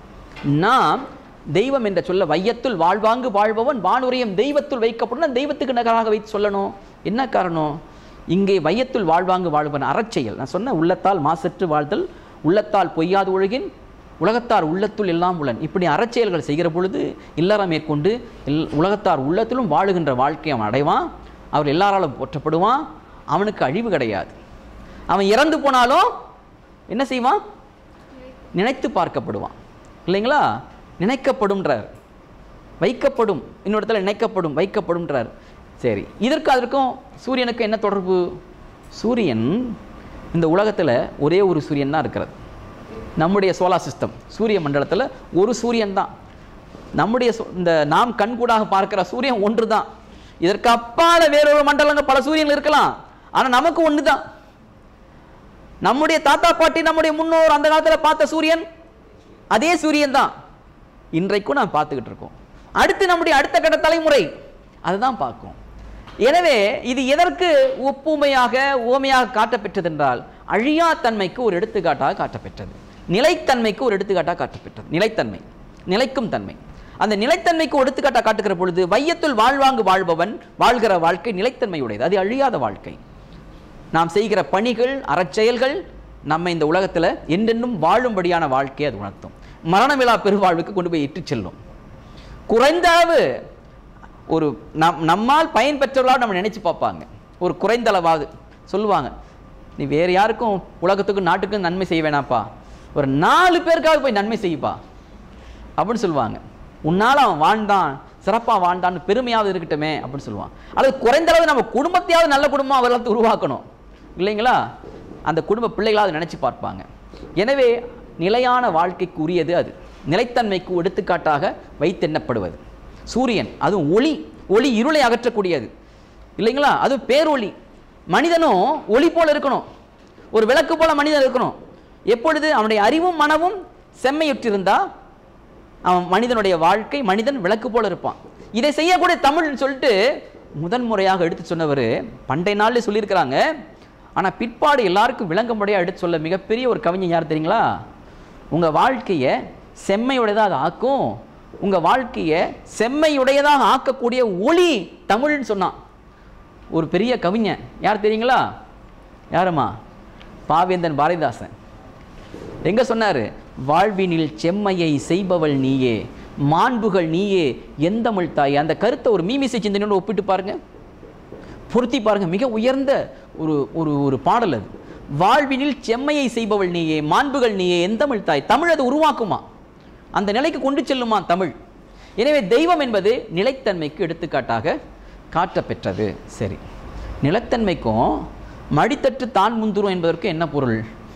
Speaker 1: நாம் தெய்வம் என்ற சொல்ல வையத்துள் வாழ்வாங்கு வாழ்பவன் வானுரையும் தெய்வத்துள் வைக்கப்படும் தெய்வத்துக்கு நகராக வைத்து சொல்லணும் என்ன காரணம் இங்கே வையத்துள் வாழ்வாங்கு வாழ்பவன் அறச்செயல் நான் சொன்ன உள்ளத்தால் மாசற்று வாழ்தல் உள்ளத்தால் பொய்யாது ஒழுகின் உலகத்தார் உள்ளத்துள் எல்லாம் உளன் இப்படி அறச்செயல்கள் செய்கிற பொழுது இல்லறம் மேற்கொண்டு எல் உலகத்தார் உள்ளத்திலும் வாழுகின்ற வாழ்க்கையை அவன் அடைவான் அவர் எல்லாராலும் போற்றப்படுவான் அவனுக்கு அழிவு கிடையாது அவன் இறந்து போனாலும் என்ன செய்வான் நினைத்து பார்க்கப்படுவான் இல்லைங்களா நினைக்கப்படும்ன்றார் வைக்கப்படும் இன்னொரு இடத்துல நினைக்கப்படும் வைக்கப்படும்ன்றார் சரி இதற்கு அதற்கும் சூரியனுக்கு என்ன தொடர்பு சூரியன் இந்த உலகத்தில் ஒரே ஒரு சூரியன் தான் இருக்கிறது நம்முடைய சோலார் சிஸ்டம் சூரிய மண்டலத்தில் ஒரு சூரியன் தான் நம்முடைய சு- இந்த நாம் கண்கூடாக பார்க்கிற சூரியன் ஒன்று தான் இதற்கு அப்பால வேறொரு மண்டலங்கள் பல சூரியன்கள் இருக்கலாம் ஆனால் நமக்கு ஒன்று தான் நம்முடைய தாத்தா பாட்டி நம்முடைய முன்னோர் அந்த காலத்தில் பார்த்த சூரியன் அதே சூரியன் தான் இன்றைக்கும் நாம் பார்த்துக்கிட்டு இருக்கோம் அடுத்து நம்முடைய அடுத்த கட்ட தலைமுறை அதுதான் பார்க்கும் எனவே இது எதற்கு ஒப்புமையாக உவமையாக காட்டப்பெற்றதென்றால் அழியா தன்மைக்கு ஒரு எடுத்துக்காட்டாக காட்டப்பெற்றது நிலைத்தன்மைக்கு ஒரு எடுத்துக்காட்டாக காட்டப்பெற்றது நிலைத்தன்மை நிலைக்கும் தன்மை அந்த நிலைத்தன்மைக்கு ஒரு எடுத்துக்காட்டாக காட்டுகிற பொழுது வையத்துள் வாழ்வாங்கு வாழ்பவன் வாழ்கிற வாழ்க்கை நிலைத்தன்மையுடையது அது அழியாத வாழ்க்கை நாம் செய்கிற பணிகள் அறச்செயல்கள் நம்ம இந்த உலகத்தில் என்றென்றும் வாழும்படியான வாழ்க்கையை அது உணர்த்தும் மரணமிலா பெருவாழ்வுக்கு கொண்டு போய் இட்டுச் செல்லும் குறைந்த அளவு ஒரு நம் நம்மால் பயன் பெற்றவர்களாக நம்ம நினைச்சு பார்ப்பாங்க ஒரு குறைந்த அளவாவது சொல்லுவாங்க நீ வேறு யாருக்கும் உலகத்துக்கும் நாட்டுக்கும் நன்மை செய்ய வேணாப்பா ஒரு நாலு பேருக்காவது போய் நன்மை செய்யுப்பா அப்படின்னு சொல்லுவாங்க உன்னால் அவன் வாழ்ந்தான் சிறப்பாக வாழ்ந்தான்னு பெருமையாவது இருக்கட்டுமே அப்படின்னு சொல்லுவான் அல்லது குறைந்த அளவு நம்ம குடும்பத்தையாவது நல்ல குடும்பம் அவர்களுக்கு உருவாக்கணும் இல்லைங்களா அந்த குடும்ப பிள்ளைகளாவது நினைச்சு பார்ப்பாங்க எனவே நிலையான வாழ்க்கைக்கு உரியது அது நிலைத்தன்மைக்கு எடுத்துக்காட்டாக வைத்தெண்ணப்படுவது சூரியன் அதுவும் ஒளி ஒளி இருளை அகற்றக்கூடியது இல்லைங்களா அது பேரொளி மனிதனும் ஒளி போல இருக்கணும் ஒரு விளக்கு போல மனிதன் இருக்கணும் எப்பொழுது அவனுடைய அறிவும் மனமும் செம்மையுற்றிருந்தா அவன் மனிதனுடைய வாழ்க்கை மனிதன் விளக்கு போல இருப்பான் இதை செய்யக்கூடிய தமிழ்னு சொல்லிட்டு முதன் முறையாக எடுத்து சொன்னவர் பண்டை நாள்ல சொல்லியிருக்கிறாங்க ஆனால் பிற்பாடு எல்லாருக்கும் விளங்கும்படியாக எடுத்து சொல்ல மிகப்பெரிய ஒரு கவிஞன் யார் தெரியுங்களா உங்கள் வாழ்க்கையை செம்மையுடையதாக அது ஆக்கும் உங்கள் வாழ்க்கையை செம்மையுடையதாக ஆக்கக்கூடிய ஒளி தமிழ்னு சொன்னான் ஒரு பெரிய கவிஞன் யார் தெரியுங்களா யாரும்மா பாவேந்தன் பாரதிதாசன் எங்க சொன்னாரு வாழ்வினில் செம்மையை செய்பவள் நீயே மாண்புகள் நீயே எந்தமிழ் தாய் அந்த கருத்தை ஒரு மீமிசை சிந்தனையோட ஒப்பிட்டு பாருங்க பொருத்தி பாருங்க மிக உயர்ந்த ஒரு ஒரு ஒரு பாடல் அது வாழ்வினில் செம்மையை செய்பவள் நீயே மாண்புகள் நீயே எந்தமிழ் தாய் தமிழ் அது உருவாக்குமா அந்த நிலைக்கு கொண்டு செல்லுமா தமிழ் எனவே தெய்வம் என்பது நிலைத்தன்மைக்கு எடுத்துக்காட்டாக காட்டப்பெற்றது சரி நிலைத்தன்மைக்கும் மடித்தட்டு தான் முந்துரும் என்பதற்கு என்ன பொருள்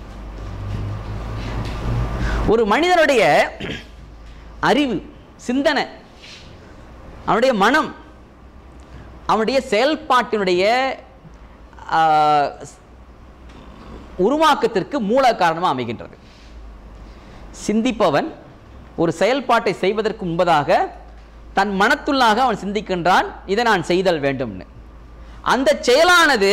Speaker 1: ஒரு மனிதனுடைய அறிவு சிந்தனை அவனுடைய மனம் அவனுடைய செயல்பாட்டினுடைய ஆ, உருவாக்கத்திற்கு மூல காரணமாக அமைகின்றது சிந்திப்பவன் ஒரு செயல்பாட்டை செய்வதற்கு முன்பதாக தன் மனத்துள்ளாக அவன் சிந்திக்கின்றான் இதை நான் செய்தல் வேண்டும்னு அந்த செயலானது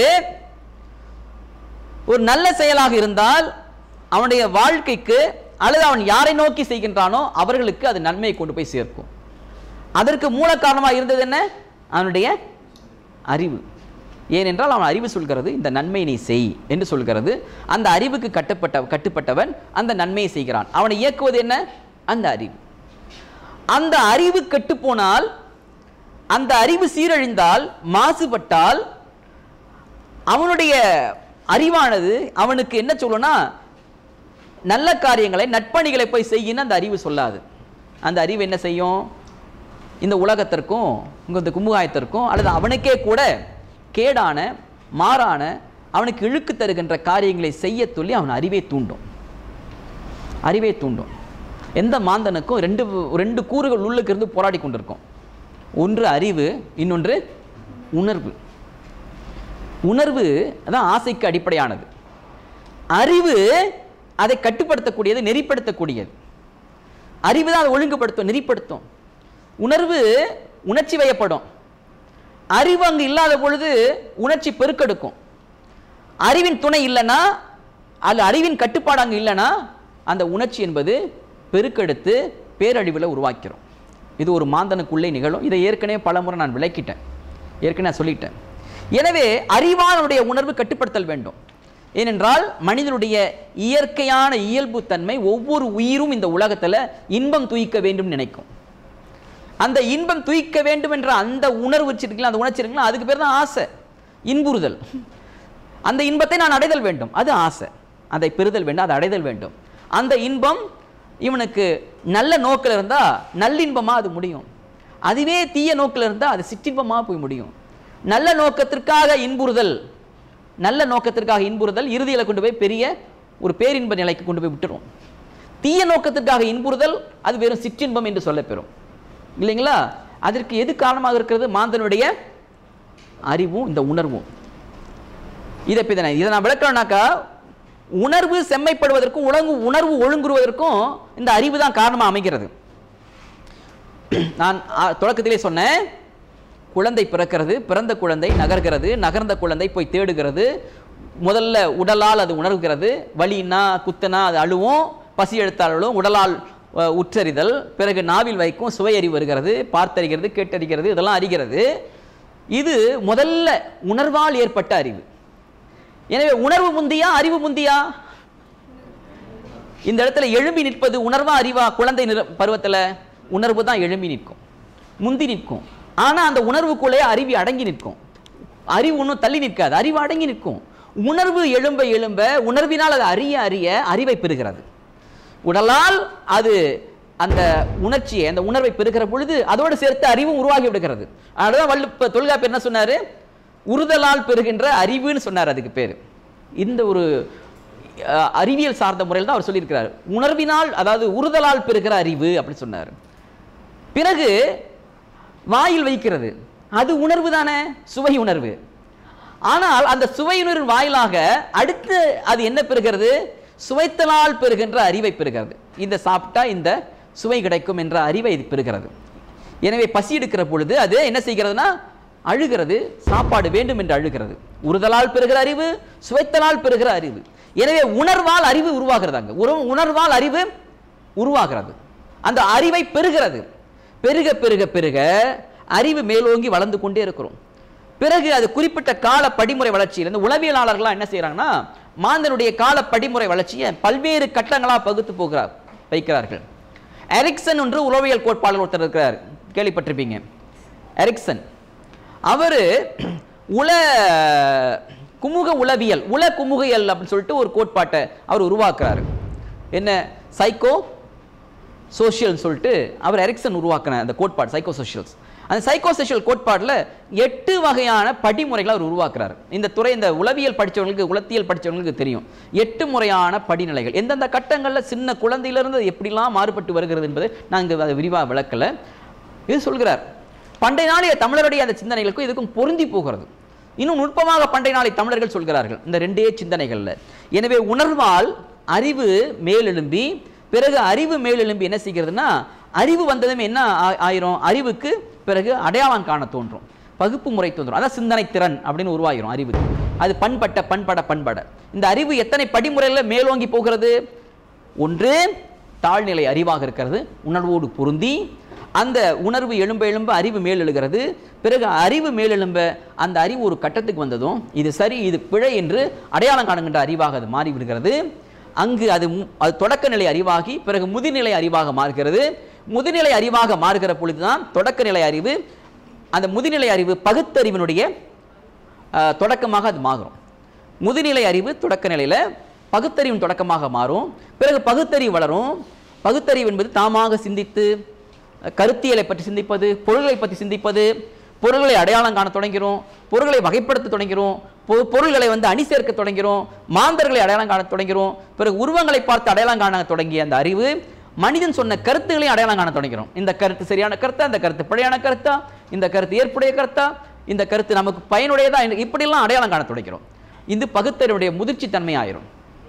Speaker 1: ஒரு நல்ல செயலாக இருந்தால் அவனுடைய வாழ்க்கைக்கு அல்லது அவன் யாரை நோக்கி செய்கின்றானோ அவர்களுக்கு அது நன்மையை கொண்டு போய் சேர்க்கும் அதற்கு மூல காரணமாக இருந்தது என்ன அவனுடைய அறிவு ஏனென்றால் அவன் அறிவு சொல்கிறது இந்த நன்மை நீ செய் என்று சொல்கிறது அந்த அறிவுக்கு கட்டுப்பட்ட கட்டுப்பட்டவன் அந்த நன்மையை செய்கிறான் அவனை இயக்குவது என்ன அந்த அறிவு அந்த அறிவு கெட்டுப்போனால் அந்த அறிவு சீரழிந்தால் மாசுபட்டால் அவனுடைய அறிவானது அவனுக்கு என்ன சொல்லும்னா நல்ல காரியங்களை நட்பணிகளை போய் செய்யின்னு அந்த அறிவு சொல்லாது அந்த அறிவு என்ன செய்யும் இந்த உலகத்திற்கும் உங்க இந்த கும்பகாயத்திற்கும் அல்லது அவனுக்கே கூட கேடான மாறான அவனுக்கு இழுக்கு தருகின்ற காரியங்களை செய்ய சொல்லி அவன் அறிவை தூண்டும் அறிவை தூண்டும் எந்த மாந்தனுக்கும் ரெண்டு ரெண்டு கூறுகள் உள்ளுக்கு இருந்து போராடி கொண்டிருக்கும் ஒன்று அறிவு இன்னொன்று உணர்வு உணர்வு அதான் ஆசைக்கு அடிப்படையானது அறிவு அதை கட்டுப்படுத்தக்கூடியது நெறிப்படுத்தக்கூடியது அறிவு தான் அதை ஒழுங்குபடுத்தும் நெறிப்படுத்தும் உணர்வு உணர்ச்சி வயப்படும் அறிவு அங்கு இல்லாத பொழுது உணர்ச்சி பெருக்கெடுக்கும் அறிவின் துணை இல்லைன்னா அல்ல அறிவின் கட்டுப்பாடு அங்கு இல்லைன்னா அந்த உணர்ச்சி என்பது பெருக்கெடுத்து பேரழிவில் உருவாக்கிறோம் இது ஒரு மாந்தனுக்குள்ளே நிகழும் இதை ஏற்கனவே பல முறை நான் விளக்கிட்டேன் ஏற்கனவே நான் சொல்லிட்டேன் எனவே அறிவாளனுடைய உணர்வு கட்டுப்படுத்தல் வேண்டும் ஏனென்றால் மனிதனுடைய இயற்கையான இயல்பு தன்மை ஒவ்வொரு உயிரும் இந்த உலகத்தில் இன்பம் துய்க்க வேண்டும் நினைக்கும் அந்த இன்பம் துய்க்க வேண்டும் என்ற அந்த உணர்வு வச்சிருக்கலாம் அந்த உணர்ச்சி இருக்கலாம் அதுக்கு பேர் தான் ஆசை இன்புறுதல் அந்த இன்பத்தை நான் அடைதல் வேண்டும் அது ஆசை அதை பெறுதல் வேண்டும் அதை அடைதல் வேண்டும் அந்த இன்பம் இவனுக்கு நல்ல நோக்கில் இருந்தால் நல்லின்பமா அது முடியும் அதுவே தீய நோக்கில் இருந்தால் அது சிற்றின்பமாக போய் முடியும் நல்ல நோக்கத்திற்காக இன்புறுதல் நல்ல நோக்கத்திற்காக இன்புறுதல் இறுதியில் கொண்டு போய் பெரிய ஒரு பேரின்ப நிலைக்கு கொண்டு போய் விட்டுரும் தீய நோக்கத்திற்காக இன்புறுதல் அது வெறும் சிற்றின்பம் என்று சொல்லப்பெறும் இல்லைங்களா அதற்கு எது காரணமாக இருக்கிறது மாந்தனுடைய அறிவும் இந்த உணர்வும் இதை இப்ப இதை நான் இதை நான் விளக்கணும்னாக்கா உணர்வு செம்மைப்படுவதற்கும் உணர்வு உணர்வு ஒழுங்குறுவதற்கும் இந்த அறிவு தான் காரணமாக அமைகிறது நான் ஆ, தொடக்கத்திலே சொன்னேன் குழந்தை பிறக்கிறது பிறந்த குழந்தை நகர்கிறது நகர்ந்த குழந்தை போய் தேடுகிறது முதல்ல உடலால் அது உணர்கிறது வலின்னா குத்துனா அது அழுவும் பசி எடுத்தால் அழுவும் உடலால் அ, உற்றறிதல் பிறகு நாவில் வைக்கும் சுவையறிவு வருகிறது பார்த்தறிகிறது கேட்டறிகிறது இதெல்லாம் அறிகிறது இது முதல்ல உணர்வால் ஏற்பட்ட அறிவு எனவே உணர்வு முந்தியா அறிவு முந்தியா இந்த இடத்துல எழும்பி நிற்பது உணர்வா அறிவா குழந்தை நிற பருவத்துல உணர்வு தான் எழும்பி நிற்கும் முந்தி நிற்கும் ஆனா அந்த உணர்வுக்குள்ளே அறிவு அடங்கி நிற்கும் அறிவு ஒன்றும் தள்ளி நிற்காது அறிவு அடங்கி நிற்கும் உணர்வு எழும்ப எழும்ப உணர்வினால் அது அறிய அறிய அறிவை பெறுகிறது உடலால் அது அந்த உணர்ச்சியை அந்த உணர்வை பெறுகிற பொழுது அதோடு சேர்த்து அறிவும் உருவாகி விடுகிறது அதனாலதான் வள்ளு இப்ப தொல்காப்பியர் என்ன சொன்னாரு உறுதலால் பெறுகின்ற அறிவுன்னு சொன்னார் அதுக்கு பேர் இந்த ஒரு அஹ், அறிவியல் சார்ந்த முறையில் தான் அவர் சொல்லியிருக்கிறார் உணர்வினால் அதாவது உறுதலால் பெறுகிற அறிவு அப்படி சொன்னார் பிறகு வாயில் வைக்கிறது அது உணர்வு தானே சுவை உணர்வு ஆனால் அந்த சுவை உணர்வு வாயிலாக அடுத்து அது என்ன பெறுகிறது சுவைத்தலால் பெறுகின்ற அறிவை பெறுகிறது இந்த சாப்பிட்டா இந்த சுவை கிடைக்கும் என்ற அறிவை இது பெறுகிறது எனவே பசி எடுக்கிற பொழுது அது என்ன செய்கிறதுனா அழுகிறது சாப்பாடு வேண்டும் என்று அழுகிறது உறுதலால் பெறுகிற அறிவு சுவைத்தலால் பெறுகிற அறிவு எனவே உணர்வால் அறிவு உருவாகிறது அங்க உற- உணர்வால் அறிவு உருவாகிறது அந்த அறிவை பெறுகிறது பெருக பெருக பெருக அறிவு மேலோங்கி வளர்ந்து கொண்டே இருக்கிறோம் பிறகு அது குறிப்பிட்ட கால படிமுறை வளர்ச்சியில் இந்த உளவியலாளர்கள்லாம் என்ன செய்றாங்கன்னா மாந்தனுடைய கால படிமுறை வளர்ச்சியை பல்வேறு கட்டங்களாக பகுத்து போகிறார் வைக்கிறார்கள் எரிக்சன் என்று உளவியல் கோட்பாளர் ஒருத்தர் இருக்கிறார் கேள்விப்பட்டிருப்பீங்க எரிக்சன் அவர் உல குமுக உளவியல் உல குமுகையல் அப்படின்னு சொல்லிட்டு ஒரு கோட்பாட்டை அவர் உருவாக்குறாரு என்ன சைக்கோ சோஷியல்னு சொல்லிட்டு அவர் எரிக்சன் உருவாக்கின அந்த கோட்பாடு சைக்கோ சோஷியல்ஸ் அந்த சைக்கோ சோஷியல் கோட்பாட்டில் எட்டு வகையான படிமுறைகளை அவர் உருவாக்குறாரு இந்த துறை இந்த உளவியல் படித்தவங்களுக்கு உளத்தியல் படித்தவங்களுக்கு தெரியும் எட்டு முறையான படிநிலைகள் எந்தெந்த கட்டங்களில் சின்ன குழந்தையிலிருந்து அது எப்படிலாம் மாறுபட்டு வருகிறது என்பதை நான் இங்கே அதை விரிவாக விளக்கலை இது சொல்கிறார் பண்டைய நாளைய தமிழருடைய அந்த சிந்தனைகளுக்கும் இதுக்கும் பொருந்தி போகிறது இன்னும் நுட்பமாக பண்டைய நாளை தமிழர்கள் சொல்கிறார்கள் இந்த ரெண்டே சிந்தனைகளில் எனவே உணர்வால் அறிவு மேலெழும்பி பிறகு அறிவு மேலெழும்பி என்ன செய்கிறதுனா அறிவு வந்ததும் என்ன ஆ- ஆயிரும் அறிவுக்கு பிறகு அடையாளம் காண தோன்றும் பகுப்பு முறை தோன்றும் அதான் சிந்தனை திறன் அப்படின்னு உருவாகிரும் அறிவு அது பண்பட்ட பண்பட பண்பட இந்த அறிவு எத்தனை படிமுறையில் மேலோங்கி போகிறது ஒன்று தாழ்நிலை அறிவாக இருக்கிறது உணர்வோடு பொருந்தி அந்த உணர்வு எழும்ப எழும்ப அறிவு மேல் எழுகிறது பிறகு அறிவு மேல் எழும்ப அந்த அறிவு ஒரு கட்டத்துக்கு வந்ததும் இது சரி இது பிழை என்று அடையாளம் காணுகின்ற அறிவாக அது மாறி விடுகிறது அங்கு அது மு- அது தொடக்க நிலை அறிவாகி பிறகு முதிர்நிலை அறிவாக மாறுகிறது முதுநிலை அறிவாக மாறுகிற பொழுதுதான் தொடக்க நிலை அறிவு அந்த முதுநிலை அறிவு பகுத்தறிவினுடைய அஹ், தொடக்கமாக அது மாறும் முதுநிலை அறிவு தொடக்க நிலையில் பகுத்தறிவின் தொடக்கமாக மாறும் பிறகு பகுத்தறிவு வளரும் பகுத்தறிவு என்பது தாமாக சிந்தித்து அஹ், கருத்தியலை பற்றி சிந்திப்பது பொருள்களை பற்றி சிந்திப்பது பொருள்களை அடையாளம் காண தொடங்கிறோம் பொருள்களை வகைப்படுத்த தொடங்கிறோம் பொ- பொருள்களை வந்து அணி சேர்க்க தொடங்கிறோம் மாந்தர்களை அடையாளம் காண தொடங்கிறோம் பிறகு உருவங்களை பார்த்து அடையாளம் காண தொடங்கிய அந்த அறிவு மனிதன் சொன்ன கருத்துக்களையும் அடையாளம் காண தொடங்கிறோம் இந்த கருத்து சரியான கருத்தா இந்த கருத்து பிழையான கருத்தா இந்த கருத்து ஏற்புடைய கருத்தா இந்த கருத்து நமக்கு பயனுடையதா என்று இப்படியெல்லாம் அடையாளம் காண தொடங்கிறோம் இது பகுத்தறிவுடைய முதிர்ச்சி தன்மை ஆயிரும்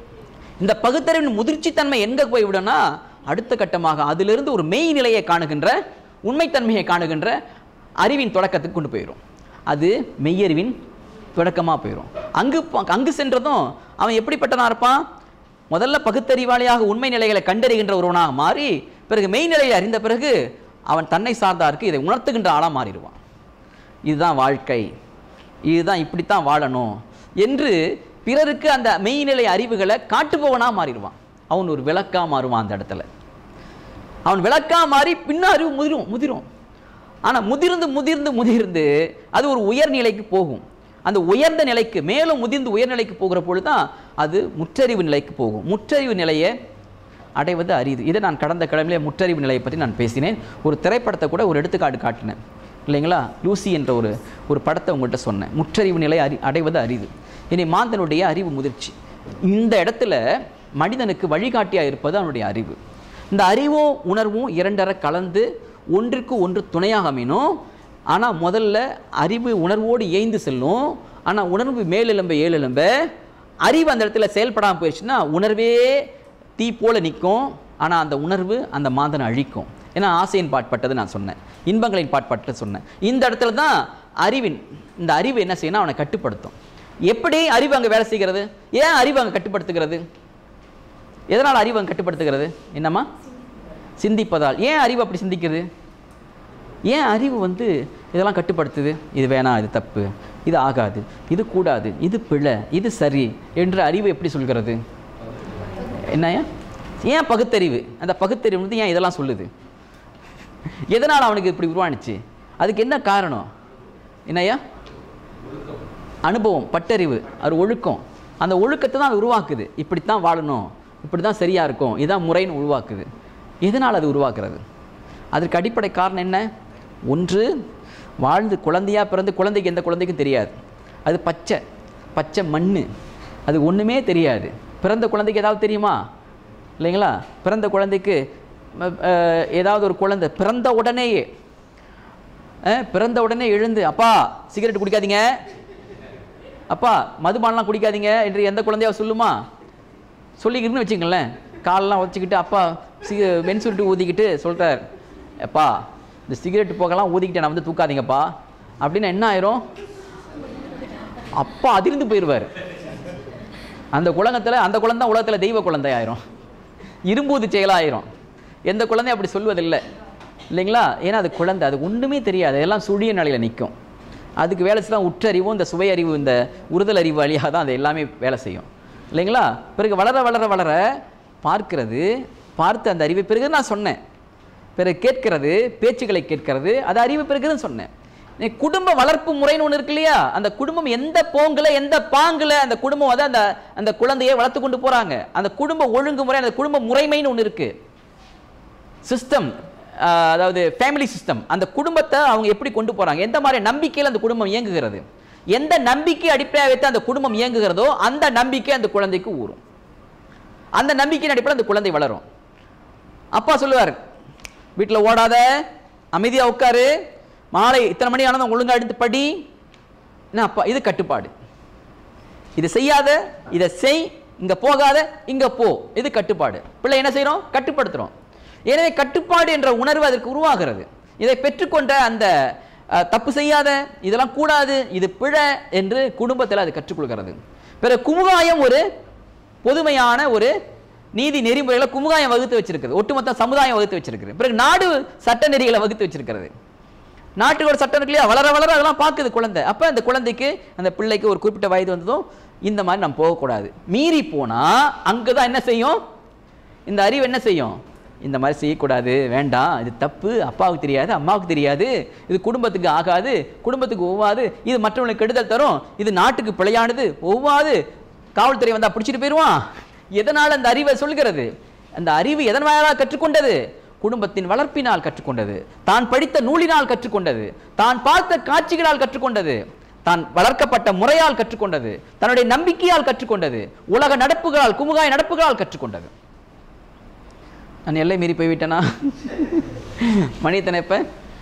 Speaker 1: இந்த பகுத்தறிவின் முதிர்ச்சித்தன்மை எங்க போய்விடும்னா அடுத்த கட்டமாக அதிலிருந்து ஒரு மெய் நிலையை காணுகின்ற உண்மைத்தன்மையை காணுகின்ற அறிவின் தொடக்கத்துக்கு கொண்டு போயிடும் அது மெய்யறிவின் தொடக்கமாக போயிடும் அங்கு ப- அங்கு சென்றதும் அவன் எப்படிப்பட்டனா இருப்பான் முதல்ல பகுத்தறிவாளியாக உண்மை நிலைகளை கண்டறிகின்ற ஒருவனாக மாறி பிறகு மெய்நிலையை அறிந்த பிறகு அவன் தன்னை சார்ந்தாருக்கு இதை உணர்த்துகின்ற ஆளாக மாறிடுவான் இதுதான் வாழ்க்கை இதுதான் இப்படித்தான் வாழணும் என்று பிறருக்கு அந்த மெய்நிலை அறிவுகளை காட்டுபவனா மாறிடுவான் அவன் ஒரு விளக்கா மாறுவான் அந்த இடத்துல அவன் விளக்கா மாறி பின்ன அறிவு முதிரும் முதிரும் ஆனா முதிர்ந்து முதிர்ந்து முதிர்ந்து அது ஒரு உயர்நிலைக்கு போகும் அந்த உயர்ந்த நிலைக்கு மேலும் முதிர்ந்து உயர்நிலைக்கு போகிற பொழுது தான் அது முற்றறிவு நிலைக்கு போகும் முற்றறிவு நிலையை அடைவது அரிது இதை நான் கடந்த கிழமையிலே முற்றறிவு நிலையை பற்றி நான் பேசினேன் ஒரு திரைப்படத்தை கூட ஒரு எடுத்துக்காட்டு காட்டினேன் இல்லைங்களா லூசி என்ற ஒரு ஒரு படத்தை உங்கள்கிட்ட சொன்னேன் முற்றறிவு நிலை அறி அடைவது அரிது இனி மாந்தனுடைய அறிவு முதிர்ச்சி இந்த இடத்துல மனிதனுக்கு வழிகாட்டியாக இருப்பது அவனுடைய அறிவு இந்த அறிவும் உணர்வும் இரண்டரை கலந்து ஒன்றுக்கு ஒன்று துணையாக அமையணும் ஆனால் முதல்ல அறிவு உணர்வோடு ஏய்ந்து செல்லும் ஆனால் உணர்வு மேலெலும்ப ஏழெலும்ப அறிவு அந்த இடத்துல செயல்படாமல் போயிடுச்சுன்னா உணர்வே தீ போல நிற்கும் ஆனால் அந்த உணர்வு அந்த மாந்தனை அழிக்கும் ஏன்னா ஆசையின் பாட்பட்டது நான் சொன்னேன் இன்பங்களின் பாட்பட்டு சொன்னேன் இந்த இடத்துல தான் அறிவின் இந்த அறிவு என்ன செய்யணும் அவனை கட்டுப்படுத்தும் எப்படி அறிவு அங்கே வேலை செய்கிறது ஏன் அறிவு அங்கே கட்டுப்படுத்துகிறது எதனால் அறிவு அங்கே கட்டுப்படுத்துகிறது என்னம்மா சிந்திப்பதால் ஏன் அறிவு அப்படி சிந்திக்குது ஏன் அறிவு வந்து இதெல்லாம் கட்டுப்படுத்துது இது வேணாம் இது தப்பு இது ஆகாது இது கூடாது இது பிழை இது சரி என்று அறிவு எப்படி சொல்கிறது என்னய்யா ஏன் பகுத்தறிவு அந்த பகுத்தறிவு வந்து ஏன் இதெல்லாம் சொல்லுது எதனால் அவனுக்கு இப்படி உருவானுச்சு அதுக்கு என்ன காரணம் என்னய்யா அனுபவம் பட்டறிவு அது ஒழுக்கம் அந்த ஒழுக்கத்தை தான் அது உருவாக்குது இப்படித்தான் வாழணும் இப்படி தான் சரியாக இருக்கும் இதான் முறைன்னு உருவாக்குது எதனால் அது உருவாக்குறது அதற்கு அடிப்படை காரணம் என்ன ஒன்று வாழ்ந்து குழந்தையாக பிறந்து குழந்தைக்கு எந்த குழந்தைக்கும் தெரியாது அது பச்சை பச்சை மண் அது ஒன்றுமே தெரியாது பிறந்த குழந்தைக்கு ஏதாவது தெரியுமா இல்லைங்களா பிறந்த குழந்தைக்கு ம- அஹ், ஏதாவது ஒரு குழந்தை பிறந்த உடனேயே அஹ், பிறந்த உடனே எழுந்து அப்பா சிகரெட் குடிக்காதீங்க அப்பா மதுபானம்லாம் குடிக்காதீங்க என்று எந்த குழந்தையாவது சொல்லுமா சொல்லிக்கிட்டுன்னு வச்சுங்களேன் காலெல்லாம் வச்சுக்கிட்டு அப்பா சி மென் சுருட்டு ஊதிக்கிட்டு சொல்கிறார் அப்பா இந்த சிகரெட் போகலாம் ஊதிக்கிட்டு நான் வந்து தூக்காதீங்கப்பா அப்படின்னு என்ன ஆயிரும் அப்பா அதிர்ந்து போயிடுவார் அந்த குலங்கத்தில் அந்த குழந்தை உலகத்தில் தெய்வ குழந்தை ஆயிரும் இரும்பூது செயலாயிரும் எந்த குழந்தையும் அப்படி சொல்வதில்லை இல்லைங்களா ஏன்னா அது குழந்தை அது ஒன்றுமே தெரியாது எல்லாம் சுழிய நிலையில் நிற்கும் அதுக்கு வேலை செய்யலாம் உற்றறிவும் இந்த சுவையறிவு இந்த உறுதல் அறிவு வழியாக தான் அது எல்லாமே வேலை செய்யும் இல்லைங்களா பிறகு வளர வளர வளர பார்க்கிறது பார்த்து அந்த அறிவை பிறகு நான் சொன்னேன் பிறகு கேட்கிறது பேச்சுக்களை கேட்கிறது அது அறிவு பிறகுன்னு சொன்னேன் நீ குடும்ப வளர்ப்பு முறைன்னு ஒன்று இருக்கு இல்லையா அந்த குடும்பம் எந்த போங்கில் எந்த பாங்கில் அந்த குடும்பம் வந்து அந்த அந்த குழந்தையை வளர்த்து கொண்டு போகிறாங்க அந்த குடும்ப ஒழுங்குமுறை அந்த குடும்ப முறைமைன்னு ஒன்று இருக்குது சிஸ்டம் அதாவது ஃபேமிலி சிஸ்டம் அந்த குடும்பத்தை அவங்க எப்படி கொண்டு போகிறாங்க எந்த மாதிரி நம்பிக்கையில் அந்த குடும்பம் இயங்குகிறது எந்த நம்பிக்கை அடிப்படையாக வைத்து அந்த குடும்பம் இயங்குகிறதோ அந்த நம்பிக்கை அந்த குழந்தைக்கு ஊறும் அந்த நம்பிக்கையின் அடிப்படையில் அந்த குழந்தை வளரும் அப்பா சொல்லுவார் வீட்டில் ஓடாத அமைதியாக உட்காரு மாலை இத்தனை மணி ஆனதும் ஒழுங்கா எடுத்து படி என்ன அப்பா இது கட்டுப்பாடு இது செய்யாத இதை செய் இங்க போகாத இங்க போ இது கட்டுப்பாடு பிள்ளை என்ன செய்றோம் கட்டுப்படுத்துறோம் எனவே கட்டுப்பாடு என்ற உணர்வு அதற்கு உருவாகிறது இதை பெற்றுக்கொண்ட அந்த அஹ், தப்பு செய்யாத இதெல்லாம் கூடாது இது பிழை என்று குடும்பத்தில் அது கற்றுக்கொள்கிறது பிறகு குமுகாயம் ஒரு பொதுமையான ஒரு நீதி நெறிமுறைகளை குமுகாயம் வகுத்து வச்சிருக்கிறது ஒட்டுமொத்த சமுதாயம் வகுத்து வச்சிருக்கிறது பிறகு நாடு சட்ட நெறிகளை வகுத்து வச்சிருக்கிறது நாட்டுக்கு ஒரு சட்டம் இருக்கு இல்லையா வளர வளர அதெல்லாம் பார்க்குது குழந்தை அப்போ அந்த குழந்தைக்கு அந்த பிள்ளைக்கு ஒரு குறிப்பிட்ட வயது வந்ததும் இந்த மாதிரி நம்ம போகக்கூடாது மீறி போனால் அங்கே தான் என்ன செய்யும் இந்த அறிவு என்ன செய்யும் இந்த மாதிரி செய்யக்கூடாது வேண்டாம் இது தப்பு அப்பாவுக்கு தெரியாது அம்மாவுக்கு தெரியாது இது குடும்பத்துக்கு ஆகாது குடும்பத்துக்கு ஒவ்வாது இது மற்றவங்களுக்கு கெடுதல் தரும் இது நாட்டுக்கு பிழையானது ஒவ்வாது காவல்துறை வந்தால் பிடிச்சிட்டு போயிடுவான் எதனால் அந்த அறிவை சொல்கிறது அந்த அறிவு எதன் வாயிலாக கற்றுக்கொண்டது குடும்பத்தின் வளர்ப்பினால் கற்றுக்கொண்டது தான் படித்த நூலினால் கற்றுக்கொண்டது தான் பார்த்த காட்சிகளால் கற்றுக்கொண்டது தான் வளர்க்கப்பட்ட முறையால் கற்றுக்கொண்டது தன்னுடைய நம்பிக்கையால் கற்றுக்கொண்டது உலக நடப்புகளால் குமுகாய நடப்புகளால் கற்றுக்கொண்டது நான் எல்லை மீறி போய்விட்டேனா மணி எத்தனை இப்ப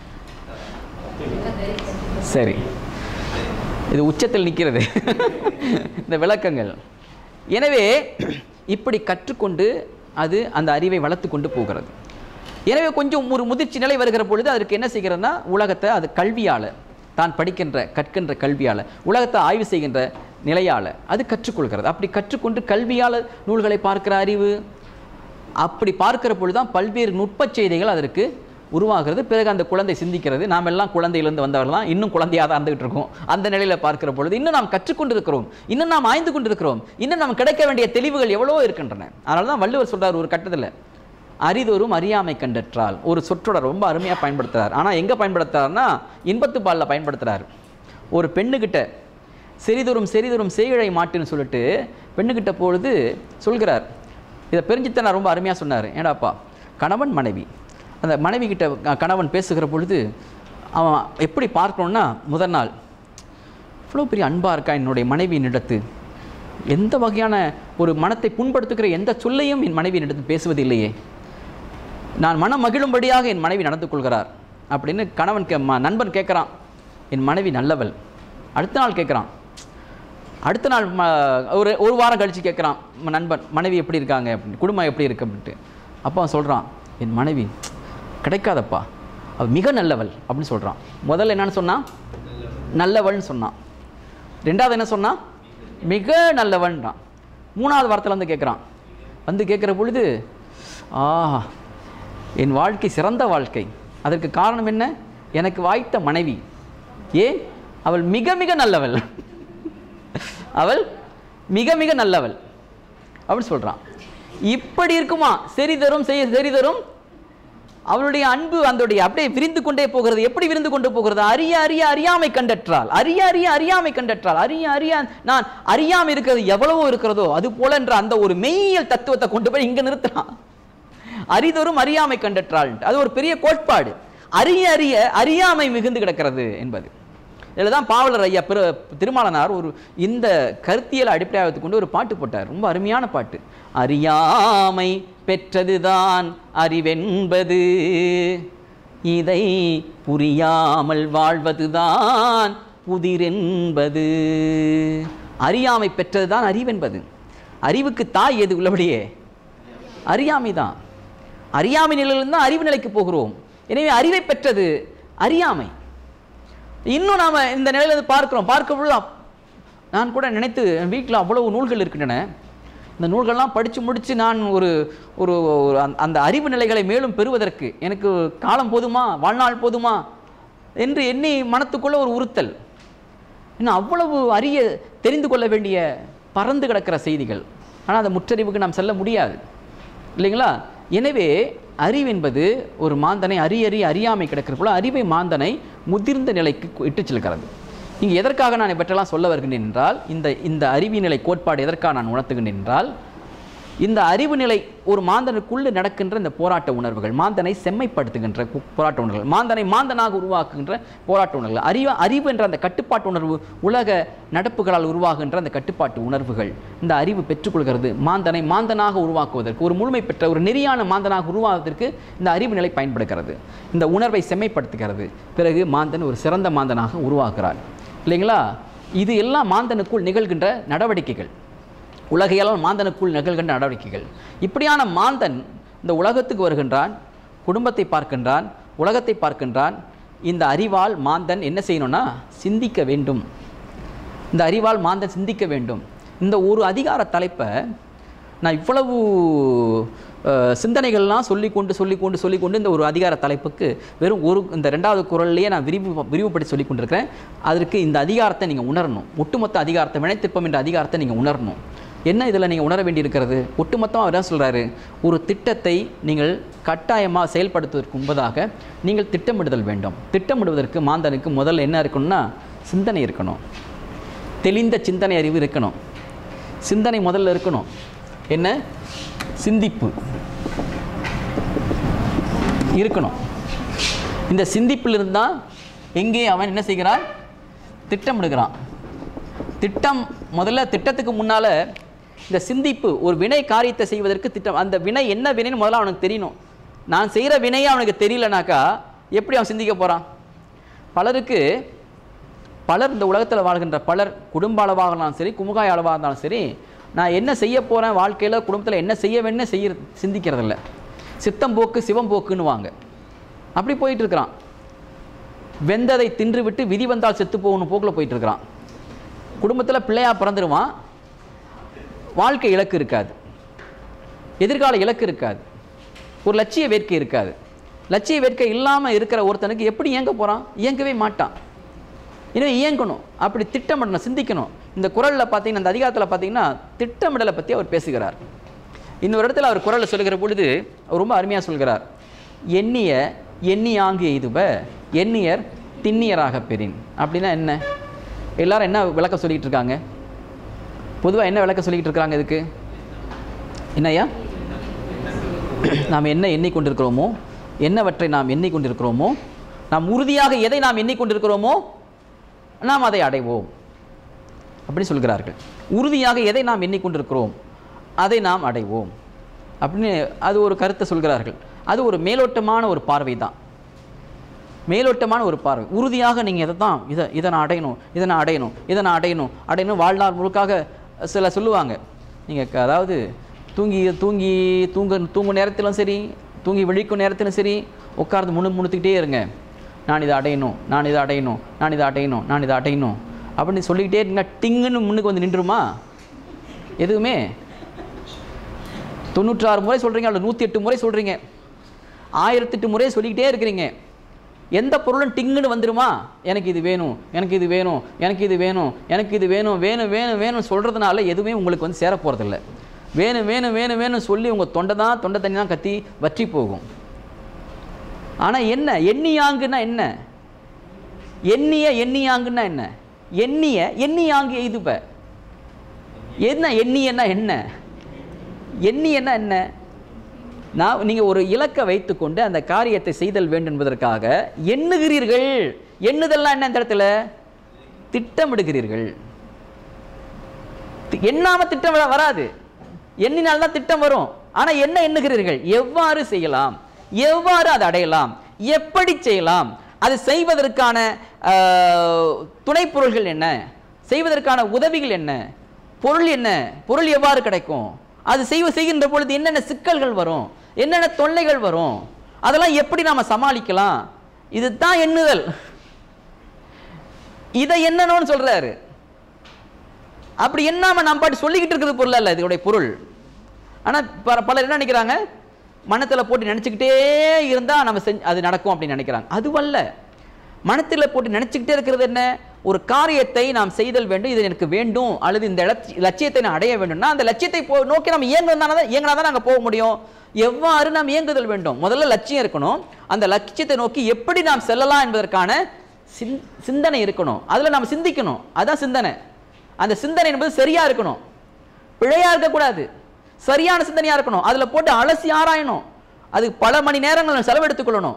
Speaker 1: சரி இது உச்சத்தில் நிற்கிறது இந்த விளக்கங்கள் எனவே இப்படி கற்றுக்கொண்டு அது அந்த அறிவை வளர்த்து கொண்டு போகிறது எனவே கொஞ்சம் ஒரு முதிர்ச்சி நிலை வருகிற பொழுது அதற்கு என்ன செய்கிறதுனா உலகத்தை அது கல்வியால் தான் படிக்கின்ற கற்கின்ற கல்வியால் உலகத்தை ஆய்வு செய்கின்ற நிலையால் அது கற்றுக்கொள்கிறது அப்படி கற்றுக்கொண்டு கல்வியால் நூல்களை பார்க்கிற அறிவு அப்படி பார்க்கிற பொழுது தான் பல்வேறு நுட்பச் செய்திகள் அதற்கு உருவாகிறது பிறகு அந்த குழந்தை சிந்திக்கிறது நாம் எல்லாம் குழந்தையிலிருந்து வந்தவர்கள் தான் இன்னும் குழந்தையாக தான் இருந்துகிட்டு இருக்கோம் அந்த நிலையில் பார்க்கிற பொழுது இன்னும் நாம் கற்றுக்கொண்டிருக்கிறோம் இன்னும் நாம் ஆய்ந்து கொண்டிருக்கிறோம் இன்னும் நாம் கிடைக்க வேண்டிய தெளிவுகள் எவ்வளவோ இருக்கின்றன அதனால தான் வள்ளுவர் சொல்றார் ஒரு கட்டத்தில் அரிதொரும் அறியாமை கண்டற்றால் ஒரு சொற்றொடர் ரொம்ப அருமையாக பயன்படுத்துறார் ஆனால் எங்கே பயன்படுத்துறாருன்னா இன்பத்து பாலில் பயன்படுத்துறார் ஒரு பெண்ணுக்கிட்ட செறிதொரும் செறிதொரும் செய்கழை மாட்டுன்னு சொல்லிட்டு பெண்ணுக்கிட்ட பொழுது சொல்கிறார் இதை பெருஞ்சித்தனார் ரொம்ப அருமையாக சொன்னார் ஏடாப்பா கணவன் மனைவி அந்த மனைவி கிட்ட க- கணவன் பேசுகிற பொழுது அவன் எப்படி பார்க்கணுன்னா முதல் நாள் இவ்வளோ பெரிய அன்பாக இருக்கா என்னுடைய மனைவியினிடத்து எந்த வகையான ஒரு மனத்தை புண்படுத்துகிற எந்த சொல்லையும் என் மனைவியினிடத்து பேசுவதில்லையே நான் மனம் மகிழும்படியாக என் மனைவி நடந்து கொள்கிறார் அப்படின்னு கணவன் கே ம- நண்பன் கேட்குறான் என் மனைவி நல்லவள் அடுத்த நாள் கேட்குறான் அடுத்த நாள் ம ஒரு ஒரு வாரம் கழித்து கேட்குறான் ம- நண்பன் மனைவி எப்படி இருக்காங்க அப்படின்னு குடும்பம் எப்படி இருக்கு அப்படின்ட்டு அப்போ அவன் சொல்கிறான் என் மனைவி கிடைக்காதப்பா அவள் மிக நல்லவள் அப்படின்னு சொல்கிறான் முதல்ல என்னன்னு சொன்னான் நல்லவள்னு சொன்னான் ரெண்டாவது என்ன சொன்னான் மிக நல்லவன்றான் மூணாவது வாரத்தில் வந்து கேட்குறான் வந்து கேட்குற பொழுது ஆ என் வாழ்க்கை சிறந்த வாழ்க்கை அதற்கு காரணம் என்ன எனக்கு வாய்த்த மனைவி ஏன் அவள் மிக மிக நல்லவள் அவள் மிக மிக நல்லவள் அப்படின்னு சொல்றான் இப்படி இருக்குமா சரி தரும் செய்ய சரி தரும் அவளுடைய அன்பு அதோடைய அப்படியே விரிந்து கொண்டே போகிறது எப்படி விரிந்து கொண்டு போகிறது அறிய அறிய அறியாமை கண்டற்றால் அறிய அறிய அறியாமை கண்டற்றால் அறிய அறிய நான் அறியாமை இருக்கிறது எவ்வளவோ இருக்கிறதோ அது போல என்ற அந்த ஒரு மெய்யியல் தத்துவத்தை கொண்டு போய் இங்க நிறுத்துறான் அறிதொரும் அறியாமை கண்டற்றால் அது ஒரு பெரிய கோட்பாடு அறிய அறிய அறியாமை மிகுந்து கிடக்கிறது என்பது இதில் தான் பாவலர் ஐயா பிற திருமாலனார் ஒரு இந்த கருத்தியலை அடிப்படையாக வைத்துக்கொண்டு ஒரு பாட்டு போட்டார் ரொம்ப அருமையான பாட்டு அறியாமை பெற்றதுதான் அறிவென்பது இதை புரியாமல் வாழ்வதுதான் புதிரென்பது அறியாமை பெற்றதுதான் அறிவென்பது அறிவுக்கு தாய் எது உள்ளபடியே அறியாமை தான் அறியாமை நிலையிலிருந்து தான் அறிவு நிலைக்கு போகிறோம் எனவே அறிவை பெற்றது அறியாமை இன்னும் நாம் இந்த நிலையில இருந்து பார்க்கிறோம் பார்க்கும் பொழுது அப்- நான் கூட நினைத்து என் வீட்டில் அவ்வளவு நூல்கள் இருக்கின்றன இந்த நூல்கள்லாம் படித்து முடித்து நான் ஒரு ஒரு ஒரு அந்த- அந்த அறிவு நிலைகளை மேலும் பெறுவதற்கு எனக்கு காலம் போதுமா வாழ்நாள் போதுமா என்று எண்ணி மனத்துக்குள்ள ஒரு உறுத்தல் இன்னும் அவ்வளவு அரிய தெரிந்து கொள்ள வேண்டிய பறந்து கிடக்கிற செய்திகள் ஆனால் அந்த முற்றறிவுக்கு நாம் செல்ல முடியாது இல்லைங்களா எனவே அறிவு என்பது ஒரு மாந்தனை அறிய அறிய அறியாமை கிடக்கிற போல அறிவை மாந்தனை முதிர்ந்த நிலைக்கு கு- இட்டுச் செல்கிறது இங்கே எதற்காக நான் இவற்றெல்லாம் சொல்ல வருகின்றேன் என்றால் இந்த இந்த அறிவு நிலை கோட்பாடு எதற்காக நான் உணர்த்துகின்றேன் என்றால் இந்த அறிவு நிலை ஒரு மாந்தனுக்குள்ளே நடக்கின்ற இந்த போராட்ட உணர்வுகள் மாந்தனை செம்மைப்படுத்துகின்ற கு- போராட்ட உணர்வுகள் மாந்தனை மாந்தனாக உருவாக்குகின்ற போராட்ட உணர்வுகள் அறிவு அறிவு என்ற அந்த கட்டுப்பாட்டு உணர்வு உலக நடப்புகளால் உருவாகின்ற அந்த கட்டுப்பாட்டு உணர்வுகள் இந்த அறிவு பெற்றுக்கொள்கிறது மாந்தனை மாந்தனாக உருவாக்குவதற்கு ஒரு முழுமை பெற்ற ஒரு நெறியான மாந்தனாக உருவாவதற்கு இந்த அறிவு நிலை பயன்படுகிறது இந்த உணர்வை செம்மைப்படுத்துகிறது பிறகு மாந்தன் ஒரு சிறந்த மாந்தனாக உருவாகிறார் இல்லைங்களா இது எல்லாம் மாந்தனுக்குள் நிகழ்கின்ற நடவடிக்கைகள் உலகையெல்லாம் மாந்தனுக்குள் நிகழ்கின்ற நடவடிக்கைகள் இப்படியான மாந்தன் இந்த உலகத்துக்கு வருகின்றான் குடும்பத்தை பார்க்கின்றான் உலகத்தை பார்க்கின்றான் இந்த அறிவால் மாந்தன் என்ன செய்யணும்னா சிந்திக்க வேண்டும் இந்த அறிவால் மாந்தன் சிந்திக்க வேண்டும் இந்த ஒரு அதிகார தலைப்பை நான் இவ்வளவு அஹ், சிந்தனைகள்லாம் சொல்லிக்கொண்டு சொல்லிக்கொண்டு சொல்லிக்கொண்டு இந்த ஒரு அதிகார தலைப்புக்கு வெறும் ஒரு இந்த ரெண்டாவது குரல்லையே நான் விரிவு விரிவுபடுத்தி சொல்லி கொண்டிருக்கிறேன் அதற்கு இந்த அதிகாரத்தை நீங்கள் உணரணும் ஒட்டுமொத்த அதிகாரத்தை வினைத்திற்பம் என்ற அதிகாரத்தை நீங்கள் உணரணும் என்ன இதில் நீங்கள் உணர வேண்டியிருக்கிறது ஒட்டுமொத்தமாக அவர் என்ன சொல்கிறாரு ஒரு திட்டத்தை நீங்கள் கட்டாயமாக செயல்படுத்துவதற்கு முன்பதாக நீங்கள் திட்டமிடுதல் வேண்டும் திட்டமிடுவதற்கு மாந்தனுக்கு முதல்ல என்ன இருக்கணும்னா சிந்தனை இருக்கணும் தெளிந்த சிந்தனை அறிவு இருக்கணும் சிந்தனை முதல்ல இருக்கணும் என்ன சிந்திப்பு இருக்கணும் இந்த சிந்திப்பில் இருந்தால் எங்கே அவன் என்ன செய்கிறான் திட்டமிடுகிறான் திட்டம் முதல்ல திட்டத்துக்கு முன்னால் இந்த சிந்திப்பு ஒரு வினை காரியத்தை செய்வதற்கு திட்டம் அந்த வினை என்ன வினைன்னு முதல்ல அவனுக்கு தெரியணும் நான் செய்கிற வினையே அவனுக்கு தெரியலனாக்கா எப்படி அவன் சிந்திக்க போகிறான் பலருக்கு பலர் இந்த உலகத்தில் வாழ்கின்ற பலர் குடும்ப அளவாக இருந்தாலும் சரி குமுகாய அளவாக இருந்தாலும் சரி நான் என்ன செய்ய போகிறேன் வாழ்க்கையில் குடும்பத்தில் என்ன செய்ய வேணும்னு செய்ய சிந்திக்கிறதில்ல சித்தம் போக்கு சிவம் போக்குன்னுவாங்க அப்படி போயிட்டு இருக்கிறான் வெந்ததை தின்று விட்டு விதி வந்தால் செத்து போகணும் போக்கில் போயிட்டு இருக்கிறான் குடும்பத்தில் பிள்ளையா பிறந்துருவான் வாழ்க்கை இலக்கு இருக்காது எதிர்கால இலக்கு இருக்காது ஒரு லட்சிய வேட்கை இருக்காது லட்சிய வேட்கை இல்லாமல் இருக்கிற ஒருத்தனுக்கு எப்படி இயங்க போகிறான் இயங்கவே மாட்டான் எனவே இயங்கணும் அப்படி திட்டமிடணும் சிந்திக்கணும் இந்த குரலில் பார்த்தீங்கன்னா இந்த அதிகாரத்தில் பார்த்தீங்கன்னா திட்டமிடலை பற்றி அவர் பேசுகிறார் இன்னொரு இடத்துல அவர் குரலில் சொல்லுகிற பொழுது அவர் ரொம்ப அருமையாக சொல்கிறார் எண்ணிய எண்ணியாங்கு எய்துப எண்ணியர் திண்ணியராக பெறின் அப்படின்னா என்ன எல்லாரும் என்ன விளக்கம் சொல்லிக்கிட்டு இருக்காங்க பொதுவாக என்ன விளக்கம் சொல்லிக்கிட்டு இருக்காங்க இதுக்கு என்னய்யா நாம் என்ன எண்ணிக்கொண்டிருக்கிறோமோ என்னவற்றை நாம் எண்ணிக்கொண்டிருக்கிறோமோ நாம் உறுதியாக எதை நாம் எண்ணிக்கொண்டிருக்கிறோமோ நாம் அதை அடைவோம் அப்படி சொல்கிறார்கள் உறுதியாக எதை நாம் எண்ணிக்கொண்டிருக்கிறோம் அதை நாம் அடைவோம் அப்படின்னு அது ஒரு கருத்தை சொல்கிறார்கள் அது ஒரு மேலோட்டமான ஒரு பார்வை தான் மேலோட்டமான ஒரு பார்வை உறுதியாக நீங்கள் இதை தான் இதை இதை நான் அடையணும் இதை நான் அடையணும் இதை நான் அடையணும் அடையணும் வாழ்நாள் முழுக்காக சில சொல்லுவாங்க நீங்கள் அதாவது தூங்கி தூங்கி தூங்க தூங்கும் நேரத்திலும் சரி தூங்கி விழிக்கும் நேரத்திலும் சரி உட்கார்ந்து முணு முணுத்துக்கிட்டே இருங்க நான் இதை அடையணும் நான் இதை அடையணும் நான் இதை அடையணும் நான் இதை அடையணும் அப்படின்னு சொல்லிக்கிட்டே இருங்க டிங்குன்னு முன்னுக்கு வந்து நின்றுமா எதுவுமே தொண்ணூற்றாறு முறை சொல்கிறீங்க அல்லது நூற்றி எட்டு முறை சொல்கிறீங்க ஆயிரத்தெட்டு முறை சொல்லிக்கிட்டே இருக்கிறீங்க எந்த பொருளும் டிங்குன்னு வந்துருமா எனக்கு இது வேணும் எனக்கு இது வேணும் எனக்கு இது வேணும் எனக்கு இது வேணும் வேணும் வேணும் வேணும் சொல்கிறதுனால எதுவுமே உங்களுக்கு வந்து சேர போகிறதில்ல வேணும் வேணும் வேணும் வேணும் சொல்லி உங்கள் தொண்டை தான் தொண்டை தண்ணி தான் கத்தி வற்றி போகும் ஆனால் என்ன எண்ணியாங்குன்னா என்ன எண்ணிய எண்ணியாங்குன்னா என்ன எண்ணிய எண்ணியாங்கு எய்துப்ப என்ன எண்ணியன்னா என்ன எண்ணியன்னா என்ன நான் நீங்கள் ஒரு இலக்கை வைத்துக்கொண்டு அந்த காரியத்தை செய்தல் வேண்டும் என்பதற்காக எண்ணுகிறீர்கள் எண்ணுதல்லாம் என்ன இந்த இடத்துல திட்டமிடுகிறீர்கள் தி- எண்ணாம திட்டம் வர- வராது எண்ணினால்தான் திட்டம் வரும் ஆனா என்ன எண்ணுகிறீர்கள் எவ்வாறு செய்யலாம் எவ்வாறு அதை அடையலாம் எப்படி செய்யலாம் அது செய்வதற்கான ஆஹ், துணைப் பொருள்கள் என்ன செய்வதற்கான உதவிகள் என்ன பொருள் என்ன பொருள் எவ்வாறு கிடைக்கும் அது செய்வ செய்கின்ற பொழுது என்னென்ன சிக்கல்கள் வரும் என்னென்ன தொல்லைகள் வரும் அதெல்லாம் எப்படி நாம சமாளிக்கலாம் இதுதான் எண்ணுதல் இதை என்னன்னு சொல்றாரு அப்படி எண்ணாம நாம் பாட்டு சொல்லிக்கிட்டு இருக்கிறது பொருள் அல்ல இதோடைய பொருள் ஆனா பல பலர் என்ன நினைக்கிறாங்க மனத்துல போட்டு நினைச்சுக்கிட்டே இருந்தா நம்ம செஞ்சு அது நடக்கும் அப்படின்னு நினைக்கிறாங்க அதுவல்ல மனத்துல போட்டு நினைச்சுக்கிட்டே இருக்கிறது என்ன ஒரு காரியத்தை நாம் செய்தல் வேண்டும் இது எனக்கு வேண்டும் அல்லது இந்த லட்சி- லட்சியத்தை நான் அடைய வேண்டும்னா அந்த லட்சியத்தை போ நோக்கி நம்ம இயங்குறதுனால தான் இயங்கினா தான் நாங்கள் போக முடியும் எவ்வாறு நாம் இயங்குதல் வேண்டும் முதல்ல லட்சியம் இருக்கணும் அந்த லட்சியத்தை நோக்கி எப்படி நாம் செல்லலாம் என்பதற்கான சிந் சிந்தனை இருக்கணும் அதில் நாம் சிந்திக்கணும் அதான் சிந்தனை அந்த சிந்தனை என்பது சரியா இருக்கணும் பிழையா இருக்கக்கூடாது சரியான சிந்தனையா இருக்கணும் அதுல போட்டு அலசி ஆராயணும் அதுக்கு பல மணி நேரங்கள் செலவெடுத்துக் கொள்ளணும்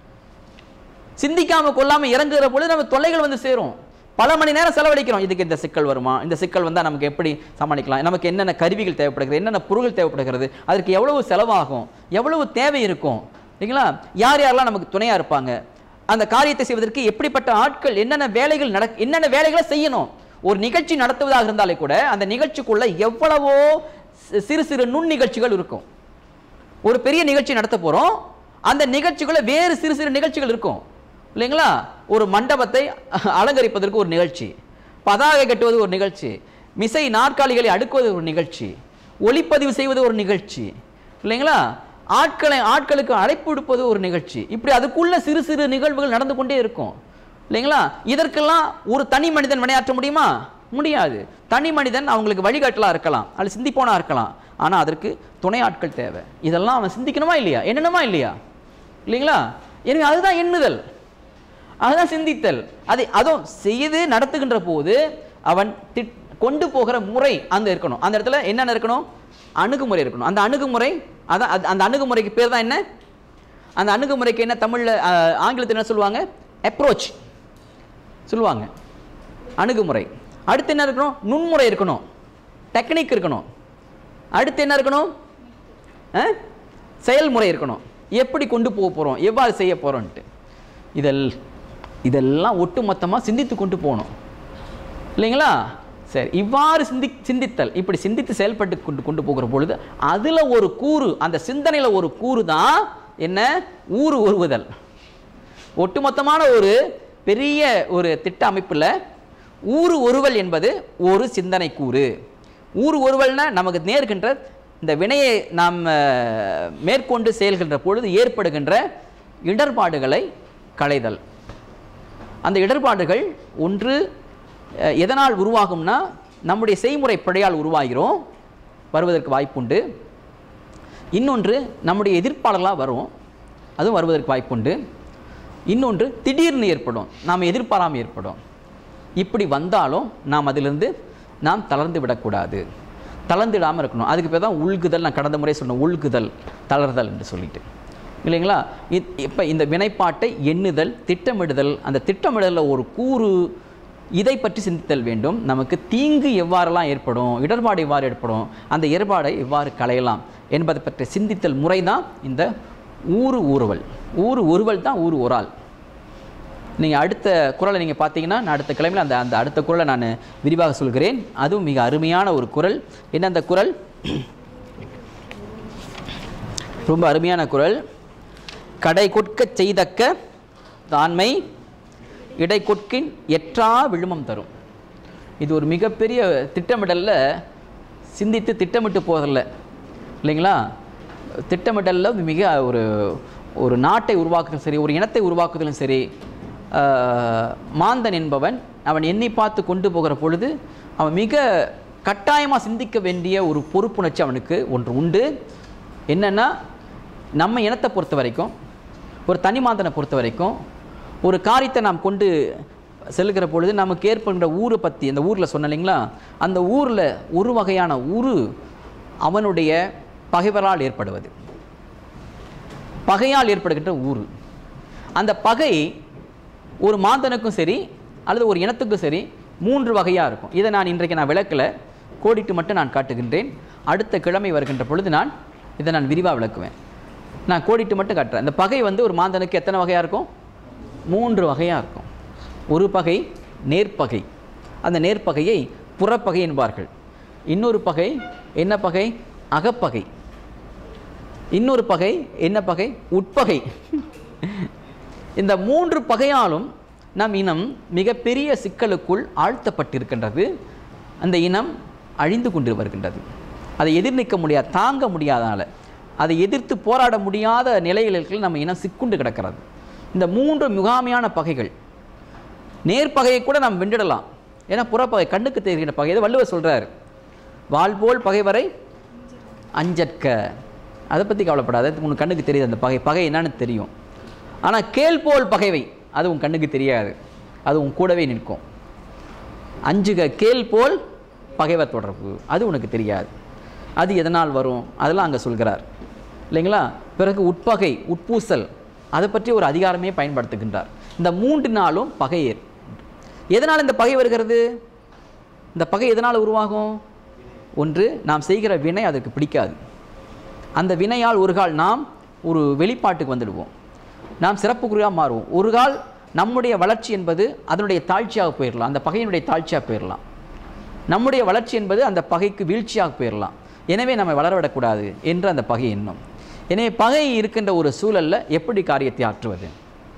Speaker 1: சிந்திக்காம கொள்ளாம இறங்குற பொழுது நம்ம தொல்லைகள் வந்து சேரும் பல மணி நேரம் செலவழிக்கிறோம் இதுக்கு இந்த சிக்கல் வருமா இந்த சிக்கல் வந்தா நமக்கு எப்படி சமாளிக்கலாம் நமக்கு என்னென்ன கருவிகள் தேவைப்படுகிறது என்னென்ன பொருட்கள் தேவைப்படுகிறது அதற்கு எவ்வளவு செலவாகும் எவ்வளவு தேவை இருக்கும் இல்லைங்களா யார் யாரெல்லாம் நமக்கு துணையா இருப்பாங்க அந்த காரியத்தை செய்வதற்கு எப்படிப்பட்ட ஆட்கள் என்னென்ன வேலைகள் நட என்னென்ன வேலைகளை செய்யணும் ஒரு நிகழ்ச்சி நடத்துவதாக இருந்தாலே கூட அந்த நிகழ்ச்சிக்குள்ள எவ்வளவோ சி- சிறு சிறு நுண் நிகழ்ச்சிகள் இருக்கும் ஒரு பெரிய நிகழ்ச்சி நடத்த போறோம் அந்த நிகழ்ச்சிக்குள்ள வேறு சிறு சிறு நிகழ்ச்சிகள் இருக்கும் இல்லைங்களா ஒரு மண்டபத்தை அலங்கரிப்பதற்கு ஒரு நிகழ்ச்சி பதாகை கட்டுவது ஒரு நிகழ்ச்சி மிசை நாற்காலிகளை அடுக்குவது ஒரு நிகழ்ச்சி ஒளிப்பதிவு செய்வது ஒரு நிகழ்ச்சி இல்லைங்களா ஆட்களை ஆட்களுக்கு அழைப்பு விடுப்பது ஒரு நிகழ்ச்சி இப்படி அதுக்குள்ள சிறு சிறு நிகழ்வுகள் நடந்து கொண்டே இருக்கும் இல்லைங்களா இதற்கெல்லாம் ஒரு தனி மனிதன் வினையாற்ற முடியுமா முடியாது தனி மனிதன் அவங்களுக்கு வழிகாட்டலா இருக்கலாம் அல்லது சிந்திப்போனா இருக்கலாம் ஆனா அதற்கு துணை ஆட்கள் தேவை இதெல்லாம் அவன் சிந்திக்கணுமா இல்லையா என்னணுமா இல்லையா இல்லைங்களா எனவே அதுதான் எண்ணுதல் அதுதான் சிந்தித்தல் அதை அதுவும் செய்து நடத்துகின்ற போது அவன் திட் கொண்டு போகிற முறை அந்த இருக்கணும் அந்த இடத்துல என்னென்ன இருக்கணும் அணுகுமுறை இருக்கணும் அந்த அணுகுமுறை அதான் அது- அந்த அணுகுமுறைக்கு பேர் தான் என்ன அந்த அணுகுமுறைக்கு என்ன தமிழ்ல அஹ், ஆங்கிலத்தில் என்ன சொல்லுவாங்க அப்ரோச் சொல்லுவாங்க அணுகுமுறை அடுத்து என்ன இருக்கணும் நுண்முறை இருக்கணும் டெக்னிக் இருக்கணும் அடுத்து என்ன இருக்கணும் அஹ்? செயல்முறை இருக்கணும் எப்படி கொண்டு போக போகிறோம் எவ்வாறு செய்ய போகிறோன்ட்டு இதெல் இதெல்லாம் ஒட்டுமொத்தமாக சிந்தித்து கொண்டு போகணும் இல்லைங்களா சரி இவ்வாறு சிந்தி சிந்தித்தல் இப்படி சிந்தித்து செயல்பட்டு கொண்டு கொண்டு போகிற பொழுது அதில் ஒரு கூறு அந்த சிந்தனையில் ஒரு கூறு தான் என்ன ஊறு உருவுதல் ஒட்டுமொத்தமான ஒரு பெரிய ஒரு திட்ட அமைப்பில் ஊறு ஒருவல் என்பது ஒரு சிந்தனை கூறு ஊறு ஒருவல்னா நமக்கு நேர்கின்ற இந்த வினையை நாம் அஹ், மேற்கொண்டு செயல்கின்ற பொழுது ஏற்படுகின்ற இடர்பாடுகளை களைதல் அந்த இடர்பாடுகள் ஒன்று அஹ், எதனால் உருவாகும்னா நம்முடைய செய்முறை பிழையால் உருவாகிறோம் வருவதற்கு வாய்ப்புண்டு இன்னொன்று நம்முடைய எதிர்ப்பாளர்களாக வரும் அதுவும் வருவதற்கு வாய்ப்புண்டு இன்னொன்று திடீர்னு ஏற்படும் நாம் எதிர்பாராமல் ஏற்படும் இப்படி வந்தாலும் நாம் அதிலிருந்து நாம் தளர்ந்து விடக்கூடாது தளர்ந்துடாமல் இருக்கணும் அதுக்கு பேர் தான் உள்குதல் நான் கடந்த முறை சொன்ன உள்குதல் தளர்தல் என்று சொல்லிட்டு இல்லைங்களா இப்போ இந்த வினைப்பாட்டை எண்ணுதல் திட்டமிடுதல் அந்த திட்டமிடலில் ஒரு கூறு இதை பற்றி சிந்தித்தல் வேண்டும் நமக்கு தீங்கு எவ்வாறெல்லாம் ஏற்படும் இடர்பாடு எவ்வாறு ஏற்படும் அந்த இடர்பாடை எவ்வாறு களையலாம் என்பதை பற்றிய சிந்தித்தல் முறை தான் இந்த ஊறு ஊறுவல் ஊறு ஒருவல் தான் ஊறு ஒரு ஆள் நீங்கள் அடுத்த குறளை நீங்கள் பார்த்தீங்கன்னா நான் அடுத்த கிழமையில் அந்த அந்த அடுத்த குறளை நான் விரிவாக சொல்கிறேன் அதுவும் மிக அருமையான ஒரு குறள் என்ன அந்த குறள் ரொம்ப அருமையான குறள் கடை கொட்கச் செய்தக்க தாண்மை இடை கொட்கின் எற்றா விழுமம் தரும் இது ஒரு மிகப்பெரிய திட்டமிடல்ல சிந்தித்து திட்டமிட்டு போவதில்ல இல்லைங்களா திட்டமிடல்ல மிக ஒரு ஒரு நாட்டை உருவாக்குதலும் சரி ஒரு இனத்தை உருவாக்குதலும் சரி ஆஹ், மாந்தன் என்பவன் அவன் எண்ணி பார்த்து கொண்டு போகிற பொழுது அவன் மிக கட்டாயமாக சிந்திக்க வேண்டிய ஒரு பொறுப்புணர்ச்சி அவனுக்கு ஒன்று உண்டு என்னன்னா நம்ம இனத்தை பொறுத்த வரைக்கும் ஒரு தனி மாந்தனை பொறுத்த வரைக்கும் ஒரு காரியத்தை நாம் கொண்டு செல்கிற பொழுது நமக்கு ஏற்படுகிற ஊரை பற்றி அந்த ஊரில் சொன்ன இல்லைங்களா அந்த ஊரில் ஒரு வகையான உரு அவனுடைய பகைவரால் ஏற்படுவது பகையால் ஏற்படுகின்ற ஊறு அந்த பகை ஒரு மாந்தனுக்கும் சரி அல்லது ஒரு இனத்துக்கும் சரி மூன்று வகையாக இருக்கும் இதை நான் இன்றைக்கு நான் விளக்கல கோடிட்டு மட்டும் நான் காட்டுகின்றேன் அடுத்த கிழமை வருகின்ற பொழுது நான் இதை நான் விரிவாக விளக்குவேன் நான் கோடிட்டு மட்டும் காட்டுறேன் இந்த பகை வந்து ஒரு மாந்தனுக்கு எத்தனை வகையாக இருக்கும் மூன்று வகையாக இருக்கும் ஒரு பகை நேர்ப்பகை அந்த நேர்ப்பகையை புறப்பகை என்பார்கள் இன்னொரு பகை என்ன பகை அகப்பகை இன்னொரு பகை என்ன பகை உட்பகை இந்த மூன்று பகையாலும் நம் இனம் மிகப்பெரிய சிக்கலுக்குள் ஆழ்த்தப்பட்டிருக்கின்றது அந்த இனம் அழிந்து கொண்டு வருகின்றது அதை எதிர்நிற்க முடியாது தாங்க முடியாதனால அதை எதிர்த்து போராட முடியாத நிலைகளுக்கு நம்ம இனம் சிக்குண்டு கிடக்கிறது இந்த மூன்று முகாமையான பகைகள் நேர்பகையை கூட நாம் வென்றிடலாம் ஏன்னா புறப்பகை கண்ணுக்கு தெரிகிற பகை இதை வள்ளுவர் சொல்கிறார் வாள் போல் பகைவரை அஞ்சற்க அதை பற்றி கவலைப்படாத அது உன் கண்ணுக்கு தெரியுது அந்த பகை பகை என்னன்னு தெரியும் ஆனால் கேள் போல் பகைவை அது உன் கண்ணுக்கு தெரியாது அது உன் கூடவே நிற்கும் அஞ்சுக கேள் போல் பகைவர் தொடர்பு அது உனக்கு தெரியாது அது எதனால் வரும் அதெல்லாம் அங்கே சொல்கிறார் இல்லைங்களா பிறகு உட்பகை உட்பூசல் அதை பற்றி ஒரு அதிகாரமே பயன்படுத்துகின்றார் இந்த மூன்று நாளும் பகை ஏற்- எதனால் இந்த பகை வருகிறது இந்த பகை எதனால் உருவாகும் ஒன்று நாம் செய்கிற வினை அதற்கு பிடிக்காது அந்த வினையால் ஒரு கால் நாம் ஒரு வெளிப்பாட்டுக்கு வந்துடுவோம் நாம் சிறப்புக்குறியாக மாறுவோம் ஒரு கால் நம்முடைய வளர்ச்சி என்பது அதனுடைய தாழ்ச்சியாக போயிடலாம் அந்த பகையினுடைய தாழ்ச்சியாக போயிடலாம் நம்முடைய வளர்ச்சி என்பது அந்த பகைக்கு வீழ்ச்சியாக போயிடலாம் எனவே நம்ம வளரவிடக்கூடாது என்று அந்த பகை எண்ணம் எனவே பகை இருக்கின்ற ஒரு சூழல்ல எப்படி காரியத்தை ஆற்றுவது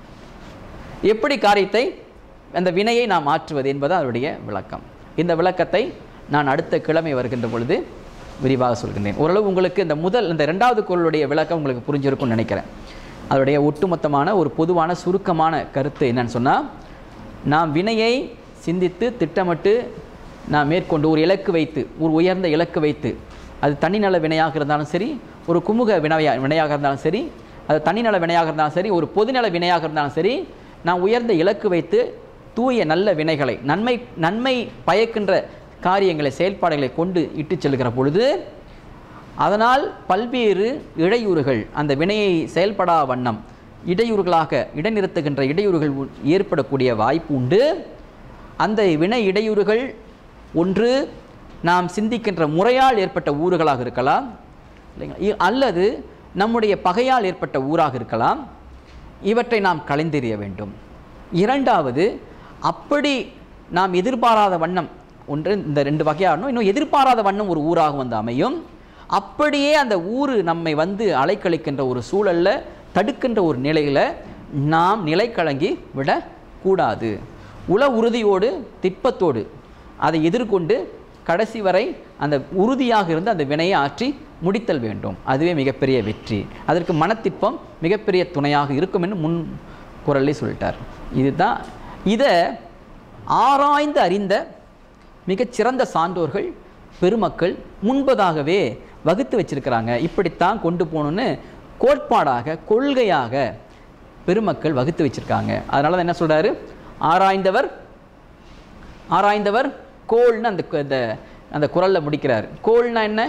Speaker 1: எப்படி காரியத்தை அந்த வினையை நாம் மாற்றுவது என்பது அதனுடைய விளக்கம் இந்த விளக்கத்தை நான் அடுத்த கிழமை வருகின்ற பொழுது விரிவாக சொல்கின்றேன் ஓரளவு உங்களுக்கு இந்த முதல் இந்த ரெண்டாவது குரலுடைய விளக்கம் உங்களுக்கு புரிஞ்சிருக்கும்னு நினைக்கிறேன் அதனுடைய ஒட்டுமொத்தமான ஒரு பொதுவான சுருக்கமான கருத்து என்னன்னு சொன்னால் நாம் வினையை சிந்தித்து திட்டமிட்டு நாம் மேற்கொண்டு ஒரு இலக்கு வைத்து ஒரு உயர்ந்த இலக்கு வைத்து அது தனிநல வினையாக இருந்தாலும் சரி ஒரு குமுக வினையா வினையாக இருந்தாலும் சரி அது தனிநல வினையாக இருந்தாலும் சரி ஒரு பொதுநல வினையாக இருந்தாலும் சரி நாம் உயர்ந்த இலக்கு வைத்து தூய நல்ல வினைகளை நன்மை நன்மை பயக்கின்ற காரியங்களை செயல்பாடுகளை கொண்டு இட்டுச் செல்கிற பொழுது அதனால் பல்வேறு இடையூறுகள் அந்த வினையை செயல்படா வண்ணம் இடையூறுகளாக இடைநிறுத்துகின்ற இடையூறுகள் உ- ஏற்படக்கூடிய வாய்ப்பு உண்டு அந்த வினை இடையூறுகள் ஒன்று நாம் சிந்திக்கின்ற முறையால் ஏற்பட்ட ஊறுகளாக இருக்கலாம் இல்லைங்களா இ- அல்லது நம்முடைய பகையால் ஏற்பட்ட ஊராக இருக்கலாம் இவற்றை நாம் களைந்தெறிய வேண்டும் இரண்டாவது அப்படி நாம் எதிர்பாராத வண்ணம் ஒன்று இந்த ரெண்டு வகையாகணும் இன்னும் எதிர்பாராத வண்ணம் ஒரு ஊராக வந்து அமையும் அப்படியே அந்த ஊர் நம்மை வந்து அலைக்கழிக்கின்ற ஒரு சூழல்ல தடுக்கின்ற ஒரு நிலையில் நாம் நிலை கலங்கி விடக்கூடாது உள உறுதியோடு திட்பத்தோடு அதை எதிர்கொண்டு கடைசி வரை அந்த உறுதியாக இருந்து அந்த வினையை ஆற்றி முடித்தல் வேண்டும் அதுவே மிகப்பெரிய வெற்றி அதற்கு மனத்திற்பம் மிகப்பெரிய துணையாக இருக்கும் என்று முன் குரல்லே சொல்லிட்டார் இதுதான் இதை ஆராய்ந்து அறிந்த மிகச்சிறந்த சான்றோர்கள் பெருமக்கள் முன்பதாகவே வகுத்து வச்சிருக்கிறாங்க இப்படித்தான் கொண்டு போகணும்னு கோட்பாடாக கொள்கையாக பெருமக்கள் வகுத்து வச்சிருக்காங்க அதனால தான் என்ன சொல்றாரு ஆராய்ந்தவர் ஆராய்ந்தவர் கோள்னு அந்த கு- அந்த அந்த குரல்ல முடிக்கிறார் கோள்னா என்ன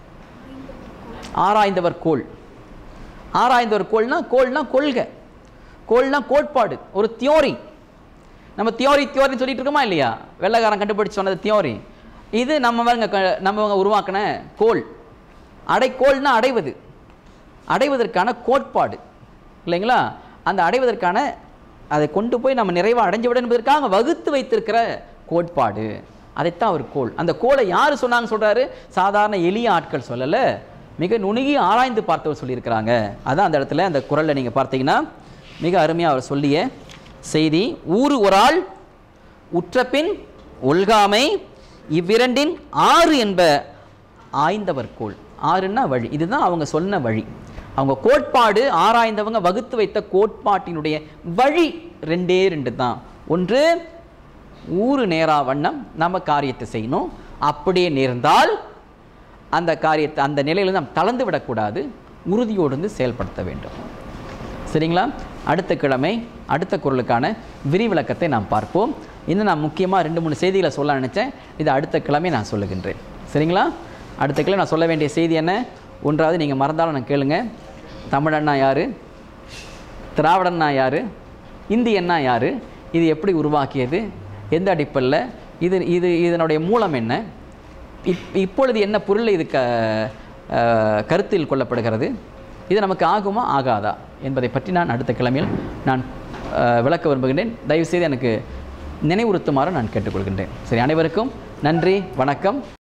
Speaker 1: ஆராய்ந்தவர் கோள் ஆராய்ந்தவர் கோள்னா கோள்னா கொள்கை கோள்னா கோட்பாடு ஒரு தியோரி நம்ம தியோரி தியோரின்னு சொல்லிட்டு இருக்கோமா இல்லையா வெள்ளைக்காரன் கண்டுபிடிச்சு சொன்னது தியோரி இது நம்மவங்க க- நம்மவங்க உருவாக்கின கோள் அடைக்கோள்னா அடைவது அடைவதற்கான கோட்பாடு இல்லைங்களா அந்த அடைவதற்கான அதை கொண்டு போய் நம்ம நிறைவாக அடைஞ்சு விட என்பதற்காக வகுத்து வைத்திருக்கிற கோட்பாடு அதைத்தான் அவர் கோள் அந்த கோளை யார் சொன்னாங்க சொல்றாரு சாதாரண எளிய ஆட்கள் சொல்லலை மிக நுணுகி ஆராய்ந்து பார்த்தவர் சொல்லியிருக்கிறாங்க அதான் அந்த இடத்துல அந்த குரல்ல நீங்க பார்த்தீங்கன்னா மிக அருமையாக அவர் சொல்லிய செய்தி ஊறு ஒரு ஆள் உற்றபின் ஒல்காமை இவ்விரண்டின் ஆறு என்ப ஆய்ந்தவர் கோள் ஆறுன்னா வழி இதுதான் அவங்க சொன்ன வழி அவங்க கோட்பாடு ஆராய்ந்தவங்க வகுத்து வைத்த கோட்பாட்டினுடைய வழி ரெண்டே ரெண்டு தான் ஒன்று ஊறு நேரா வண்ணம் நம்ம காரியத்தை செய்யணும் அப்படியே நேர்ந்தால் அந்த காரியத்தை அந்த நிலையில நாம் தளர்ந்து விடக்கூடாது உறுதியோடு இருந்து செயல்படுத்த வேண்டும் சரிங்களா அடுத்த கிழமை அடுத்த குரலுக்கான விரிவிளக்கத்தை நாம் பார்ப்போம் இன்னும் நான் முக்கியமாக ரெண்டு மூணு செய்திகளை சொல்ல நினச்சேன் இது அடுத்த கிழமை நான் சொல்லுகின்றேன் சரிங்களா அடுத்த கிழமை நான் சொல்ல வேண்டிய செய்தி என்ன ஒன்றாவது நீங்கள் மறந்தாலும் நான் கேளுங்க தமிழன்னா யார் திராவிடன்னா யார் இந்தியன்னா யார் இது எப்படி உருவாக்கியது எந்த அடிப்படையில் இது இது இதனுடைய மூலம் என்ன இப் இப்பொழுது என்ன பொருள் இது க அஹ், கருத்தில் கொள்ளப்படுகிறது இது நமக்கு ஆகுமா ஆகாதா என்பதை பற்றி நான் அடுத்த கிழமையில் நான் அஹ், விளக்க விரும்புகின்றேன் தயவுசெய்து எனக்கு நினைவுறுத்துமாறு நான் கேட்டுக்கொள்கின்றேன் சரி அனைவருக்கும் நன்றி வணக்கம்